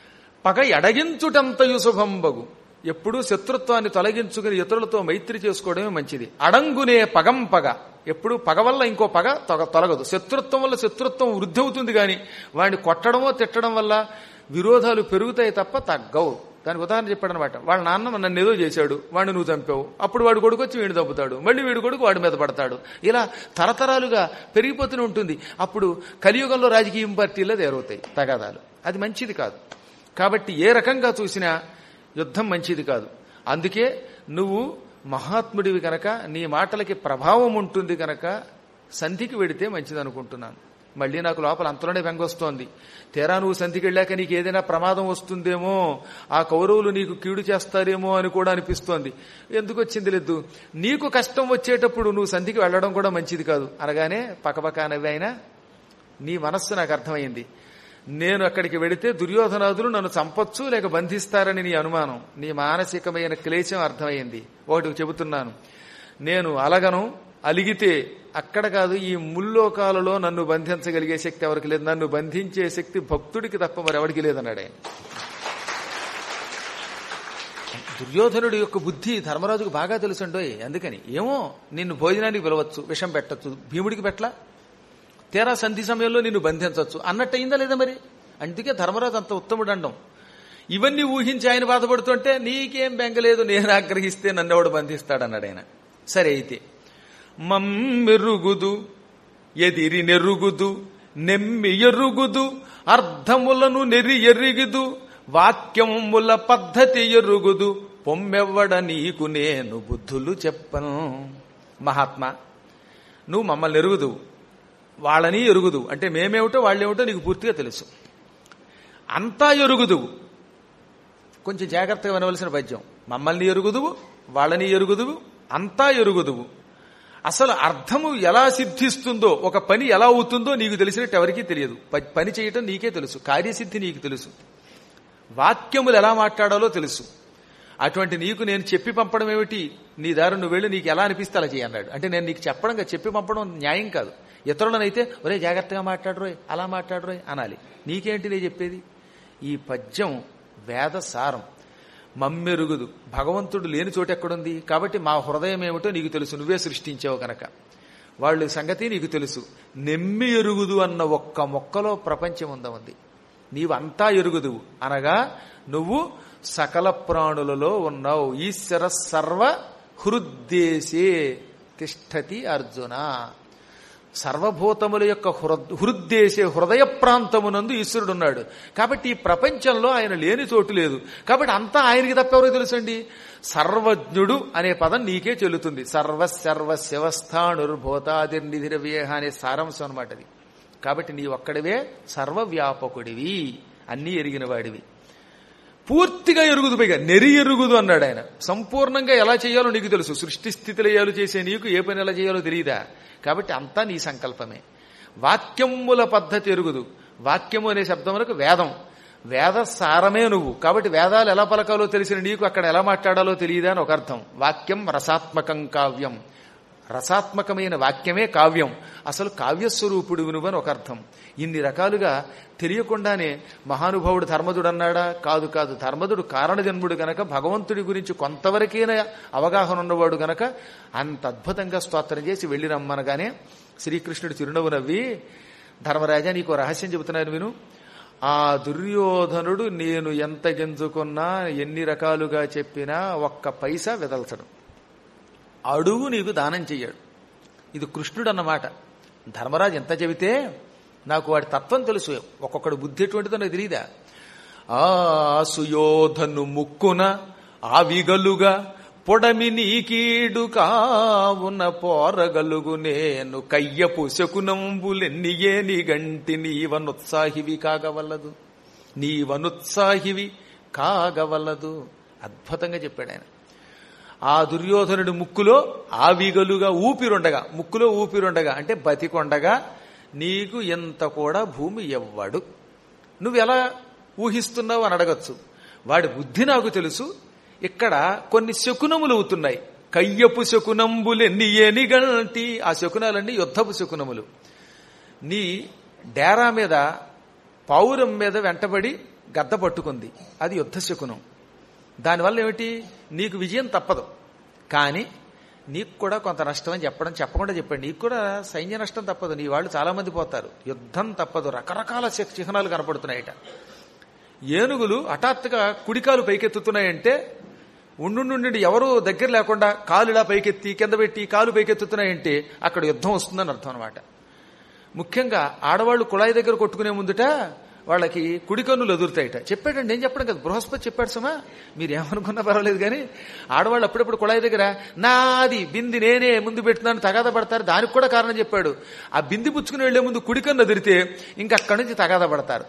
పగ ఎడగించుటంతయు శుభంబగు ఎప్పుడూ శత్రుత్వాన్ని తొలగించుకుని ఇతరులతో మైత్రి చేసుకోవడమే మంచిది అడంగునే పగం పగ ఎప్పుడు పగ వల్ల ఇంకో పగ తొగ తొలగదు శత్రుత్వం వల్ల శత్రుత్వం వృద్ధి అవుతుంది కానీ వాడిని కొట్టడమో తిట్టడం వల్ల విరోధాలు పెరుగుతాయి తప్ప తగ్గవు దానికి ఉదాహరణ చెప్పాడు అనమాట వాళ్ళ నాన్న నన్ను ఏదో చేశాడు వాడిని నువ్వు చంపావు అప్పుడు వాడు కొడుకు వచ్చి వీడిని చంపుతాడు మళ్ళీ వీడి కొడుకు వాడి మీద పడతాడు ఇలా తరతరాలుగా పెరిగిపోతూనే ఉంటుంది అప్పుడు కలియుగంలో రాజకీయ పార్టీలో తయారవుతాయి తగాదాలు అది మంచిది కాదు కాబట్టి ఏ రకంగా చూసినా యుద్ధం మంచిది కాదు అందుకే నువ్వు మహాత్ముడివి కనుక నీ మాటలకి ప్రభావం ఉంటుంది కనుక సంధికి వెడితే మంచిది అనుకుంటున్నాను మళ్ళీ నాకు లోపల అంతలోనే వెంగొస్తోంది తీరా నువ్వు సంధికి వెళ్ళాక నీకు ఏదైనా ప్రమాదం వస్తుందేమో ఆ కౌరవులు నీకు కీడు చేస్తారేమో అని కూడా అనిపిస్తోంది ఎందుకు వచ్చింది లేదు నీకు కష్టం వచ్చేటప్పుడు నువ్వు సంధికి వెళ్ళడం కూడా మంచిది కాదు అనగానే పకపక నవ్వి అయినా నీ మనస్సు నాకు అర్థమైంది నేను అక్కడికి వెడితే దుర్యోధనాదులు నన్ను చంపొచ్చు లేక బంధిస్తారని నీ అనుమానం నీ మానసికమైన క్లేశం అర్థమైంది ఒకటి చెబుతున్నాను నేను అలగను అలిగితే అక్కడ కాదు ఈ ముల్లోకాలలో నన్ను బంధించగలిగే శక్తి ఎవరికి లేదు నన్ను బంధించే శక్తి భక్తుడికి తప్ప మరి ఎవరికి లేదన్నాడు ఆయన దుర్యోధనుడి యొక్క బుద్ధి ధర్మరాజుకు బాగా తెలుసుండోయ్ అందుకని ఏమో నిన్ను భోజనానికి పిలవచ్చు విషం పెట్టచ్చు భీముడికి పెట్ల తీరా సంధి సమయంలో నిన్ను బంధించవచ్చు అన్నట్టు అయిందా లేదా మరి అందుకే ధర్మరాజు అంత ఉత్తముడు అండం ఇవన్నీ ఊహించి ఆయన బాధపడుతుంటే నీకేం బెంగలేదు నేను ఆగ్రహిస్తే నన్నెవడు బంధిస్తాడన్నాడు ఆయన సరే అయితే మమ్మెరుగుదు ఎదిరి నెరుగుదు నెమ్మి ఎరుగుదు అర్థములను నెరి ఎరిగిదు వాక్యముల పద్ధతి ఎరుగుదు పొమ్మెవ్వడ నీకు నేను బుద్ధులు చెప్పను మహాత్మా నువ్వు మమ్మల్ని ఎరుగుదు వాళ్ళని ఎరుగుదు అంటే మేమేమిటో వాళ్ళేమిటో నీకు పూర్తిగా తెలుసు అంతా ఎరుగుదువు కొంచెం జాగ్రత్తగా వినవలసిన పద్యం మమ్మల్ని ఎరుగుదువు వాళ్ళని ఎరుగుదువు అంతా ఎరుగుదువు అసలు అర్థము ఎలా సిద్ధిస్తుందో ఒక పని ఎలా అవుతుందో నీకు తెలిసినట్టు ఎవరికీ తెలియదు ప- పని చేయటం నీకే తెలుసు కార్యసిద్ధి నీకు తెలుసు వాక్యములు ఎలా మాట్లాడాలో తెలుసు అటువంటి నీకు నేను చెప్పి పంపడం ఏమిటి నీ దారి నువ్వు వెళ్ళి నీకు ఎలా అనిపిస్తే అలా చేయి అన్నాడు అంటే నేను నీకు చెప్పడం కాదు, చెప్పి పంపడం న్యాయం కాదు ఇతరులనైతే ఒరే జాగ్రత్తగా మాట్లాడరోయ్ అలా మాట్లాడరోయ్ అనాలి నీకేంటి నేను చెప్పేది ఈ పద్యం వేద సారం మమ్మెరుగుదు భగవంతుడు లేని చోటు ఎక్కడుంది కాబట్టి మా హృదయం ఏమిటో నీకు తెలుసు నువ్వే సృష్టించావు కనుక వాళ్ళ సంగతి నీకు తెలుసు నెమ్మి ఎరుగుదు అన్న ఒక్క మొక్కలో ప్రపంచం ఉందా ఉంది నీవంతా ఎరుగుదువు అనగా నువ్వు సకల ప్రాణులలో ఉన్నావు ఈశ్వర సర్వ హృద్దేశే తిష్టతి అర్జున సర్వభూతముల యొక్క హృద్ హృద్దేశే హృదయ ప్రాంతమునందు ఈశ్వరుడు ఉన్నాడు కాబట్టి ఈ ప్రపంచంలో ఆయన లేని చోటు లేదు కాబట్టి అంతా ఆయనకి తప్పెవరో తెలుసండి సర్వజ్ఞుడు అనే పదం నీకే చెల్లుతుంది సర్వ సర్వ శివస్థాణుర్భూతాదిర్నిధిర వేహ అనే సారాంశం అనమాట అది కాబట్టి నీ ఒక్కడివే సర్వవ్యాపకుడివి అన్నీ ఎరిగిన వాడివి పూర్తిగా ఎరుగుదు పైగా నెరి ఎరుగుదు అన్నాడు ఆయన సంపూర్ణంగా ఎలా చేయాలో నీకు తెలుసు సృష్టి స్థితిలయాలు చేసే నీకు ఏ పని ఎలా చేయాలో తెలియదా కాబట్టి అంతా నీ సంకల్పమే వాక్యముల పద్ధతి ఎరుగుదు వాక్యము అనే శబ్దములకు వేదం వేద సారమే నువ్వు కాబట్టి వేదాలు ఎలా పలకాలో తెలిసిన నీకు అక్కడ ఎలా మాట్లాడాలో తెలియదా అని ఒక అర్థం వాక్యం రసాత్మకం కావ్యం రసాత్మకమైన వాక్యమే కావ్యం అసలు కావ్యస్వరూపుడు నువ్వని ఒక అర్థం ఇన్ని రకాలుగా తెలియకుండానే మహానుభావుడు ధర్మదుడు అన్నాడా కాదు కాదు ధర్మదుడు కారణజన్ముడు గనక భగవంతుడి గురించి కొంతవరకైనా అవగాహన ఉన్నవాడు గనక అంత అద్భుతంగా స్తోత్రం చేసి వెళ్ళి రమ్మనగానే శ్రీకృష్ణుడు చిరునవ్వు నవ్వి ధర్మరాజా నీకు రహస్యం చెబుతున్నాను విను ఆ దుర్యోధనుడు నేను ఎంత గెంజుకున్నా ఎన్ని రకాలుగా చెప్పినా ఒక్క పైసా వెదల్చడు అడుగు నీకు దానం చెయ్యాడు ఇది కృష్ణుడు అన్నమాట ధర్మరాజు ఎంత చెబితే నాకు వాడి తత్వం తెలుసు ఒక్కొక్కడు బుద్ధి ఎటువంటిదో నాకు తెలియదా ఆ సుయోధను ముక్కున ఆవిగలుగా పొడమి నీకీడు కావున పోరగలుగు నేను కయ్యపు శకునంబులెన్నియే నీ గంటి నీవనుత్సాహివి కాగవలదు నీవనుత్సాహివి కాగవలదు అద్భుతంగా చెప్పాడు ఆయన ఆ దుర్యోధనుడి ముక్కులో ఆవిగలుగా ఊపిరుండగా ముక్కులో ఊపిరుండగా అంటే బతికొండగా నీకు ఎంత కూడా భూమి ఎవ్వడు నువ్వు ఎలా ఊహిస్తున్నావు అని అడగచ్చు వాడి బుద్ధి నాకు తెలుసు ఇక్కడ కొన్ని శకునములు అవుతున్నాయి కయ్యపు శకునంబులెన్ని ఎనిగంటి ఆ శకునాలన్నీ యుద్ధపు శకునములు నీ డేరా మీద పౌరం మీద వెంటబడి గద్ద పట్టుకుంది అది యుద్ధ శకునం దానివల్ల ఏమిటి నీకు విజయం తప్పదు కానీ నీకు కూడా కొంత నష్టం అని చెప్పడం చెప్పకుండా చెప్పండి నీకు కూడా సైన్య నష్టం తప్పదు నీ వాళ్ళు చాలా మంది పోతారు యుద్ధం తప్పదు రకరకాల చిహ్- చిహ్నాలు కనపడుతున్నాయట ఏనుగులు హఠాత్తుగా కుడికాలు పైకెత్తుతున్నాయంటే ఉండుండి ఎవరు దగ్గర లేకుండా కాలు ఇలా పైకెత్తి కింద పెట్టి కాలు పైకెత్తుతున్నాయంటే అక్కడ యుద్ధం వస్తుందని అర్థం అనమాట ముఖ్యంగా ఆడవాళ్ళు కుళాయి దగ్గర కొట్టుకునే ముందుట వాళ్ళకి కుడి కన్నులు ఎదురుతాయిట చెప్పాడండి నేను చెప్పడం కదా బృహస్పతి చెప్పాడు సుమా మీరు ఏమనుకున్నా పర్వాలేదు కానీ ఆడవాళ్ళు అప్పుడప్పుడు కుళాయి దగ్గర నాది బింది నేనే ముందు పెడుతున్నాను తగాద పడతారు దానికి కూడా కారణం చెప్పాడు ఆ బింది పుచ్చుకుని వెళ్లే ముందు కుడి కన్ను ఎదిరితే ఇంకా అక్కడి నుంచి తగాద పడతారు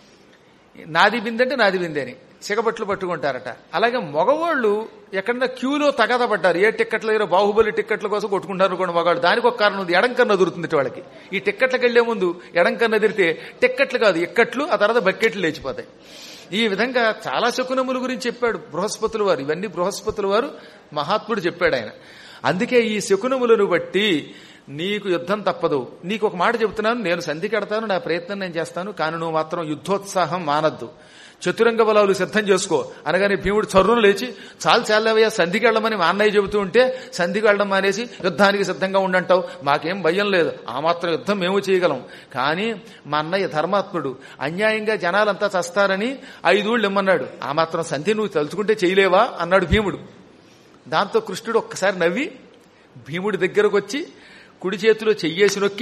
నాది బిందె అంటే నాది బిందె అని సిగబట్లు పట్టుకుంటారట అలాగే మగవాళ్ళు ఎక్కడన్నా క్యూలో తగాద పడ్డారు ఏ టిక్కెట్ల దగ్గర బాహుబలి టిక్కెట్ల కోసం కొట్టుకుంటారు అనుకోండి మగవాళ్ళు దానికి ఒక కారణం ఉంది ఎడం కన్ను ఎదురుతుంది వాళ్ళకి ఈ టిక్కెట్లకు వెళ్లే ముందు ఎడం కన్ను ఎదిరితే టిక్కెట్లు కాదు ఎక్కట్లు ఆ తర్వాత బకెట్లు లేచిపోతాయి ఈ విధంగా చాలా శకునముల గురించి చెప్పాడు బృహస్పతుల వారు ఇవన్నీ బృహస్పతుల వారు మహాత్ముడు చెప్పాడు ఆయన అందుకే ఈ శకునములను బట్టి నీకు యుద్ధం తప్పదు నీకు ఒక మాట చెబుతున్నాను నేను సంధి కడతాను నా ప్రయత్నం నేను చేస్తాను కానీ నువ్వు మాత్రం యుద్ధోత్సాహం మానద్దు చతురంగ బలాలు సిద్ధం చేసుకో అనగానే భీముడు చర్రును లేచి చాలు చాలవయ్యా సంధికి వెళ్ళమని మా అన్నయ్య చెబుతూ ఉంటే సంధికి వెళ్ళడం మానేసి యుద్ధానికి సిద్ధంగా ఉండంటావు మాకేం భయం లేదు ఆ మాత్రం యుద్ధం మేము చేయగలం కానీ మా అన్నయ్య ధర్మాత్ముడు అన్యాయంగా జనాలంతా చస్తారని ఐదూళ్ళు ఇమ్మన్నాడు ఆ మాత్రం సంధి నువ్వు తలుచుకుంటే చేయలేవా అన్నాడు భీముడు దాంతో కృష్ణుడు ఒక్కసారి నవ్వి భీముడి దగ్గరకు వచ్చి కుడి చేతిలో చెయ్యేసి నొక్కి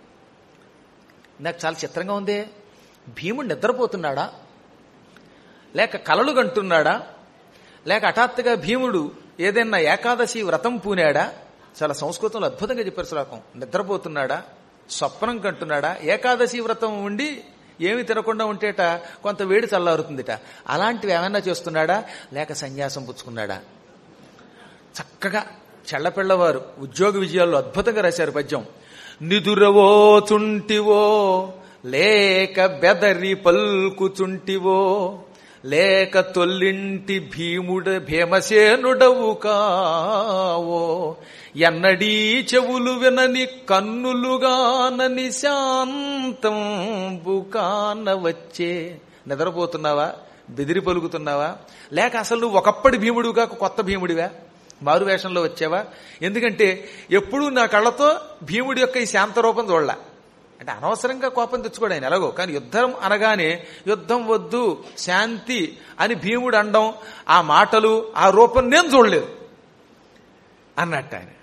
నాకు చాలా చిత్రంగా ఉందే భీముడు నిద్రపోతున్నాడా లేక కలలు కంటున్నాడా లేక హఠాత్తుగా భీముడు ఏదైనా ఏకాదశి వ్రతం పూనాడా చాలా సంస్కృతంలో అద్భుతంగా చెప్పారు శ్లోకం నిద్రపోతున్నాడా స్వప్నం కంటున్నాడా ఏకాదశి వ్రతం ఉండి ఏమి తినకుండా ఉంటేట కొంత వేడి చల్లారుతుందిట అలాంటివి ఏమైనా చేస్తున్నాడా లేక సన్యాసం పుచ్చుకున్నాడా చక్కగా చెళ్లపిల్లవారు ఉద్యోగ విజయాల్లో అద్భుతంగా రాశారు పద్యం నిదురవో చుంటివో లేక బెదరి పల్కుచుంటివో లేక తొల్లింటి భీముడ భీమసేనుడవు కావో ఎన్నడీ చెవులు వినని కన్నులుగానని శాంతం బుకాన వచ్చే నిద్రపోతున్నావా బెదిరి పలుకుతున్నావా లేక అసలు నువ్వు ఒకప్పటి భీముడిగా కొత్త భీముడివా మారు వేషంలో వచ్చావా ఎందుకంటే ఎప్పుడూ నా కళ్ళతో భీముడి యొక్క ఈ శాంత రూపం చూడలా అంటే అనవసరంగా కోపం తెచ్చుకోడు ఆయన ఎలాగో కానీ యుద్ధం అనగానే యుద్ధం వద్దు శాంతి అని భీముడు అండం ఆ మాటలు ఆ రూపం నేను చూడలేదు అన్నట్టు ఆయన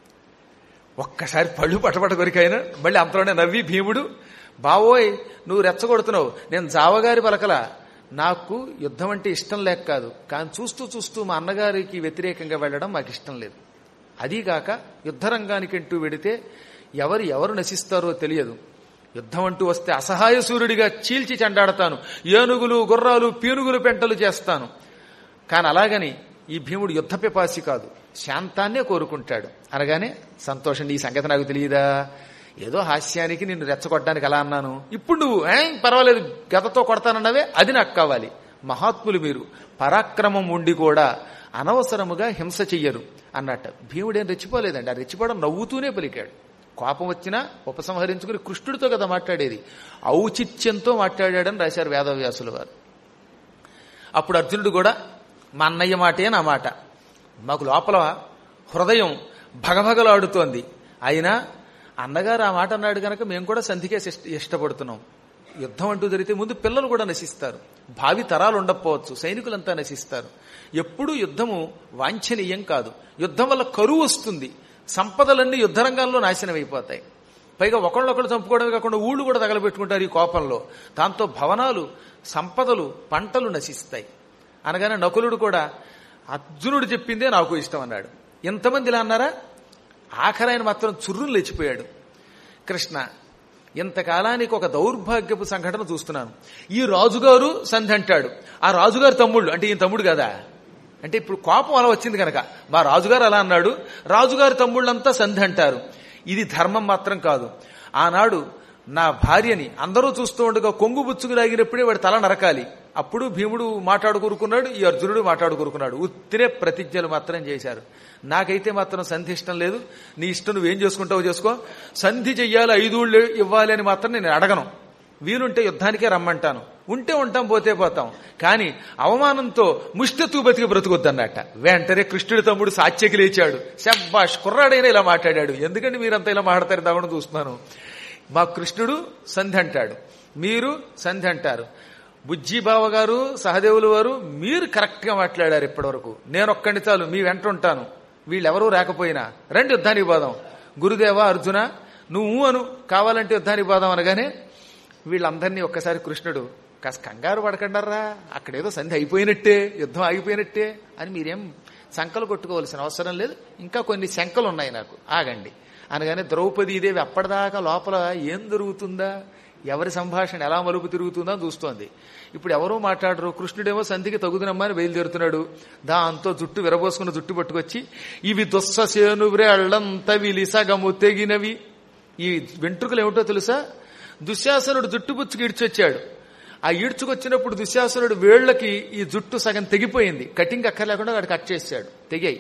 ఒక్కసారి పళ్ళు పటపట కొరికైనా మళ్ళీ అంతలోనే నవ్వి భీముడు బావోయ్ నువ్వు రెచ్చగొడుతున్నావు నేను జావగారి పలకల నాకు యుద్ధం అంటే ఇష్టం లేక కాదు కానీ చూస్తూ చూస్తూ మా అన్నగారికి వ్యతిరేకంగా వెళ్ళడం మాకు ఇష్టం లేదు అదీగాక యుద్ధరంగానికంటూ వెడితే ఎవరు ఎవరు నశిస్తారో తెలియదు యుద్ధం అంటూ వస్తే అసహాయ సూర్యుడిగా చీల్చి చెండాడతాను ఏనుగులు గుర్రాలు పీనుగులు పెంటలు చేస్తాను కానీ అలాగని ఈ భీముడు యుద్ధ పిపాసి కాదు శాంతాన్నే కోరుకుంటాడు అనగానే సంతోషం ఈ సంగతి నాకు తెలియదా ఏదో హాస్యానికి నిన్ను రెచ్చగొట్టడానికి అలా అన్నాను ఇప్పుడు నువ్వు ఏం పర్వాలేదు గతతో కొడతానన్నవే అది నాకు కావాలి మహాత్ములు మీరు పరాక్రమం ఉండి కూడా అనవసరముగా హింస చెయ్యరు అన్నట్టు భీముడేం రెచ్చిపోలేదండి ఆ రెచ్చిపోవడం నవ్వుతూనే పలికాడు కోపం వచ్చినా ఉపసంహరించుకుని కృష్ణుడితో కదా మాట్లాడేది ఔచిత్యంతో మాట్లాడాడని రాశారు వేదవ్యాసుల వారు అప్పుడు అర్జునుడు కూడా మా అన్నయ్య మాటే నా మాట మాకు లోపల హృదయం భగభగలాడుతోంది అయినా అన్నగారు ఆ మాట అన్నాడు కనుక మేము కూడా సంధికే ఇష్ట- ఇష్టపడుతున్నాం యుద్ధం అంటూ జరిగితే ముందు పిల్లలు కూడా నశిస్తారు భావి తరాలు ఉండకపోవచ్చు సైనికులంతా నశిస్తారు ఎప్పుడూ యుద్ధము వాంఛనీయం కాదు యుద్ధం వల్ల కరువు వస్తుంది సంపదలన్నీ యుద్ధరంగాల్లో నాశనం అయిపోతాయి పైగా ఒకళ్ళొకళ్ళు చంపుకోవడమే కాకుండా ఊళ్ళు కూడా తగలబెట్టుకుంటారు ఈ కోపంలో దాంతో భవనాలు సంపదలు పంటలు నశిస్తాయి అనగానే నకులుడు కూడా అర్జునుడు చెప్పిందే నాకు ఇష్టం అన్నాడు ఇంతమంది ఇలా అన్నారా ఆఖరాయన మాత్రం చుర్రును లేచిపోయాడు కృష్ణ ఇంతకాలానికి ఒక దౌర్భాగ్యపు సంఘటన చూస్తున్నాను ఈ రాజుగారు సంధి అంటాడు ఆ రాజుగారు తమ్ముళ్ళు అంటే ఈయన తమ్ముడు కదా అంటే ఇప్పుడు కోపం అలా వచ్చింది కనుక మా రాజుగారు అలా అన్నాడు రాజుగారి తమ్ముళ్ళంతా సంధి అంటారు ఇది ధర్మం మాత్రం కాదు ఆనాడు నా భార్యని అందరూ చూస్తూ ఉండగా కొంగు బుచ్చుకు లాగినప్పుడే వాడి తల నరకాలి అప్పుడు భీముడు మాట్లాడుకూరుకున్నాడు ఈ అర్జునుడు మాట్లాడుకూరుకున్నాడు ఉత్తిరే ప్రతిజ్ఞలు మాత్రం చేశారు నాకైతే మాత్రం సంధి ఇష్టం లేదు నీ ఇష్టం నువ్వేం చేసుకుంటావో చేసుకో సంధి చెయ్యాలి ఐదూళ్ళు ఇవ్వాలి అని మాత్రం నేను అడగను వీలుంటే యుద్ధానికే రమ్మంటాను ఉంటే ఉంటాం పోతే పోతాం కానీ అవమానంతో ముష్టెత్తు బతికి బ్రతుకొద్దన్నట్ట వెంటనే కృష్ణుడి తమ్ముడు సాత్యకి లేచాడు శబ్బాష్ కుర్రాడైనా ఇలా మాట్లాడాడు ఎందుకంటే మీరంతా ఇలా మాట్లాడతారు దాకుండా చూస్తున్నాను మా కృష్ణుడు సంధి అంటాడు మీరు సంధి అంటారు బుజ్జిబావ గారు సహదేవులు వారు మీరు కరెక్ట్ గా మాట్లాడారు ఇప్పటివరకు నేను ఒక్కడి చాలు మీ వెంట ఉంటాను వీళ్ళెవరూ రాకపోయినా రండి యుద్ధానికి పోదాం గురుదేవ అర్జున నువ్వు అను కావాలంటే యుద్ధానికి పోదాం అనగానే వీళ్ళందరినీ ఒక్కసారి కృష్ణుడు కాస్త కంగారు పడకండారా అక్కడేదో సంధి అయిపోయినట్టే యుద్ధం ఆగిపోయినట్టే అని మీరేం శంకలు కొట్టుకోవాల్సిన అవసరం లేదు ఇంకా కొన్ని శంకలు ఉన్నాయి నాకు ఆగండి అనగానే ద్రౌపదీదేవి అప్పటిదాకా లోపల ఏం జరుగుతుందా ఎవరి సంభాషణ ఎలా మలుపు తిరుగుతుందా అని చూస్తోంది ఇప్పుడు ఎవరూ మాట్లాడరు కృష్ణుడేమో సంధికి తగుదనమ్మని బయలుదేరుతున్నాడు దాంతో జుట్టు విరబోసుకున్న జుట్టు పట్టుకొచ్చి ఇవి దుస్ససేను వ్రేళ్లంత విలిసగము తెగినవి ఈ వెంట్రుకలు ఏమిటో తెలుసా దుశ్శాసనుడు జుట్టు బుచ్చుకు ఈడ్చొచ్చాడు ఆ ఈడ్చుకొచ్చినప్పుడు దుశ్శాసనుడు వేళ్లకి ఈ జుట్టు సగం తెగిపోయింది కటింగ్ అక్కర్లేకుండా వాడు కట్ చేశాడు తెగాయి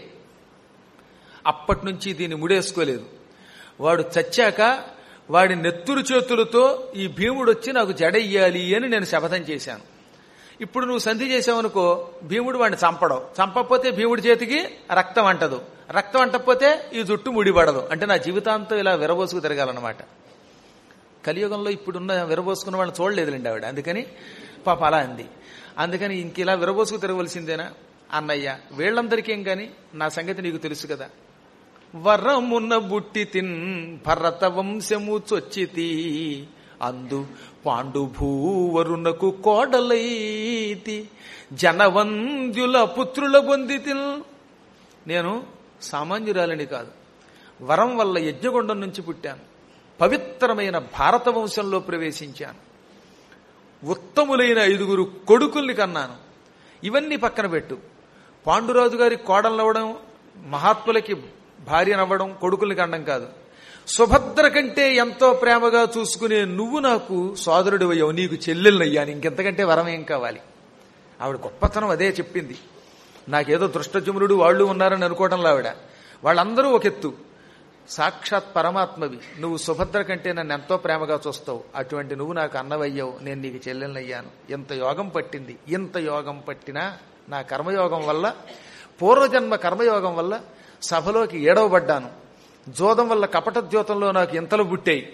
అప్పటి నుంచి దీన్ని ముడేసుకోలేదు వాడు చచ్చాక వాడి నెత్తురు చేతులతో ఈ భీముడు వచ్చి నాకు జడయ్యాలి అని నేను శపథం చేశాను ఇప్పుడు నువ్వు సంధి చేసావనుకో భీముడు వాడిని చంపడం చంపకపోతే భీముడి చేతికి రక్తం అంటదు రక్తం అంటకపోతే ఈ జుట్టు ముడిపడదు అంటే నా జీవితాంతం ఇలా విరబోసుకు తిరగాలన్నమాట కలియుగంలో ఇప్పుడున్న విరబోసుకున్న వాళ్ళని చూడలేదులేండి ఆవిడ అందుకని పాప అలా అంది అందుకని ఇంక ఇలా విరబోసుకు తిరగవలసిందేనా అన్నయ్య వీళ్ళందరికీ ఏం గాని నా సంగతి నీకు తెలుసు కదా వరమున్న బుట్టి తిన్ భరత వంశము చొచ్చితి అందు పాండుభూవరునకు కోడలైతి జనవంద్యుల పుత్రుల పొందితి నేను సామాన్యురాలిని కాదు వరం వల్ల యజ్ఞగుండం నుంచి పుట్టాను పవిత్రమైన భారత వంశంలో ప్రవేశించాను ఉత్తములైన ఐదుగురు కొడుకుల్ని కన్నాను ఇవన్నీ పక్కన పెట్టు పాండురాజు గారి కోడలవ్వడం మహాత్ములకి భార్యనవ్వడం కొడుకుల్ని కండం కాదు సుభద్ర కంటే ఎంతో ప్రేమగా చూసుకునే నువ్వు నాకు సోదరుడు అయ్యావు నీకు చెల్లెళ్ళయ్యాను ఇంకెంతకంటే వరం ఏం కావాలి ఆవిడ గొప్పతనం అదే చెప్పింది నాకేదో దృష్టజమునుడు వాళ్ళు ఉన్నారని అనుకోవడంలో ఆవిడ వాళ్ళందరూ ఒక ఎత్తు సాక్షాత్ పరమాత్మవి నువ్వు సుభద్ర కంటే నన్ను ఎంతో ప్రేమగా చూస్తావు అటువంటి నువ్వు నాకు అన్నవయ్యావు నేను నీకు చెల్లెలనయ్యాను ఇంత యోగం పట్టింది ఇంత యోగం పట్టినా నా కర్మయోగం వల్ల పూర్వజన్మ కర్మయోగం వల్ల సభలోకి ఏడవబడ్డాను జోదం వల్ల కపట ద్యోతంలో నాకు ఇంతలు పుట్టాయి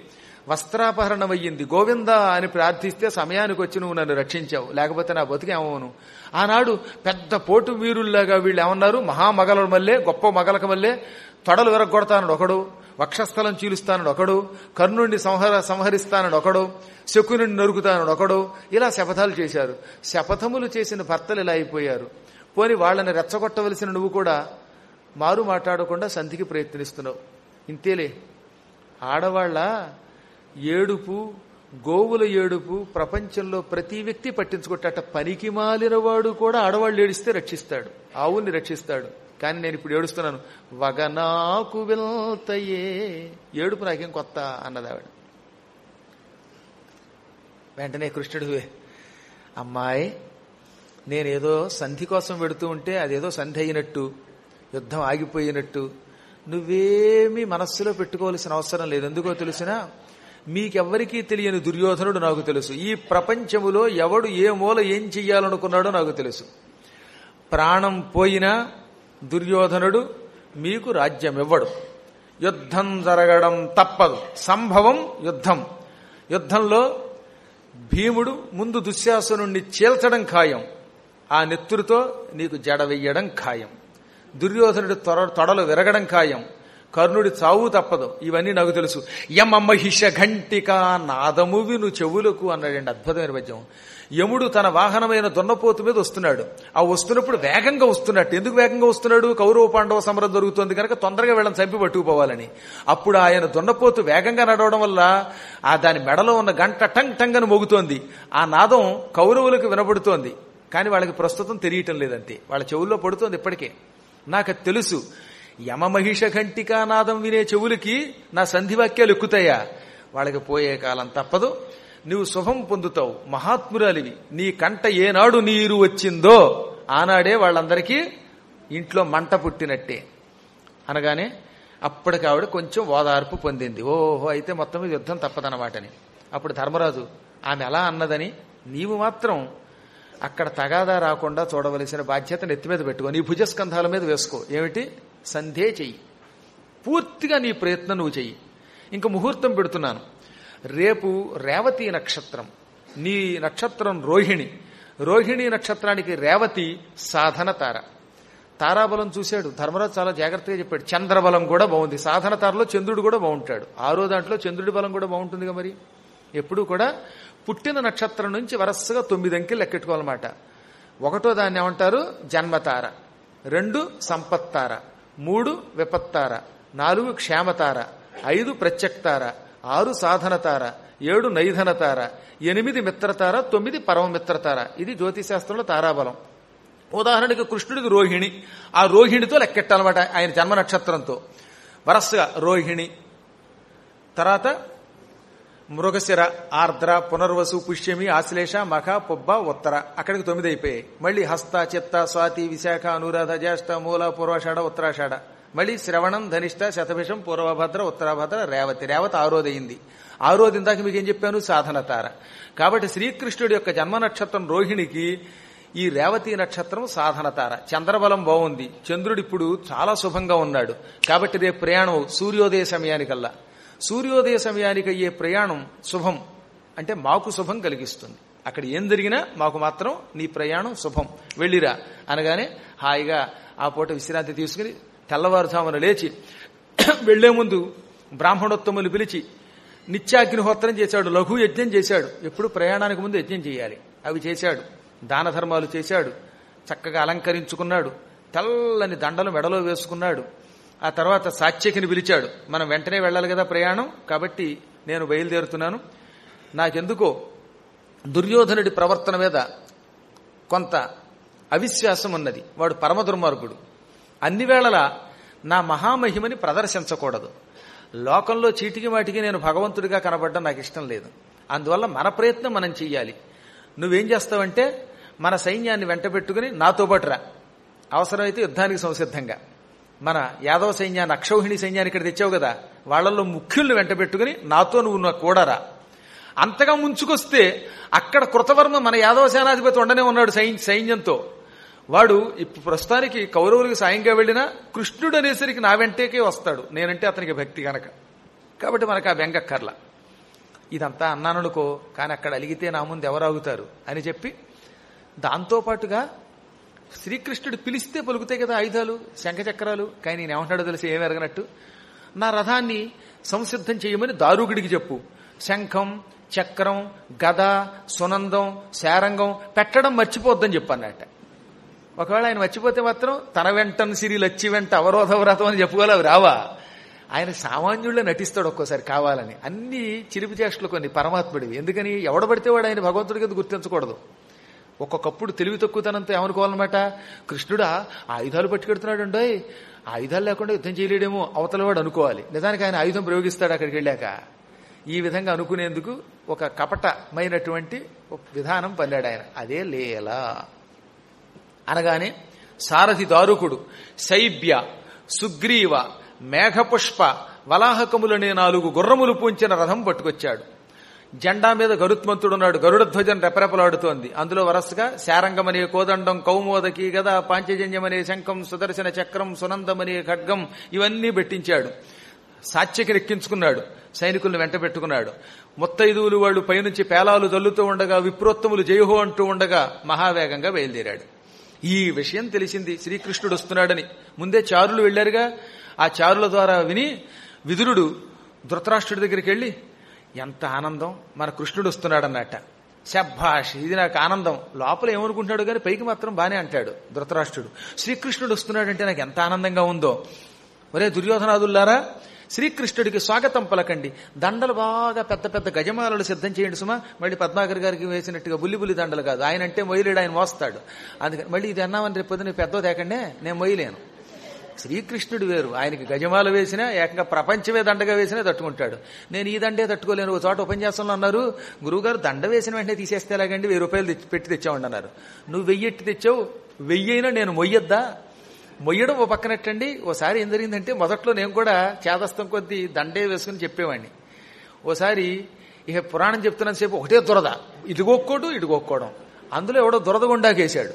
వస్త్రాపహరణమయ్యింది గోవింద అని ప్రార్థిస్తే సమయానికి వచ్చి నువ్వు నన్ను రక్షించావు లేకపోతే నా బతికేమవును ఆనాడు పెద్ద పోటు వీరుల్లాగా వీళ్ళు ఏమన్నారు మహామగల మల్లే గొప్ప మగలక మల్లే తొడలు విరగొడతానడు ఒకడు వక్షస్థలం చీలుస్తానడు ఒకడు కర్ణుడిని సంహర సంహరిస్తానడు ఒకడు శకునుడిని నరుకుతానడు ఒకడు ఇలా శపథాలు చేశారు శపథములు చేసిన భర్తలు ఇలా అయిపోయారు పోని వాళ్ళని రెచ్చగొట్టవలసిన నువ్వు కూడా మారు మాట్లాడకుండా సంధికి ప్రయత్నిస్తున్నావు ఇంతేలే ఆడవాళ్ళ ఏడుపు గోవుల ఏడుపు ప్రపంచంలో ప్రతి వ్యక్తి పట్టించుకుంటాట పనికి మాలిన వాడు కూడా ఆడవాళ్ళు ఏడిస్తే రక్షిస్తాడు ఆవుల్ని రక్షిస్తాడు కానీ నేను ఇప్పుడు ఏడుస్తున్నాను వగనాకు వెళ్తయే ఏడుపు నాకేం కొత్త అన్నది ఆవిడ వెంటనే కృష్ణుడు అమ్మాయి నేనేదో సంధి కోసం పెడుతూ ఉంటే అదేదో సంధి అయినట్టు యుద్ధం ఆగిపోయినట్టు నువ్వేమీ మనస్సులో పెట్టుకోవాల్సిన అవసరం లేదు ఎందుకో తెలిసినా మీకెవ్వరికీ తెలియని దుర్యోధనుడు నాకు తెలుసు ఈ ప్రపంచములో ఎవడు ఏ మూల ఏం చెయ్యాలనుకున్నాడో నాకు తెలుసు ప్రాణం పోయినా దుర్యోధనుడు మీకు రాజ్యం ఇవ్వడు యుద్ధం జరగడం తప్పదు సంభవం యుద్ధం యుద్ధంలో భీముడు ముందు దుశ్శాసనుణ్ణి చీల్చడం ఖాయం ఆ నెత్తురుతో నీకు జడ వెయ్యడం ఖాయం దుర్యోధనుడి తొర తొడలు విరగడం ఖాయం కర్ణుడి చావు తప్పదు ఇవన్నీ నాకు తెలుసు యమమహిష ఘంటిక నాదము విను చెవులకు అన్నాడండి అద్భుతమైన పద్యం యముడు తన వాహనమైన దున్నపోతు మీద వస్తున్నాడు ఆ వస్తున్నప్పుడు వేగంగా వస్తున్నట్టు ఎందుకు వేగంగా వస్తున్నాడు కౌరవ పాండవ సమరం జరుగుతుంది కనుక తొందరగా వీళ్ళని చంపి పట్టుకుపోవాలని అప్పుడు ఆయన దున్నపోతు వేగంగా నడవడం వల్ల ఆ దాని మెడలో ఉన్న గంట టంగ్ టంగ్ అని మోగుతోంది ఆ నాదం కౌరవులకు వినబడుతోంది కానీ వాళ్ళకి ప్రస్తుతం తెలియటం లేదంతే వాళ్ళ చెవుల్లో పడుతోంది ఇప్పటికే నాకు అది తెలుసు యమమహిష ఘంటికా నాదం వినే చెవులకి నా సంధివాక్యాలు ఎక్కుతాయా వాళ్ళకి పోయే కాలం తప్పదు నువ్వు శుభం పొందుతావు మహాత్మురాలివి నీ కంట ఏనాడు నీరు వచ్చిందో ఆనాడే వాళ్ళందరికీ ఇంట్లో మంట పుట్టినట్టే అనగానే అప్పటికి ఆవిడ కొంచెం ఓదార్పు పొందింది ఓహో అయితే మొత్తం మీద యుద్ధం తప్పదన్నమాటని అప్పుడు ధర్మరాజు ఆమె ఎలా అన్నదని నీవు మాత్రం అక్కడ తగాదా రాకుండా చూడవలసిన బాధ్యత నెత్తి మీద పెట్టుకో నీ భుజస్కంధాల మీద వేసుకో ఏమిటి సంధ్యే చెయ్యి పూర్తిగా నీ ప్రయత్నం నువ్వు చెయ్యి ఇంక ముహూర్తం పెడుతున్నాను రేపు రేవతి నక్షత్రం నీ నక్షత్రం రోహిణి రోహిణి నక్షత్రానికి రేవతి సాధన తార తారాబలం చూశాడు ధర్మరాజు చాలా జాగ్రత్తగా చెప్పాడు చంద్రబలం కూడా బాగుంది సాధన తారలో చంద్రుడు కూడా బాగుంటాడు ఆరో దాంట్లో చంద్రుడి బలం కూడా బాగుంటుందిగా మరి ఎప్పుడూ కూడా పుట్టిన నక్షత్రం నుంచి వరసగా తొమ్మిది అంకెలు లెక్కెట్టుకోవాలన్నమాట ఒకటో దాన్ని ఏమంటారు జన్మతార రెండు సంపత్తార మూడు విపత్తార నాలుగు క్షేమతార ఐదు ప్రత్యక్తార ఆరు సాధనతార ఏడు నైధనతార ఎనిమిది మిత్రతార తొమ్మిది పరమమిత్రతార ఇది జ్యోతిశాస్త్రంలో తారాబలం ఉదాహరణకి కృష్ణుడికి రోహిణి ఆ రోహిణితో లెక్కెట్టాలన్నమాట ఆయన జన్మ నక్షత్రంతో వరసగా రోహిణి తర్వాత మృగశిర ఆర్ద్ర పునర్వసు పుష్యమి ఆశ్లేష మఖ పొబ్బ ఉత్తర అక్కడికి తొమ్మిది అయిపోయాయి మళ్ళీ హస్త చిత్త స్వాతి విశాఖ అనురాధ జ్యేష్ఠ మూల పూర్వాషాఢ ఉత్తరాషాఢ మళ్ళీ శ్రవణం ధనిష్ట శతభిషం పూర్వభద్ర ఉత్తరాభద్ర రేవతి రేవతి ఆరోదయింది ఆరోది ఇందాక మీకు ఏం చెప్పాను సాధన తార కాబట్టి శ్రీకృష్ణుడి యొక్క జన్మ నక్షత్రం రోహిణికి ఈ రేవతి నక్షత్రం సాధన తార చంద్రబలం బాగుంది చంద్రుడు ఇప్పుడు చాలా శుభంగా ఉన్నాడు కాబట్టి రేపు ప్రయాణం సూర్యోదయ సమయానికల్లా సూర్యోదయ సమయానికి అయ్యే ప్రయాణం శుభం అంటే మాకు శుభం కలిగిస్తుంది అక్కడ ఏం జరిగినా మాకు మాత్రం నీ ప్రయాణం శుభం వెళ్ళిరా అనగానే హాయిగా ఆ పూట విశ్రాంతి తీసుకుని తెల్లవారుజామున లేచి వెళ్లే ముందు బ్రాహ్మణోత్తములు పిలిచి నిత్యాగ్నిహోత్రం చేశాడు లఘు యజ్ఞం చేశాడు ఎప్పుడు ప్రయాణానికి ముందు యజ్ఞం చేయాలి అవి చేశాడు దాన ధర్మాలు చేశాడు చక్కగా అలంకరించుకున్నాడు తెల్లని దండలు మెడలో వేసుకున్నాడు ఆ తర్వాత సాత్యకిని పిలిచాడు మనం వెంటనే వెళ్ళాలి కదా ప్రయాణం కాబట్టి నేను బయలుదేరుతున్నాను నాకెందుకో దుర్యోధనుడి ప్రవర్తన మీద కొంత అవిశ్వాసం ఉన్నది వాడు పరమ దుర్మార్గుడు అన్ని వేళలా నా మహామహిమని ప్రదర్శించకూడదు లోకంలో చీటికి వాటికి నేను భగవంతుడిగా కనబడ్డం నాకు ఇష్టం లేదు అందువల్ల మన ప్రయత్నం మనం చెయ్యాలి నువ్వేం చేస్తావంటే మన సైన్యాన్ని వెంట పెట్టుకుని నాతో పాటు రా అవసరమైతే యుద్ధానికి సంసిద్ధంగా మన యాదవ సైన్యాన్ని అక్షౌహిణి సైన్యాన్ని ఇక్కడ తెచ్చావు కదా వాళ్లలో ముఖ్యుల్ని వెంట పెట్టుకుని నాతో నువ్వు నా కూడరా అంతగా ముంచుకొస్తే అక్కడ కృతవర్మ మన యాదవ సేనాధిపతి ఉండనే ఉన్నాడు సైన్యంతో వాడు ఇప్పుడు ప్రస్తుతానికి కౌరవులకు సాయంగా వెళ్ళినా కృష్ణుడు అనేసరికి నా వెంటేకే వస్తాడు నేనంటే అతనికి భక్తి గనక కాబట్టి మనకు ఆ బెంగక్కర్ల ఇదంతా అన్నాననుకో కానీ అక్కడ అలిగితే నా ముందు ఎవరు ఆగుతారు అని చెప్పి దాంతోపాటుగా శ్రీకృష్ణుడు పిలిస్తే పలుకుతాయి కదా ఆయుధాలు శంఖచక్రాలు కానీ నేను ఏమంటాడో తెలిసి ఏమి ఎరగనట్టు నా రథాన్ని సంసిద్ధం చేయమని దారుగుడికి చెప్పు శంఖం చక్రం గద సునందం శారంగం పెట్టడం మర్చిపోద్దని చెప్పన్నట్ట ఒకవేళ ఆయన మర్చిపోతే మాత్రం తన వెంటను సిరి లచ్చి వెంట అవరోధ వ్రతం అని చెప్పుకోవాలి అవి రావా ఆయన సామాన్యుళ్ళే నటిస్తాడు ఒక్కోసారి కావాలని అన్ని చిలిపి చేష్టలు కొన్ని పరమాత్ముడివి ఎందుకని ఎవడబడితే వాడు ఆయన భగవంతుడికి ఎందుకు గుర్తించకూడదు ఒక్కొక్కప్పుడు తెలివి తక్కువతనంతో ఏమనుకోవాలన్నమాట కృష్ణుడా ఆయుధాలు పట్టుకెడుతున్నాడు అండి ఆయుధాలు లేకుండా యుద్ధం చేయలేడేమో అవతల వాడు అనుకోవాలి నిజానికి ఆయన ఆయుధం ప్రయోగిస్తాడు అక్కడికి వెళ్ళాక ఈ విధంగా అనుకునేందుకు ఒక కపటమైనటువంటి ఒక విధానం పన్నాడు ఆయన అదే లేల అనగానే సారథి దారుకుడు శైబ్య సుగ్రీవ మేఘపుష్ప వలాహకములనే నాలుగు గుర్రములు పూంచిన రథం పట్టుకొచ్చాడు జెండా మీద గరుత్మంతుడున్నాడు గరుడ ధ్వజం రెపరెపలాడుతోంది అందులో వరసగా శారంగమనే కోదండం కౌమోదకి గద పాంచజన్యమనే శంఖం సుదర్శన చక్రం సునందమనే ఖడ్గం ఇవన్నీ పెట్టించాడు సాత్యకి ఎక్కించుకున్నాడు సైనికులను వెంట పెట్టుకున్నాడు ముత్తైదువులు వాళ్ళు పైనుంచి పేలాలు జల్లుతూ ఉండగా విప్రోత్తములు జయహో అంటూ ఉండగా మహావేగంగా బయలుదేరాడు ఈ విషయం తెలిసింది శ్రీకృష్ణుడు వస్తున్నాడని ముందే చారులు వెళ్లారుగా ఆ చారుల ద్వారా విని విదురుడు ధృతరాష్ట్రుడి దగ్గరికి వెళ్ళి ఎంత ఆనందం మన కృష్ణుడు వస్తున్నాడన్నట్ట శభాష్ ఇది నాకు ఆనందం లోపల ఏమనుకుంటున్నాడు కానీ పైకి మాత్రం బానే అంటాడు ధృతరాష్ట్రుడు శ్రీకృష్ణుడు వస్తున్నాడంటే నాకు ఎంత ఆనందంగా ఉందో ఒరే దుర్యోధనాదుల్లారా శ్రీకృష్ణుడికి స్వాగతం పలకండి దండలు బాగా పెద్ద పెద్ద గజమాలలు సిద్ధం చేయండి సుమా మళ్ళీ పద్మాకర్ గారికి వేసినట్టుగా బుల్లి బుల్లి దండలు కాదు ఆయన అంటే మొయ్యలేడు ఆయన మోస్తాడు అందుకని మళ్ళీ ఇది అన్నామని రేపు పొద్దున పెద్ద తేకండే నేను మొయ్యలేను శ్రీకృష్ణుడు వేరు ఆయనకి గజమాల వేసినా ఏకంగా ప్రపంచమే దండగా వేసినా తట్టుకుంటాడు నేను ఈ దండే తట్టుకోలేను ఒక చోట ఉపన్యాసంలో అన్నారు గురువుగారు దండ వేసిన వెంటనే తీసేస్తే ఎలాగండి వెయ్యి రూపాయలు తెచ్చి- పెట్టి తెచ్చామండి అన్నారు నువ్వు వెయ్యెట్టి తెచ్చావు వెయ్యి అయినా నేను మొయ్యొద్దా మొయ్యడం ఓ పక్కనట్టండి ఓసారి ఏం జరిగిందంటే మొదట్లో నేను కూడా చేదస్తం కొద్దీ దండే వేసుకుని చెప్పేవాడిని ఓసారి ఇక పురాణం చెప్తున్నంతసేపు ఒకటే దురద ఇటు గోక్కోడు ఇటు గోక్కోవడం అందులో ఎవడో దురద గుండాకేశాడు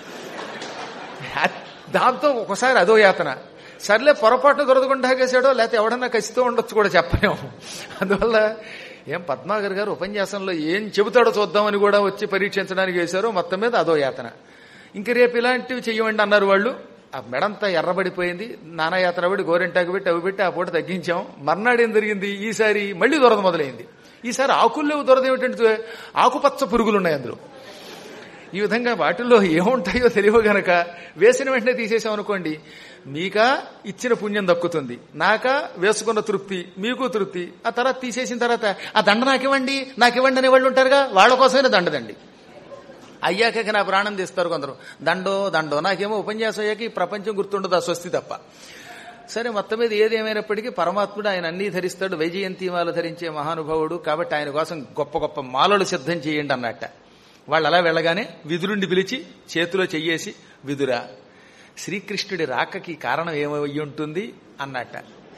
దాంతో ఒకసారి అదో యాతన సర్లే పొరపాటు దొరదగుండాకేసాడో లేకపోతే ఎవడన్నా కసితో ఉండొచ్చు కూడా చెప్పలేము అందువల్ల ఏం పద్మాగర్ గారు ఉపన్యాసంలో ఏం చెబుతాడో చూద్దామని కూడా వచ్చి పరీక్షించడానికి వేశారో మొత్తం మీద అదో యాతన ఇంక రేపు ఇలాంటివి చెయ్యమండి అన్నారు వాళ్ళు ఆ మెడంతా ఎర్రబడిపోయింది నానా యాతన పడి గోరెంటాకు పెట్టి అవి పెట్టి ఆ పూట తగ్గించాం మర్నాడు ఏం జరిగింది ఈసారి మళ్ళీ దొరద మొదలైంది ఈసారి ఆకుల్లో దొరద ఏమిటంటే ఆకుపచ్చ పురుగులు ఉన్నాయి అందులో ఈ విధంగా వాటిల్లో ఏముంటాయో తెలియవు గనక వేసిన వెంటనే తీసేసాం అనుకోండి మీకా ఇచ్చిన పుణ్యం దక్కుతుంది నాకా వేసుకున్న తృప్తి మీకు తృప్తి ఆ తర్వాత తీసేసిన తర్వాత ఆ దండ నాకివ్వండి నాకివ్వండి అనే వాళ్ళు ఉంటారుగా వాళ్ళ కోసమే దండదండి అయ్యాక నా ప్రాణం తీస్తారు కొందరు దండో దండో నాకేమో ఉపన్యాసం అయ్యాక ఈ ప్రపంచం గుర్తుండదు ఆ స్వస్తి తప్ప సరే మొత్తం మీద ఏదేమైనప్పటికీ పరమాత్ముడు ఆయన అన్ని ధరిస్తాడు వైజయంతి మాల ధరించే మహానుభావుడు కాబట్టి ఆయన కోసం గొప్ప గొప్ప మాలలు సిద్ధం చేయండి అన్నట్ట వాళ్ళు అలా వెళ్ళగానే విదురుండి పిలిచి చేతిలో చెయ్యేసి విదురా శ్రీకృష్ణుడి రాకకి కారణం ఏమయ్యి ఉంటుంది అన్నట్ట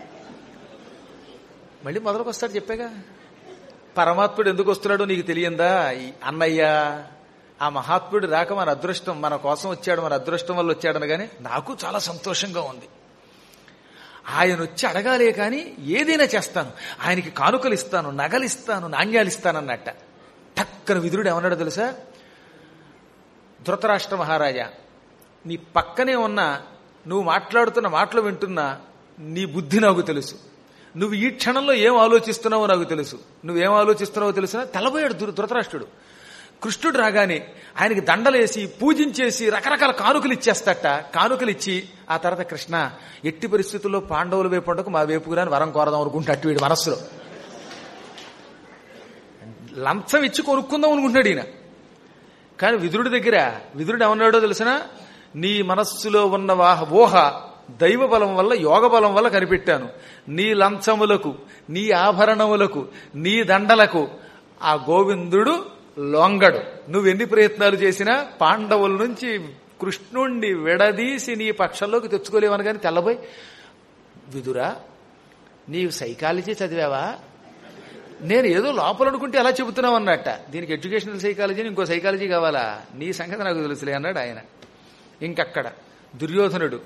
మళ్ళీ మొదలకు వస్తాడు చెప్పాగా పరమాత్ముడు ఎందుకు వస్తున్నాడో నీకు తెలియందా ఈ అన్నయ్య ఆ మహాత్ముడు రాక మన అదృష్టం మన కోసం వచ్చాడు మన అదృష్టం వల్ల వచ్చాడు అనగానే నాకు చాలా సంతోషంగా ఉంది ఆయన వచ్చి అడగాలే కానీ ఏదైనా చేస్తాను ఆయనకి కానుకలు ఇస్తాను నగలు ఇస్తాను నాణ్యాలు ఇస్తానన్నట్ట టక్కన విదురుడు ఏమన్నాడో తెలుసా ధృతరాష్ట్ర మహారాజా నీ పక్కనే ఉన్న నువ్వు మాట్లాడుతున్న మాటలు వింటున్నా నీ బుద్ధి నాకు తెలుసు నువ్వు ఈ క్షణంలో ఏం ఆలోచిస్తున్నావో నాకు తెలుసు నువ్వేం ఆలోచిస్తున్నావో తెలుసునా తెలబోయాడు ధృ- ధృతరాష్ట్రుడు కృష్ణుడు రాగానే ఆయనకి దండలేసి పూజించేసి రకరకాల కానుకలు ఇచ్చేస్తట కానుకలు ఇచ్చి ఆ తర్వాత కృష్ణ ఎట్టి పరిస్థితుల్లో పాండవుల వైపు ఉండకు మా వైపుగా వరం కోరదాం అనుకుంటాడు వీడి మనస్సులో లంచం ఇచ్చి కొనుక్కుందాం అనుకుంటున్నాడు ఈయన కానీ విదురుడి దగ్గర విదురుడు ఏమన్నాడో తెలిసిన నీ మనస్సులో ఉన్న వాహ ఊహ దైవ బలం వల్ల యోగ బలం వల్ల కనిపెట్టాను నీ లంచములకు నీ ఆభరణములకు నీ దండలకు ఆ గోవిందుడు లొంగడు నువ్వెన్ని ప్రయత్నాలు చేసినా పాండవుల నుంచి కృష్ణుణ్ణి విడదీసి నీ పక్షంలోకి తెచ్చుకోలేవని కానీ తెల్లబోయి విదురా నీవు సైకాలజీ చదివావా నేను ఏదో లోపల అనుకుంటే అలా చెబుతున్నావు అన్నట్ట దీనికి ఎడ్యుకేషనల్ సైకాలజీ ఇంకో సైకాలజీ కావాలా నీ సంగతి నాకు తెలుసులే అన్నాడు ఆయన ఇంకక్కడ దుర్యోధనుడు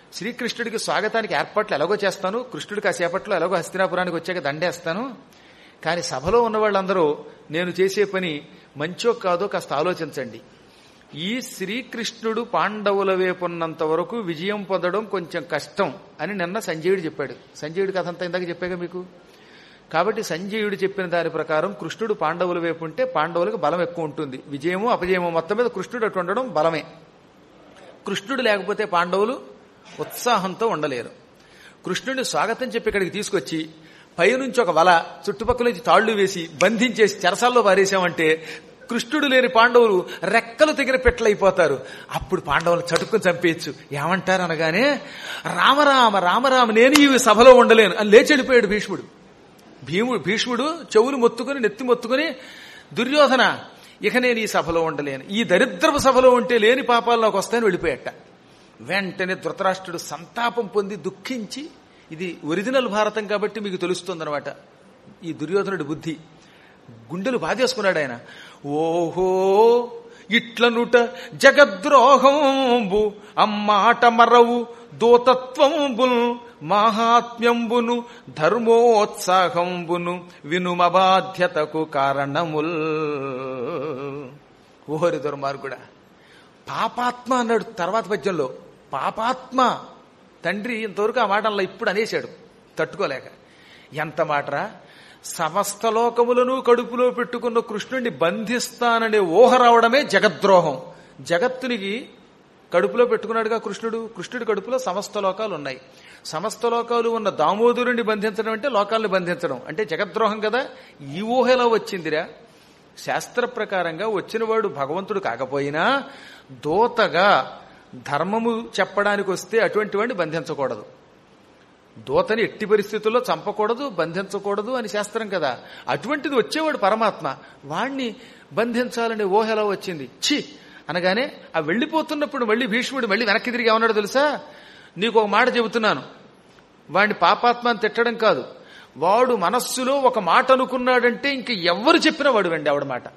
శ్రీకృష్ణుడికి స్వాగతానికి ఏర్పాట్లు ఎలాగో చేస్తాను కృష్ణుడికి ఆ సేపట్లో ఎలాగో హస్తినాపురానికి వచ్చాక దండేస్తాను కానీ సభలో ఉన్న వాళ్ళందరూ నేను చేసే పని మంచో కాదో కాస్త ఆలోచించండి ఈ శ్రీకృష్ణుడు పాండవుల వైపున్నంత వరకు విజయం పొందడం కొంచెం కష్టం అని నిన్న సంజయుడు చెప్పాడు సంజయుడి కథ అంతా ఇందాక చెప్పాగా మీకు కాబట్టి సంజయుడు చెప్పిన దాని ప్రకారం కృష్ణుడు పాండవుల వైపు ఉంటే పాండవులకు బలం ఎక్కువ ఉంటుంది విజయము అపజయము మొత్తం మీద కృష్ణుడు అటు ఉండడం బలమే కృష్ణుడు లేకపోతే పాండవులు ఉత్సాహంతో ఉండలేరు కృష్ణుడిని స్వాగతం చెప్పి ఇక్కడికి తీసుకొచ్చి పైనుంచి ఒక వల చుట్టుపక్కల నుంచి తాళ్లు వేసి బంధించేసి చెరసాల్లో పారేశామంటే కృష్ణుడు లేని పాండవులు రెక్కలు తెగిన పెట్టలైపోతారు అప్పుడు పాండవులు చటుక్కుని చంపేయచ్చు ఏమంటారు అనగానే రామరామ రామరామ నేను ఈ సభలో ఉండలేను అని లేచి వెళ్ళిపోయాడు భీష్ముడు భీముడు భీష్ముడు చెవులు మొత్తుకుని నెత్తి మొత్తుకుని దుర్యోధన ఇక నేను ఈ సభలో ఉండలేను ఈ దరిద్రపు సభలో ఉంటే లేని పాపాలు నాకు వస్తాయని వెళ్ళిపోయాట వెంటనే ధృతరాష్ట్రుడు సంతాపం పొంది దుఃఖించి ఇది ఒరిజినల్ భారతం కాబట్టి మీకు తెలుస్తుందన్నమాట ఈ దుర్యోధనుడి బుద్ధి గుండెలు బాధేసుకున్నాడు ఆయన ఓహో ఇట్లనుట జగద్రోహంబు అమ్మాట మరవు దూతత్వంబును మాహాత్మ్యంబును ధర్మోత్సాహంబును వినుమ బాధ్యతకు కారణముల్ ఓహరి దుర్మార్గుడా పాపాత్మ అన్నాడు తర్వాత పద్యంలో పాపాత్మ తండ్రి ఇంతవరకు ఆ మాటల్లో ఇప్పుడు అనేశాడు తట్టుకోలేక ఎంత మాటరా సమస్త లోకములను కడుపులో పెట్టుకున్న కృష్ణుడిని బంధిస్తాననే ఊహ రావడమే జగద్రోహం జగత్తునికి కడుపులో పెట్టుకున్నాడుగా కృష్ణుడు కృష్ణుడి కడుపులో సమస్త లోకాలు ఉన్నాయి సమస్త లోకాలు ఉన్న దామోదరుని బంధించడం అంటే లోకాలను బంధించడం అంటే జగద్రోహం కదా ఈ ఊహ ఎలా వచ్చిందిరా శాస్త్ర ప్రకారంగా వచ్చినవాడు భగవంతుడు కాకపోయినా దూతగా ధర్మము చెప్పడానికి వస్తే అటువంటి వాడిని బంధించకూడదు దూతని ఎట్టి పరిస్థితుల్లో చంపకూడదు బంధించకూడదు అని శాస్త్రం కదా అటువంటిది వచ్చేవాడు పరమాత్మ వాణ్ణి బంధించాలనే ఊహ ఎలా వచ్చింది ఛీ అనగానే ఆ వెళ్ళిపోతున్నప్పుడు మళ్ళీ భీష్ముడు మళ్ళీ వెనక్కి తిరిగి ఏమన్నాడు తెలుసా నీకు ఒక మాట చెబుతున్నాను వాడిని పాపాత్మ అని తిట్టడం కాదు వాడు మనస్సులో ఒక మాట అనుకున్నాడంటే ఇంక ఎవరు చెప్పినా వాడు వెండి ఆవిడ మాట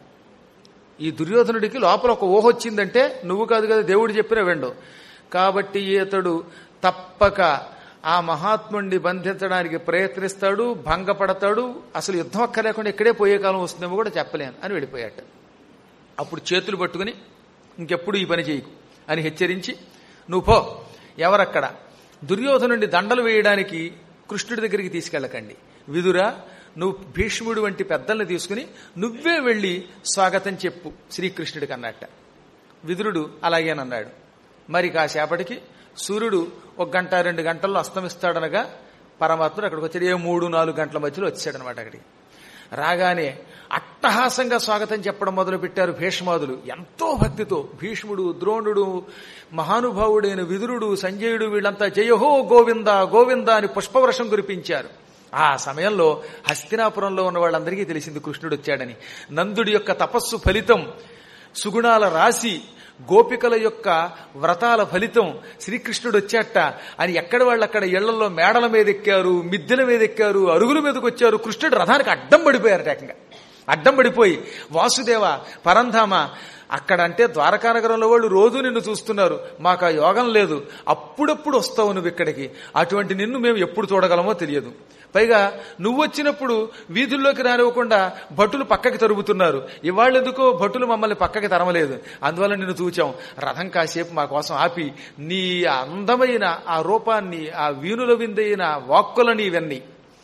ఈ దుర్యోధనుడికి లోపల ఒక ఊహ వచ్చిందంటే నువ్వు కాదు కదా దేవుడు చెప్పిన వెండు కాబట్టి ఇతడు తప్పక ఆ మహాత్ముడిని బంధించడానికి ప్రయత్నిస్తాడు భంగపడతాడు అసలు యుద్ధం అక్క లేకుండా ఇక్కడే పోయే కాలం వస్తుందేమో కూడా చెప్పలేను అని వెళ్ళిపోయాట అప్పుడు చేతులు పట్టుకుని ఇంకెప్పుడు ఈ పని చేయకు అని హెచ్చరించి నువ్వు పో ఎవరక్కడ దుర్యోధనుడిని దండలు వేయడానికి కృష్ణుడి దగ్గరికి తీసుకెళ్ళకండి విదురా నువ్వు భీష్ముడు వంటి పెద్దల్ని తీసుకుని నువ్వే వెళ్ళి స్వాగతం చెప్పు శ్రీకృష్ణుడికి అన్నట్ట విదురుడు అలాగేనన్నాడు మరి కాసేపటికి సూర్యుడు ఒక గంట రెండు గంటల్లో అస్తమిస్తాడనగా పరమాత్ముడు అక్కడికి వచ్చాడు ఏ మూడు నాలుగు గంటల మధ్యలో వచ్చాడనమాట అక్కడికి రాగానే అట్టహాసంగా స్వాగతం చెప్పడం మొదలు పెట్టారు భీష్మాదులు ఎంతో భక్తితో భీష్ముడు ద్రోణుడు మహానుభావుడైన విదురుడు సంజయుడు వీళ్ళంతా జయహో గోవింద గోవింద అని పుష్పవర్షం కురిపించారు ఆ సమయంలో హస్తినాపురంలో ఉన్న వాళ్ళందరికీ తెలిసింది కృష్ణుడు వచ్చాడని నందుడి యొక్క తపస్సు ఫలితం సుగుణాల రాశి గోపికల యొక్క వ్రతాల ఫలితం శ్రీకృష్ణుడు వచ్చాట అని ఎక్కడ వాళ్ళు అక్కడ ఇళ్లలో మేడల మీద ఎక్కారు మిద్దెల మీద ఎక్కారు అరుగుల మీదకి వచ్చారు కృష్ణుడు రథానికి అడ్డం పడిపోయారు ఏకంగా అడ్డం పడిపోయి వాసుదేవ పరంధామ అక్కడ అంటే ద్వారకానగరంలో వాళ్ళు రోజు నిన్ను చూస్తున్నారు మాకు ఆ యోగం లేదు అప్పుడప్పుడు వస్తావు నువ్వు ఇక్కడికి అటువంటి నిన్ను మేము ఎప్పుడు చూడగలమో తెలియదు పైగా నువ్వు వచ్చినప్పుడు వీధుల్లోకి రానివ్వకుండా భటులు పక్కకి తరుగుతున్నారు ఇవాళ్ళెందుకో భటులు మమ్మల్ని పక్కకి తరమలేదు అందువల్ల నిన్ను చూచాం రథం కాసేపు మా కోసం ఆపి నీ అందమైన ఆ రూపాన్ని ఆ వీణుల విందైన వాక్కులని ఇవన్నీ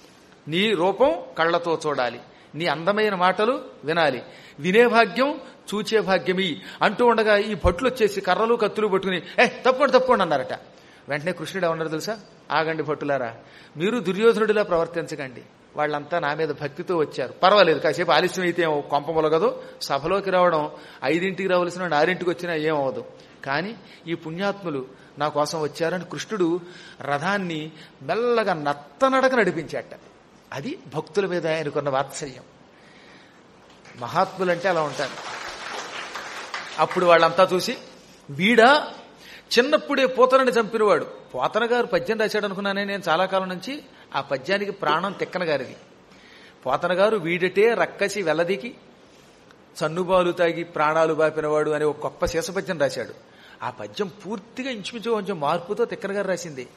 నీ రూపం కళ్ళతో చూడాలి నీ అందమైన మాటలు వినాలి వినే భాగ్యం చూచే భాగ్యమి అంటూ ఉండగా ఈ భట్లు వచ్చేసి కర్రలు కత్తులు పట్టుకుని ఏ తప్పకుండా తప్పకుండా అన్నారట వెంటనే కృష్ణుడు ఏమన్నారు తెలుసా ఆగండి భట్టులారా మీరు దుర్యోధనుడిలా ప్రవర్తించకండి వాళ్ళంతా నా మీద భక్తితో వచ్చారు పర్వాలేదు కాసేపు ఆలస్యం అయితే ఏమో కొంప మొలగదు సభలోకి రావడం ఐదింటికి రావలసిన ఆరింటికి వచ్చినా ఏమవదు కానీ ఈ పుణ్యాత్ములు నా కోసం వచ్చారని కృష్ణుడు రథాన్ని మెల్లగా నత్తనడక నడిపించాట అది భక్తుల మీద ఆయనకున్న వాత్సల్యం మహాత్ములంటే అలా ఉంటారు అప్పుడు వాళ్ళంతా చూసి వీడా చిన్నప్పుడే పోతనని చంపినవాడు పోతన గారు పద్యం రాశాడు అనుకున్నానే నేను చాలా కాలం నుంచి ఆ పద్యానికి ప్రాణం తిక్కన గారిది పోతన గారు వీడటే రక్కసి వెల్లదికి చన్నుబాలు తాగి ప్రాణాలు బాపినవాడు అనే ఒక గొప్ప శేషపద్యం రాశాడు ఆ పద్యం పూర్తిగా ఇంచుమించు కొంచెం మార్పుతో తిక్కన గారు రాసింది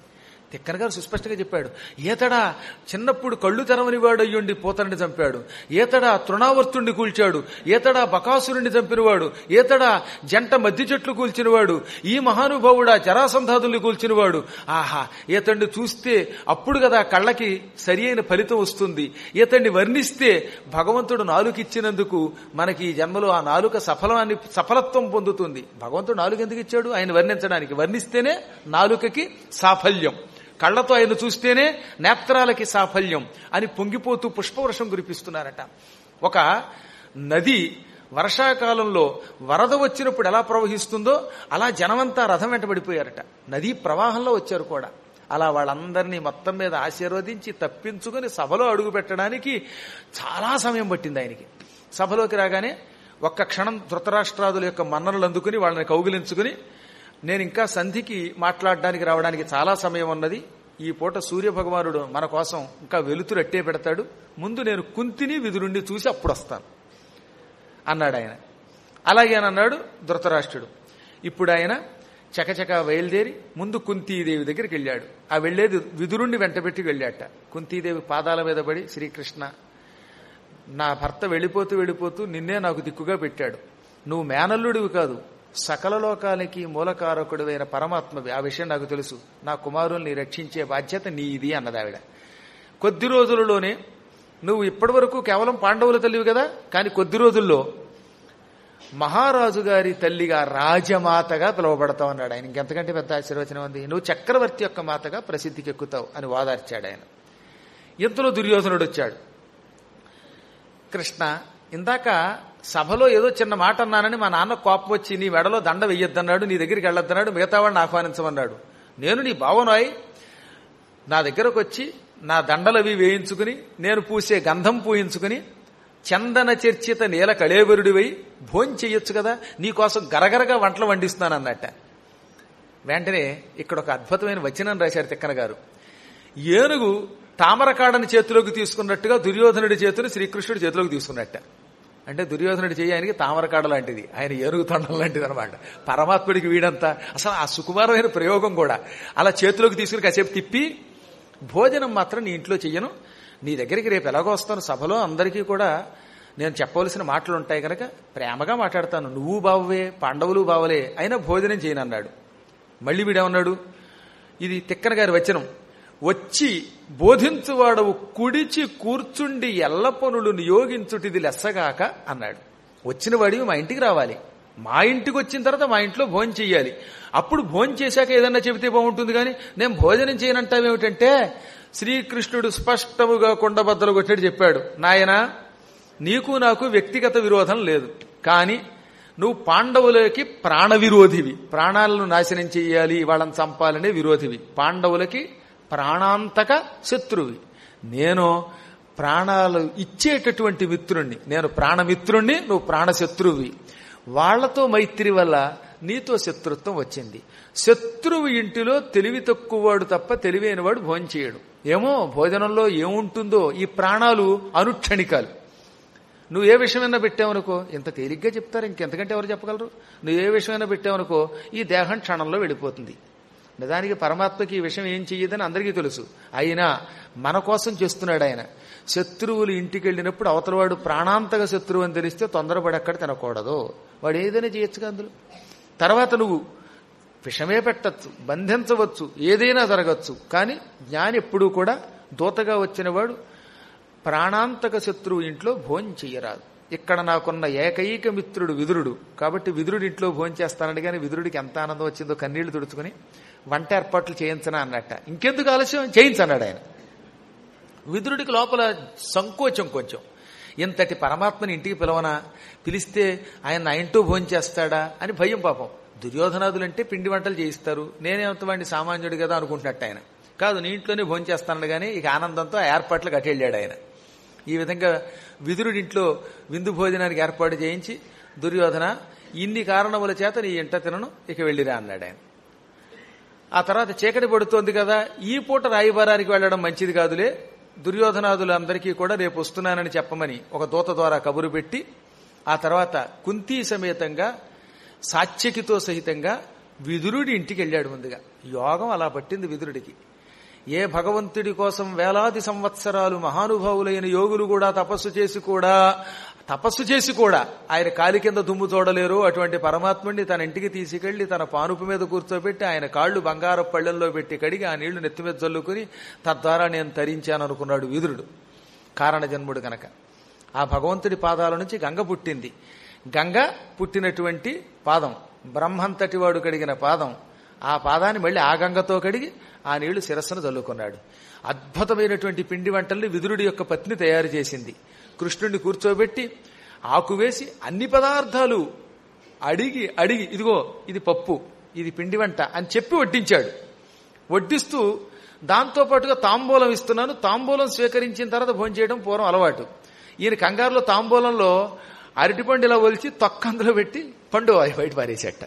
తిక్కన గారు సుస్పష్టంగా చెప్పాడు ఈతడా చిన్నప్పుడు కళ్ళు తెరవని వాడు అయ్యుండి పూతని చంపాడు ఈతడా తృణావర్తుణ్ణి కూల్చాడు ఈతడా బకాసురుణ్ణి చంపినవాడు ఈతడా జంట మధ్య చెట్లు కూల్చినవాడు ఈ మహానుభావుడా జరాసంధాదుల్ని కూల్చినవాడు ఆహా ఈతడిని చూస్తే అప్పుడు కదా కళ్ళకి సరి అయిన ఫలితం వస్తుంది ఈతడిని వర్ణిస్తే భగవంతుడు నాలుకిచ్చినందుకు మనకి ఈ జన్మలో ఆ నాలుక సఫలాన్ని సఫలత్వం పొందుతుంది భగవంతుడు నాలుగు ఎందుకు ఇచ్చాడు ఆయన వర్ణించడానికి వర్ణిస్తేనే నాలుకకి సాఫల్యం కళ్ళతో ఆయన చూస్తేనే నేత్రాలకి సాఫల్యం అని పొంగిపోతూ పుష్పవర్షం కురిపిస్తున్నారట ఒక నది వర్షాకాలంలో వరద వచ్చినప్పుడు ఎలా ప్రవహిస్తుందో అలా జనమంతా రథం వెంటబడిపోయారట నదీ ప్రవాహంలో వచ్చారు కూడా అలా వాళ్ళందరినీ మొత్తం మీద ఆశీర్వదించి తప్పించుకుని సభలో అడుగు పెట్టడానికి చాలా సమయం పట్టింది ఆయనకి సభలోకి రాగానే ఒక్క క్షణం ధృతరాష్ట్రాదుల యొక్క మన్ననలు అందుకుని వాళ్ళని కౌగిలించుకుని నేను ఇంకా సంధికి మాట్లాడడానికి రావడానికి చాలా సమయం ఉన్నది ఈ పూట సూర్య భగవానుడు మన కోసం ఇంకా వెలుతురు అట్టే పెడతాడు ముందు నేను కుంతిని విధురుండి చూసి అప్పుడు వస్తాను అన్నాడు ఆయన అలాగే అని అన్నాడు ధృతరాష్ట్రుడు ఇప్పుడు ఆయన చకచక బయలుదేరి ముందు కుంతీదేవి దగ్గరికి వెళ్ళాడు ఆ వెళ్లేది విదురుణ్ణి వెంటబెట్టి వెళ్ళాట కుంతీదేవి పాదాల మీద పడి శ్రీకృష్ణ నా భర్త వెళ్ళిపోతూ వెళ్ళిపోతూ నిన్నే నాకు దిక్కుగా పెట్టాడు నువ్వు మేనల్లుడివి కాదు సకల లోకాలకి మూలకారకుడివైన పరమాత్మవి ఆ విషయం నాకు తెలుసు నా కుమారుల్ని రక్షించే బాధ్యత నీది అన్నదావిడ కొద్ది రోజులలోనే నువ్వు ఇప్పటి వరకు కేవలం పాండవుల తల్లివి కదా కానీ కొద్ది రోజుల్లో మహారాజు గారి తల్లిగా రాజమాతగా పిలువబడతావు అన్నాడు ఆయన ఇంకెంతకంటే పెద్ద ఆశీర్వచనం ఉంది నువ్వు చక్రవర్తి యొక్క మాతగా ప్రసిద్ధికి ఎక్కుతావు అని వాదార్చాడు ఆయన ఇంతలో దుర్యోధనుడు వచ్చాడు కృష్ణ ఇందాక సభలో ఏదో చిన్న మాట అన్నానని మా నాన్న కోపం వచ్చి నీ మెడలో దండ వెయ్యొద్దన్నాడు నీ దగ్గరికి వెళ్ళొద్దన్నాడు మిగతా వాడిని ఆహ్వానించమన్నాడు నేను నీ భావనాయ్ నా దగ్గరకు వచ్చి నా దండలవి వేయించుకుని నేను పూసే గంధం పూయించుకుని చందన చర్చిత నీల కళేవరుడివై భోంచెయ్యొచ్చు కదా నీకోసం గరగరగా వంటలు వండిస్తున్నాను అన్నట్ట వెంటనే ఇక్కడ ఒక అద్భుతమైన వచనం రాశారు తిక్కన గారు ఏనుగు తామరకాడని చేతిలోకి తీసుకున్నట్టుగా దుర్యోధనుడి చేతిని శ్రీకృష్ణుడి చేతిలోకి తీసుకున్నట్ట అంటే దుర్యోధనుడి చేయడానికి తామరకాడ లాంటిది ఆయన ఏనుగు తండం లాంటిది అనమాట పరమాత్ముడికి వీడంతా అసలు ఆ సుకుమారమైన ప్రయోగం కూడా అలా చేతిలోకి తీసుకుని కాసేపు తిప్పి భోజనం మాత్రం నీ ఇంట్లో చెయ్యను నీ దగ్గరికి రేపు ఎలాగో వస్తాను సభలో అందరికీ కూడా నేను చెప్పవలసిన మాటలు ఉంటాయి కనుక ప్రేమగా మాట్లాడతాను నువ్వు బావే పాండవులు బావలే అయినా భోజనం చేయను అన్నాడు మళ్ళీ వీడేమన్నాడు ఇది తిక్కన గారి వచనం వచ్చి బోధించువాడవు కుడిచి కూర్చుండి ఎల్ల పనులు నియోగించుటిది లెస్సగాక అన్నాడు వచ్చిన వాడివి మా ఇంటికి రావాలి మా ఇంటికి వచ్చిన తర్వాత మా ఇంట్లో భోజనం చెయ్యాలి అప్పుడు భోజనం చేశాక ఏదన్నా చెబితే బాగుంటుంది కానీ నేను భోజనం చేయనంటావేమిటంటే శ్రీకృష్ణుడు స్పష్టముగా కొండబద్దలు కొట్టినట్టు చెప్పాడు నాయన నీకు నాకు వ్యక్తిగత విరోధం లేదు కానీ నువ్వు పాండవులకి ప్రాణ విరోధివి ప్రాణాలను నాశనం చెయ్యాలి వాళ్ళని చంపాలనే విరోధివి పాండవులకి ప్రాణాంతక శత్రువి నేను ప్రాణాలు ఇచ్చేటటువంటి మిత్రుణ్ణి నేను ప్రాణమిత్రుణ్ణి నువ్వు ప్రాణశత్రువి వాళ్లతో మైత్రి వల్ల నీతో శత్రుత్వం వచ్చింది శత్రువు ఇంటిలో తెలివి తక్కువవాడు తప్ప తెలివైనవాడు భోజనం చేయడు ఏమో భోజనంలో ఏముంటుందో ఈ ప్రాణాలు అనుక్షణికాలు నువ్వు ఏ విషయమైనా పెట్టావనుకో ఇంత తేలిగ్గా చెప్తారు ఇంకెంతకంటే ఎవరు చెప్పగలరు నువ్వు ఏ విషయమైనా పెట్టావనుకో ఈ దేహం క్షణంలో వెళ్ళిపోతుంది నిజానికి పరమాత్మకి ఈ విషయం ఏం చెయ్యదని అందరికీ తెలుసు అయినా మన కోసం చేస్తున్నాడు ఆయన శత్రువులు ఇంటికి వెళ్ళినప్పుడు అవతలవాడు ప్రాణాంతక శత్రువు అని తెలిస్తే తొందరపడి అక్కడ తినకూడదు వాడు ఏదైనా చేయొచ్చుగా అందులో తర్వాత నువ్వు విషమే పెట్టచ్చు బంధించవచ్చు ఏదైనా జరగచ్చు కానీ జ్ఞాని ఎప్పుడూ కూడా దూతగా వచ్చినవాడు ప్రాణాంతక శత్రువు ఇంట్లో భోజనం చెయ్యరాదు ఇక్కడ నాకున్న ఏకైక మిత్రుడు విదురుడు కాబట్టి విదురుడి ఇంట్లో భోజనం చేస్తానని కానీ విదురుడికి ఎంత ఆనందం వచ్చిందో కన్నీళ్లు తుడుచుకుని వంట ఏర్పాట్లు చేయించనా అన్నట్ట ఇంకెందుకు ఆలస్యం చేయించన్నాడు ఆయన విదురుడికి లోపల సంకోచం కొంచెం ఇంతటి పరమాత్మని ఇంటికి పిలవనా పిలిస్తే ఆయన నా ఇంటూ భోజనం చేస్తాడా అని భయం పాపం దుర్యోధనాదులంటే పిండి వంటలు చేయిస్తారు నేనేంత వాడిని సామాన్యుడు కదా అనుకుంటున్నట్టు ఆయన కాదు నీ ఇంట్లోనే భోజనం చేస్తాను కానీ ఇక ఆనందంతో ఆ ఏర్పాట్లు కట్టెళ్ళాడు ఆయన ఈ విధంగా విదురుడి ఇంట్లో విందు భోజనానికి ఏర్పాటు చేయించి దుర్యోధన ఇన్ని కారణముల చేత నీ ఇంట తినను ఇక వెళ్ళిరా అన్నాడు ఆయన ఆ తర్వాత చీకటి పడుతోంది కదా ఈ పూట రాయిబారానికి వెళ్ళడం మంచిది కాదులే దుర్యోధనాదులందరికీ కూడా రేపు వస్తున్నానని చెప్పమని ఒక దూత ద్వారా కబురు పెట్టి ఆ తర్వాత కుంతీ సమేతంగా సాత్యకితో సహితంగా విదురుడి ఇంటికి వెళ్ళాడు ముందుగా యోగం అలా పట్టింది విదురుడికి ఏ భగవంతుడి కోసం వేలాది సంవత్సరాలు మహానుభావులైన యోగులు కూడా తపస్సు చేసి కూడా తపస్సు చేసి కూడా ఆయన కాలి కింద దుమ్ము చూడలేరు అటువంటి పరమాత్ముడిని తన ఇంటికి తీసుకెళ్లి తన పానుపు మీద కూర్చోబెట్టి ఆయన కాళ్ళు బంగారు పళ్ళెల్లో పెట్టి కడిగి ఆ నీళ్లు నెత్తి మీద చల్లుకుని తద్వారా నేను తరించాను అనుకున్నాడు విదురుడు కారణ జన్ముడు గనక ఆ భగవంతుడి పాదాల నుంచి గంగ పుట్టింది గంగ పుట్టినటువంటి పాదం బ్రహ్మంతటి వాడు కడిగిన పాదం ఆ పాదాన్ని మళ్ళీ ఆ గంగతో కడిగి ఆ నీళ్లు శిరస్సును చల్లుకున్నాడు అద్భుతమైనటువంటి పిండి వంటల్ని విదురుడి యొక్క పత్ని తయారు చేసింది కృష్ణుడిని కూర్చోబెట్టి ఆకు వేసి అన్ని పదార్థాలు అడిగి అడిగి ఇదిగో ఇది పప్పు ఇది పిండి వంట అని చెప్పి వడ్డించాడు వడ్డిస్తూ దాంతో పాటుగా తాంబూలం ఇస్తున్నాను తాంబూలం స్వీకరించిన తర్వాత భోంచేయడం పూర్వం అలవాటు ఈయన కంగారులో తాంబూలంలో అరటిపండు ఇలా ఒలిచి తొక్క అందులో పెట్టి పండు బయట పారేసేట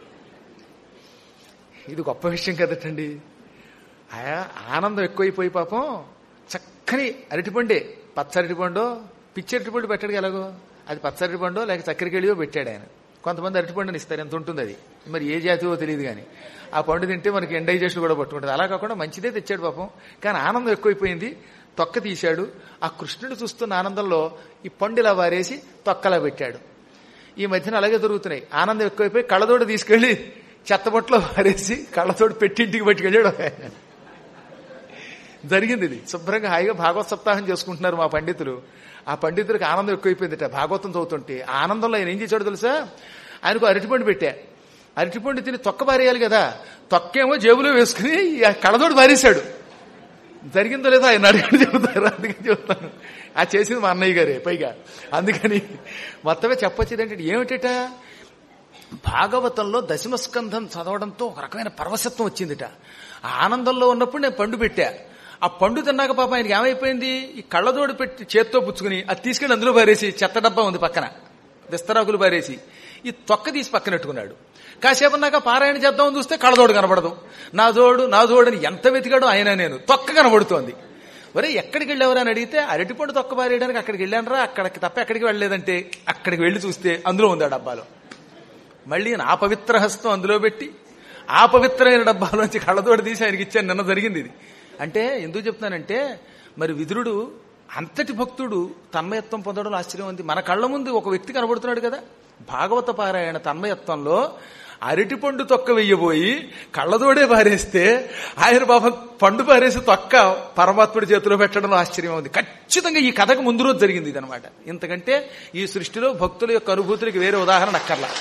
ఇది గొప్ప విషయం కదటండి ఆ ఆనందం ఎక్కువైపోయి పాపం చక్కని అరటిపండే పచ్చరటిపండో పిచ్చి అరటిపండు పెట్టాడు ఎలాగో అది పచ్చరటిపండో లేక చక్కెరకెళ్ళియో పెట్టాడు ఆయన కొంతమంది అరటిపండుని ఇస్తారు ఎంత ఉంటుంది అది మరి ఏ జాతివో తెలియదు కానీ ఆ పండు తింటే మనకి ఎండైజేషన్ కూడా పట్టుకుంటుంది అలా కాకుండా మంచిదే తెచ్చాడు పాపం కానీ ఆనందం ఎక్కువైపోయింది తొక్క తీశాడు ఆ కృష్ణుడు చూస్తున్న ఆనందంలో ఈ పండు ఇలా వారేసి తొక్కలా పెట్టాడు ఈ మధ్యన అలాగే దొరుకుతున్నాయి ఆనందం ఎక్కువైపోయి కళ్ళతోటి తీసుకెళ్లి చెత్తబొట్లో వారేసి కళ్ళతోటి పెట్టి ఇంటికి పట్టుకెళ్ళాడు ఒక ఆయన. జరిగింది ఇది శుభ్రంగా హాయిగా భాగవత సప్తాహం చేసుకుంటున్నారు మా పండితులు ఆ పండితుడికి ఆనందం ఎక్కువైపోయిందిట భాగవతం చదువుతుంటే ఆ ఆనందంలో ఆయన ఏం చేశాడు తెలుసా ఆయనకు అరటిపండు పెట్టా అరటిపండు తిని తొక్క పారేయాలి కదా తొక్కేమో జేబులో వేసుకుని ఆ కళ్ళతోటి పారేశాడు జరిగిందో లేదో ఆయన అడిగి చెబుతారు అందుకని చెబుతాను ఆ చేసింది మా అన్నయ్య గారే పైగా అందుకని మొత్తమే చెప్పొచ్చు ఏంటంటే ఏమిటట భాగవతంలో దశమస్కంధం చదవడంతో ఒక రకమైన పరవశత్వం వచ్చిందిట ఆ ఆనందంలో ఉన్నప్పుడు నేను పండు పెట్టా ఆ పండు తిన్నాక పాపం ఆయనకి ఏమైపోయింది ఈ కళ్ళజోడు పెట్టి చేత్తో పుచ్చుకుని అది తీసుకెళ్లి అందులో పారేసి చెత్త డబ్బా ఉంది పక్కన విస్తరాకులు పారేసి ఈ తొక్క తీసి పక్కనెట్టుకున్నాడు కాసేపు నాక పారాయణ చేద్దామని చూస్తే కళ్ళజోడు కనబడదు నా జోడు నా జోడు అని ఎంత వెతికాడో ఆయన నేను తొక్క కనబడుతోంది ఒరే ఎక్కడికి వెళ్ళేవరా అని అడిగితే అరటిపండు తొక్క పారేయడానికి అక్కడికి వెళ్ళానరా అక్కడికి తప్ప ఎక్కడికి వెళ్ళలేదంటే అక్కడికి వెళ్ళి చూస్తే అందులో ఉంది ఆ డబ్బాలో మళ్ళీ నా పవిత్ర హస్తం అందులో పెట్టి ఆ పవిత్రమైన డబ్బాలోంచి కళ్ళతోటి తీసి ఆయనకి ఇచ్చాను నిన్న జరిగింది ఇది అంటే ఎందుకు చెప్తున్నానంటే మరి విదురుడు అంతటి భక్తుడు తన్మయత్వం పొందడం ఆశ్చర్యం ఉంది మన కళ్ళ ముందు ఒక వ్యక్తి కనబడుతున్నాడు కదా భాగవత పారాయణ తన్మయత్వంలో అరటిపండు తొక్క వెయ్యబోయి కళ్ళతోడే పారేస్తే ఆయన పాపం పండు పారేసి తొక్క పరమాత్ముడి చేతిలో పెట్టడంలో ఆశ్చర్యం ఉంది ఖచ్చితంగా ఈ కథకు ముందు రోజు జరిగింది ఇదనమాట ఇంతకంటే ఈ సృష్టిలో భక్తుల యొక్క అనుభూతులకి వేరే ఉదాహరణ అక్కర్లా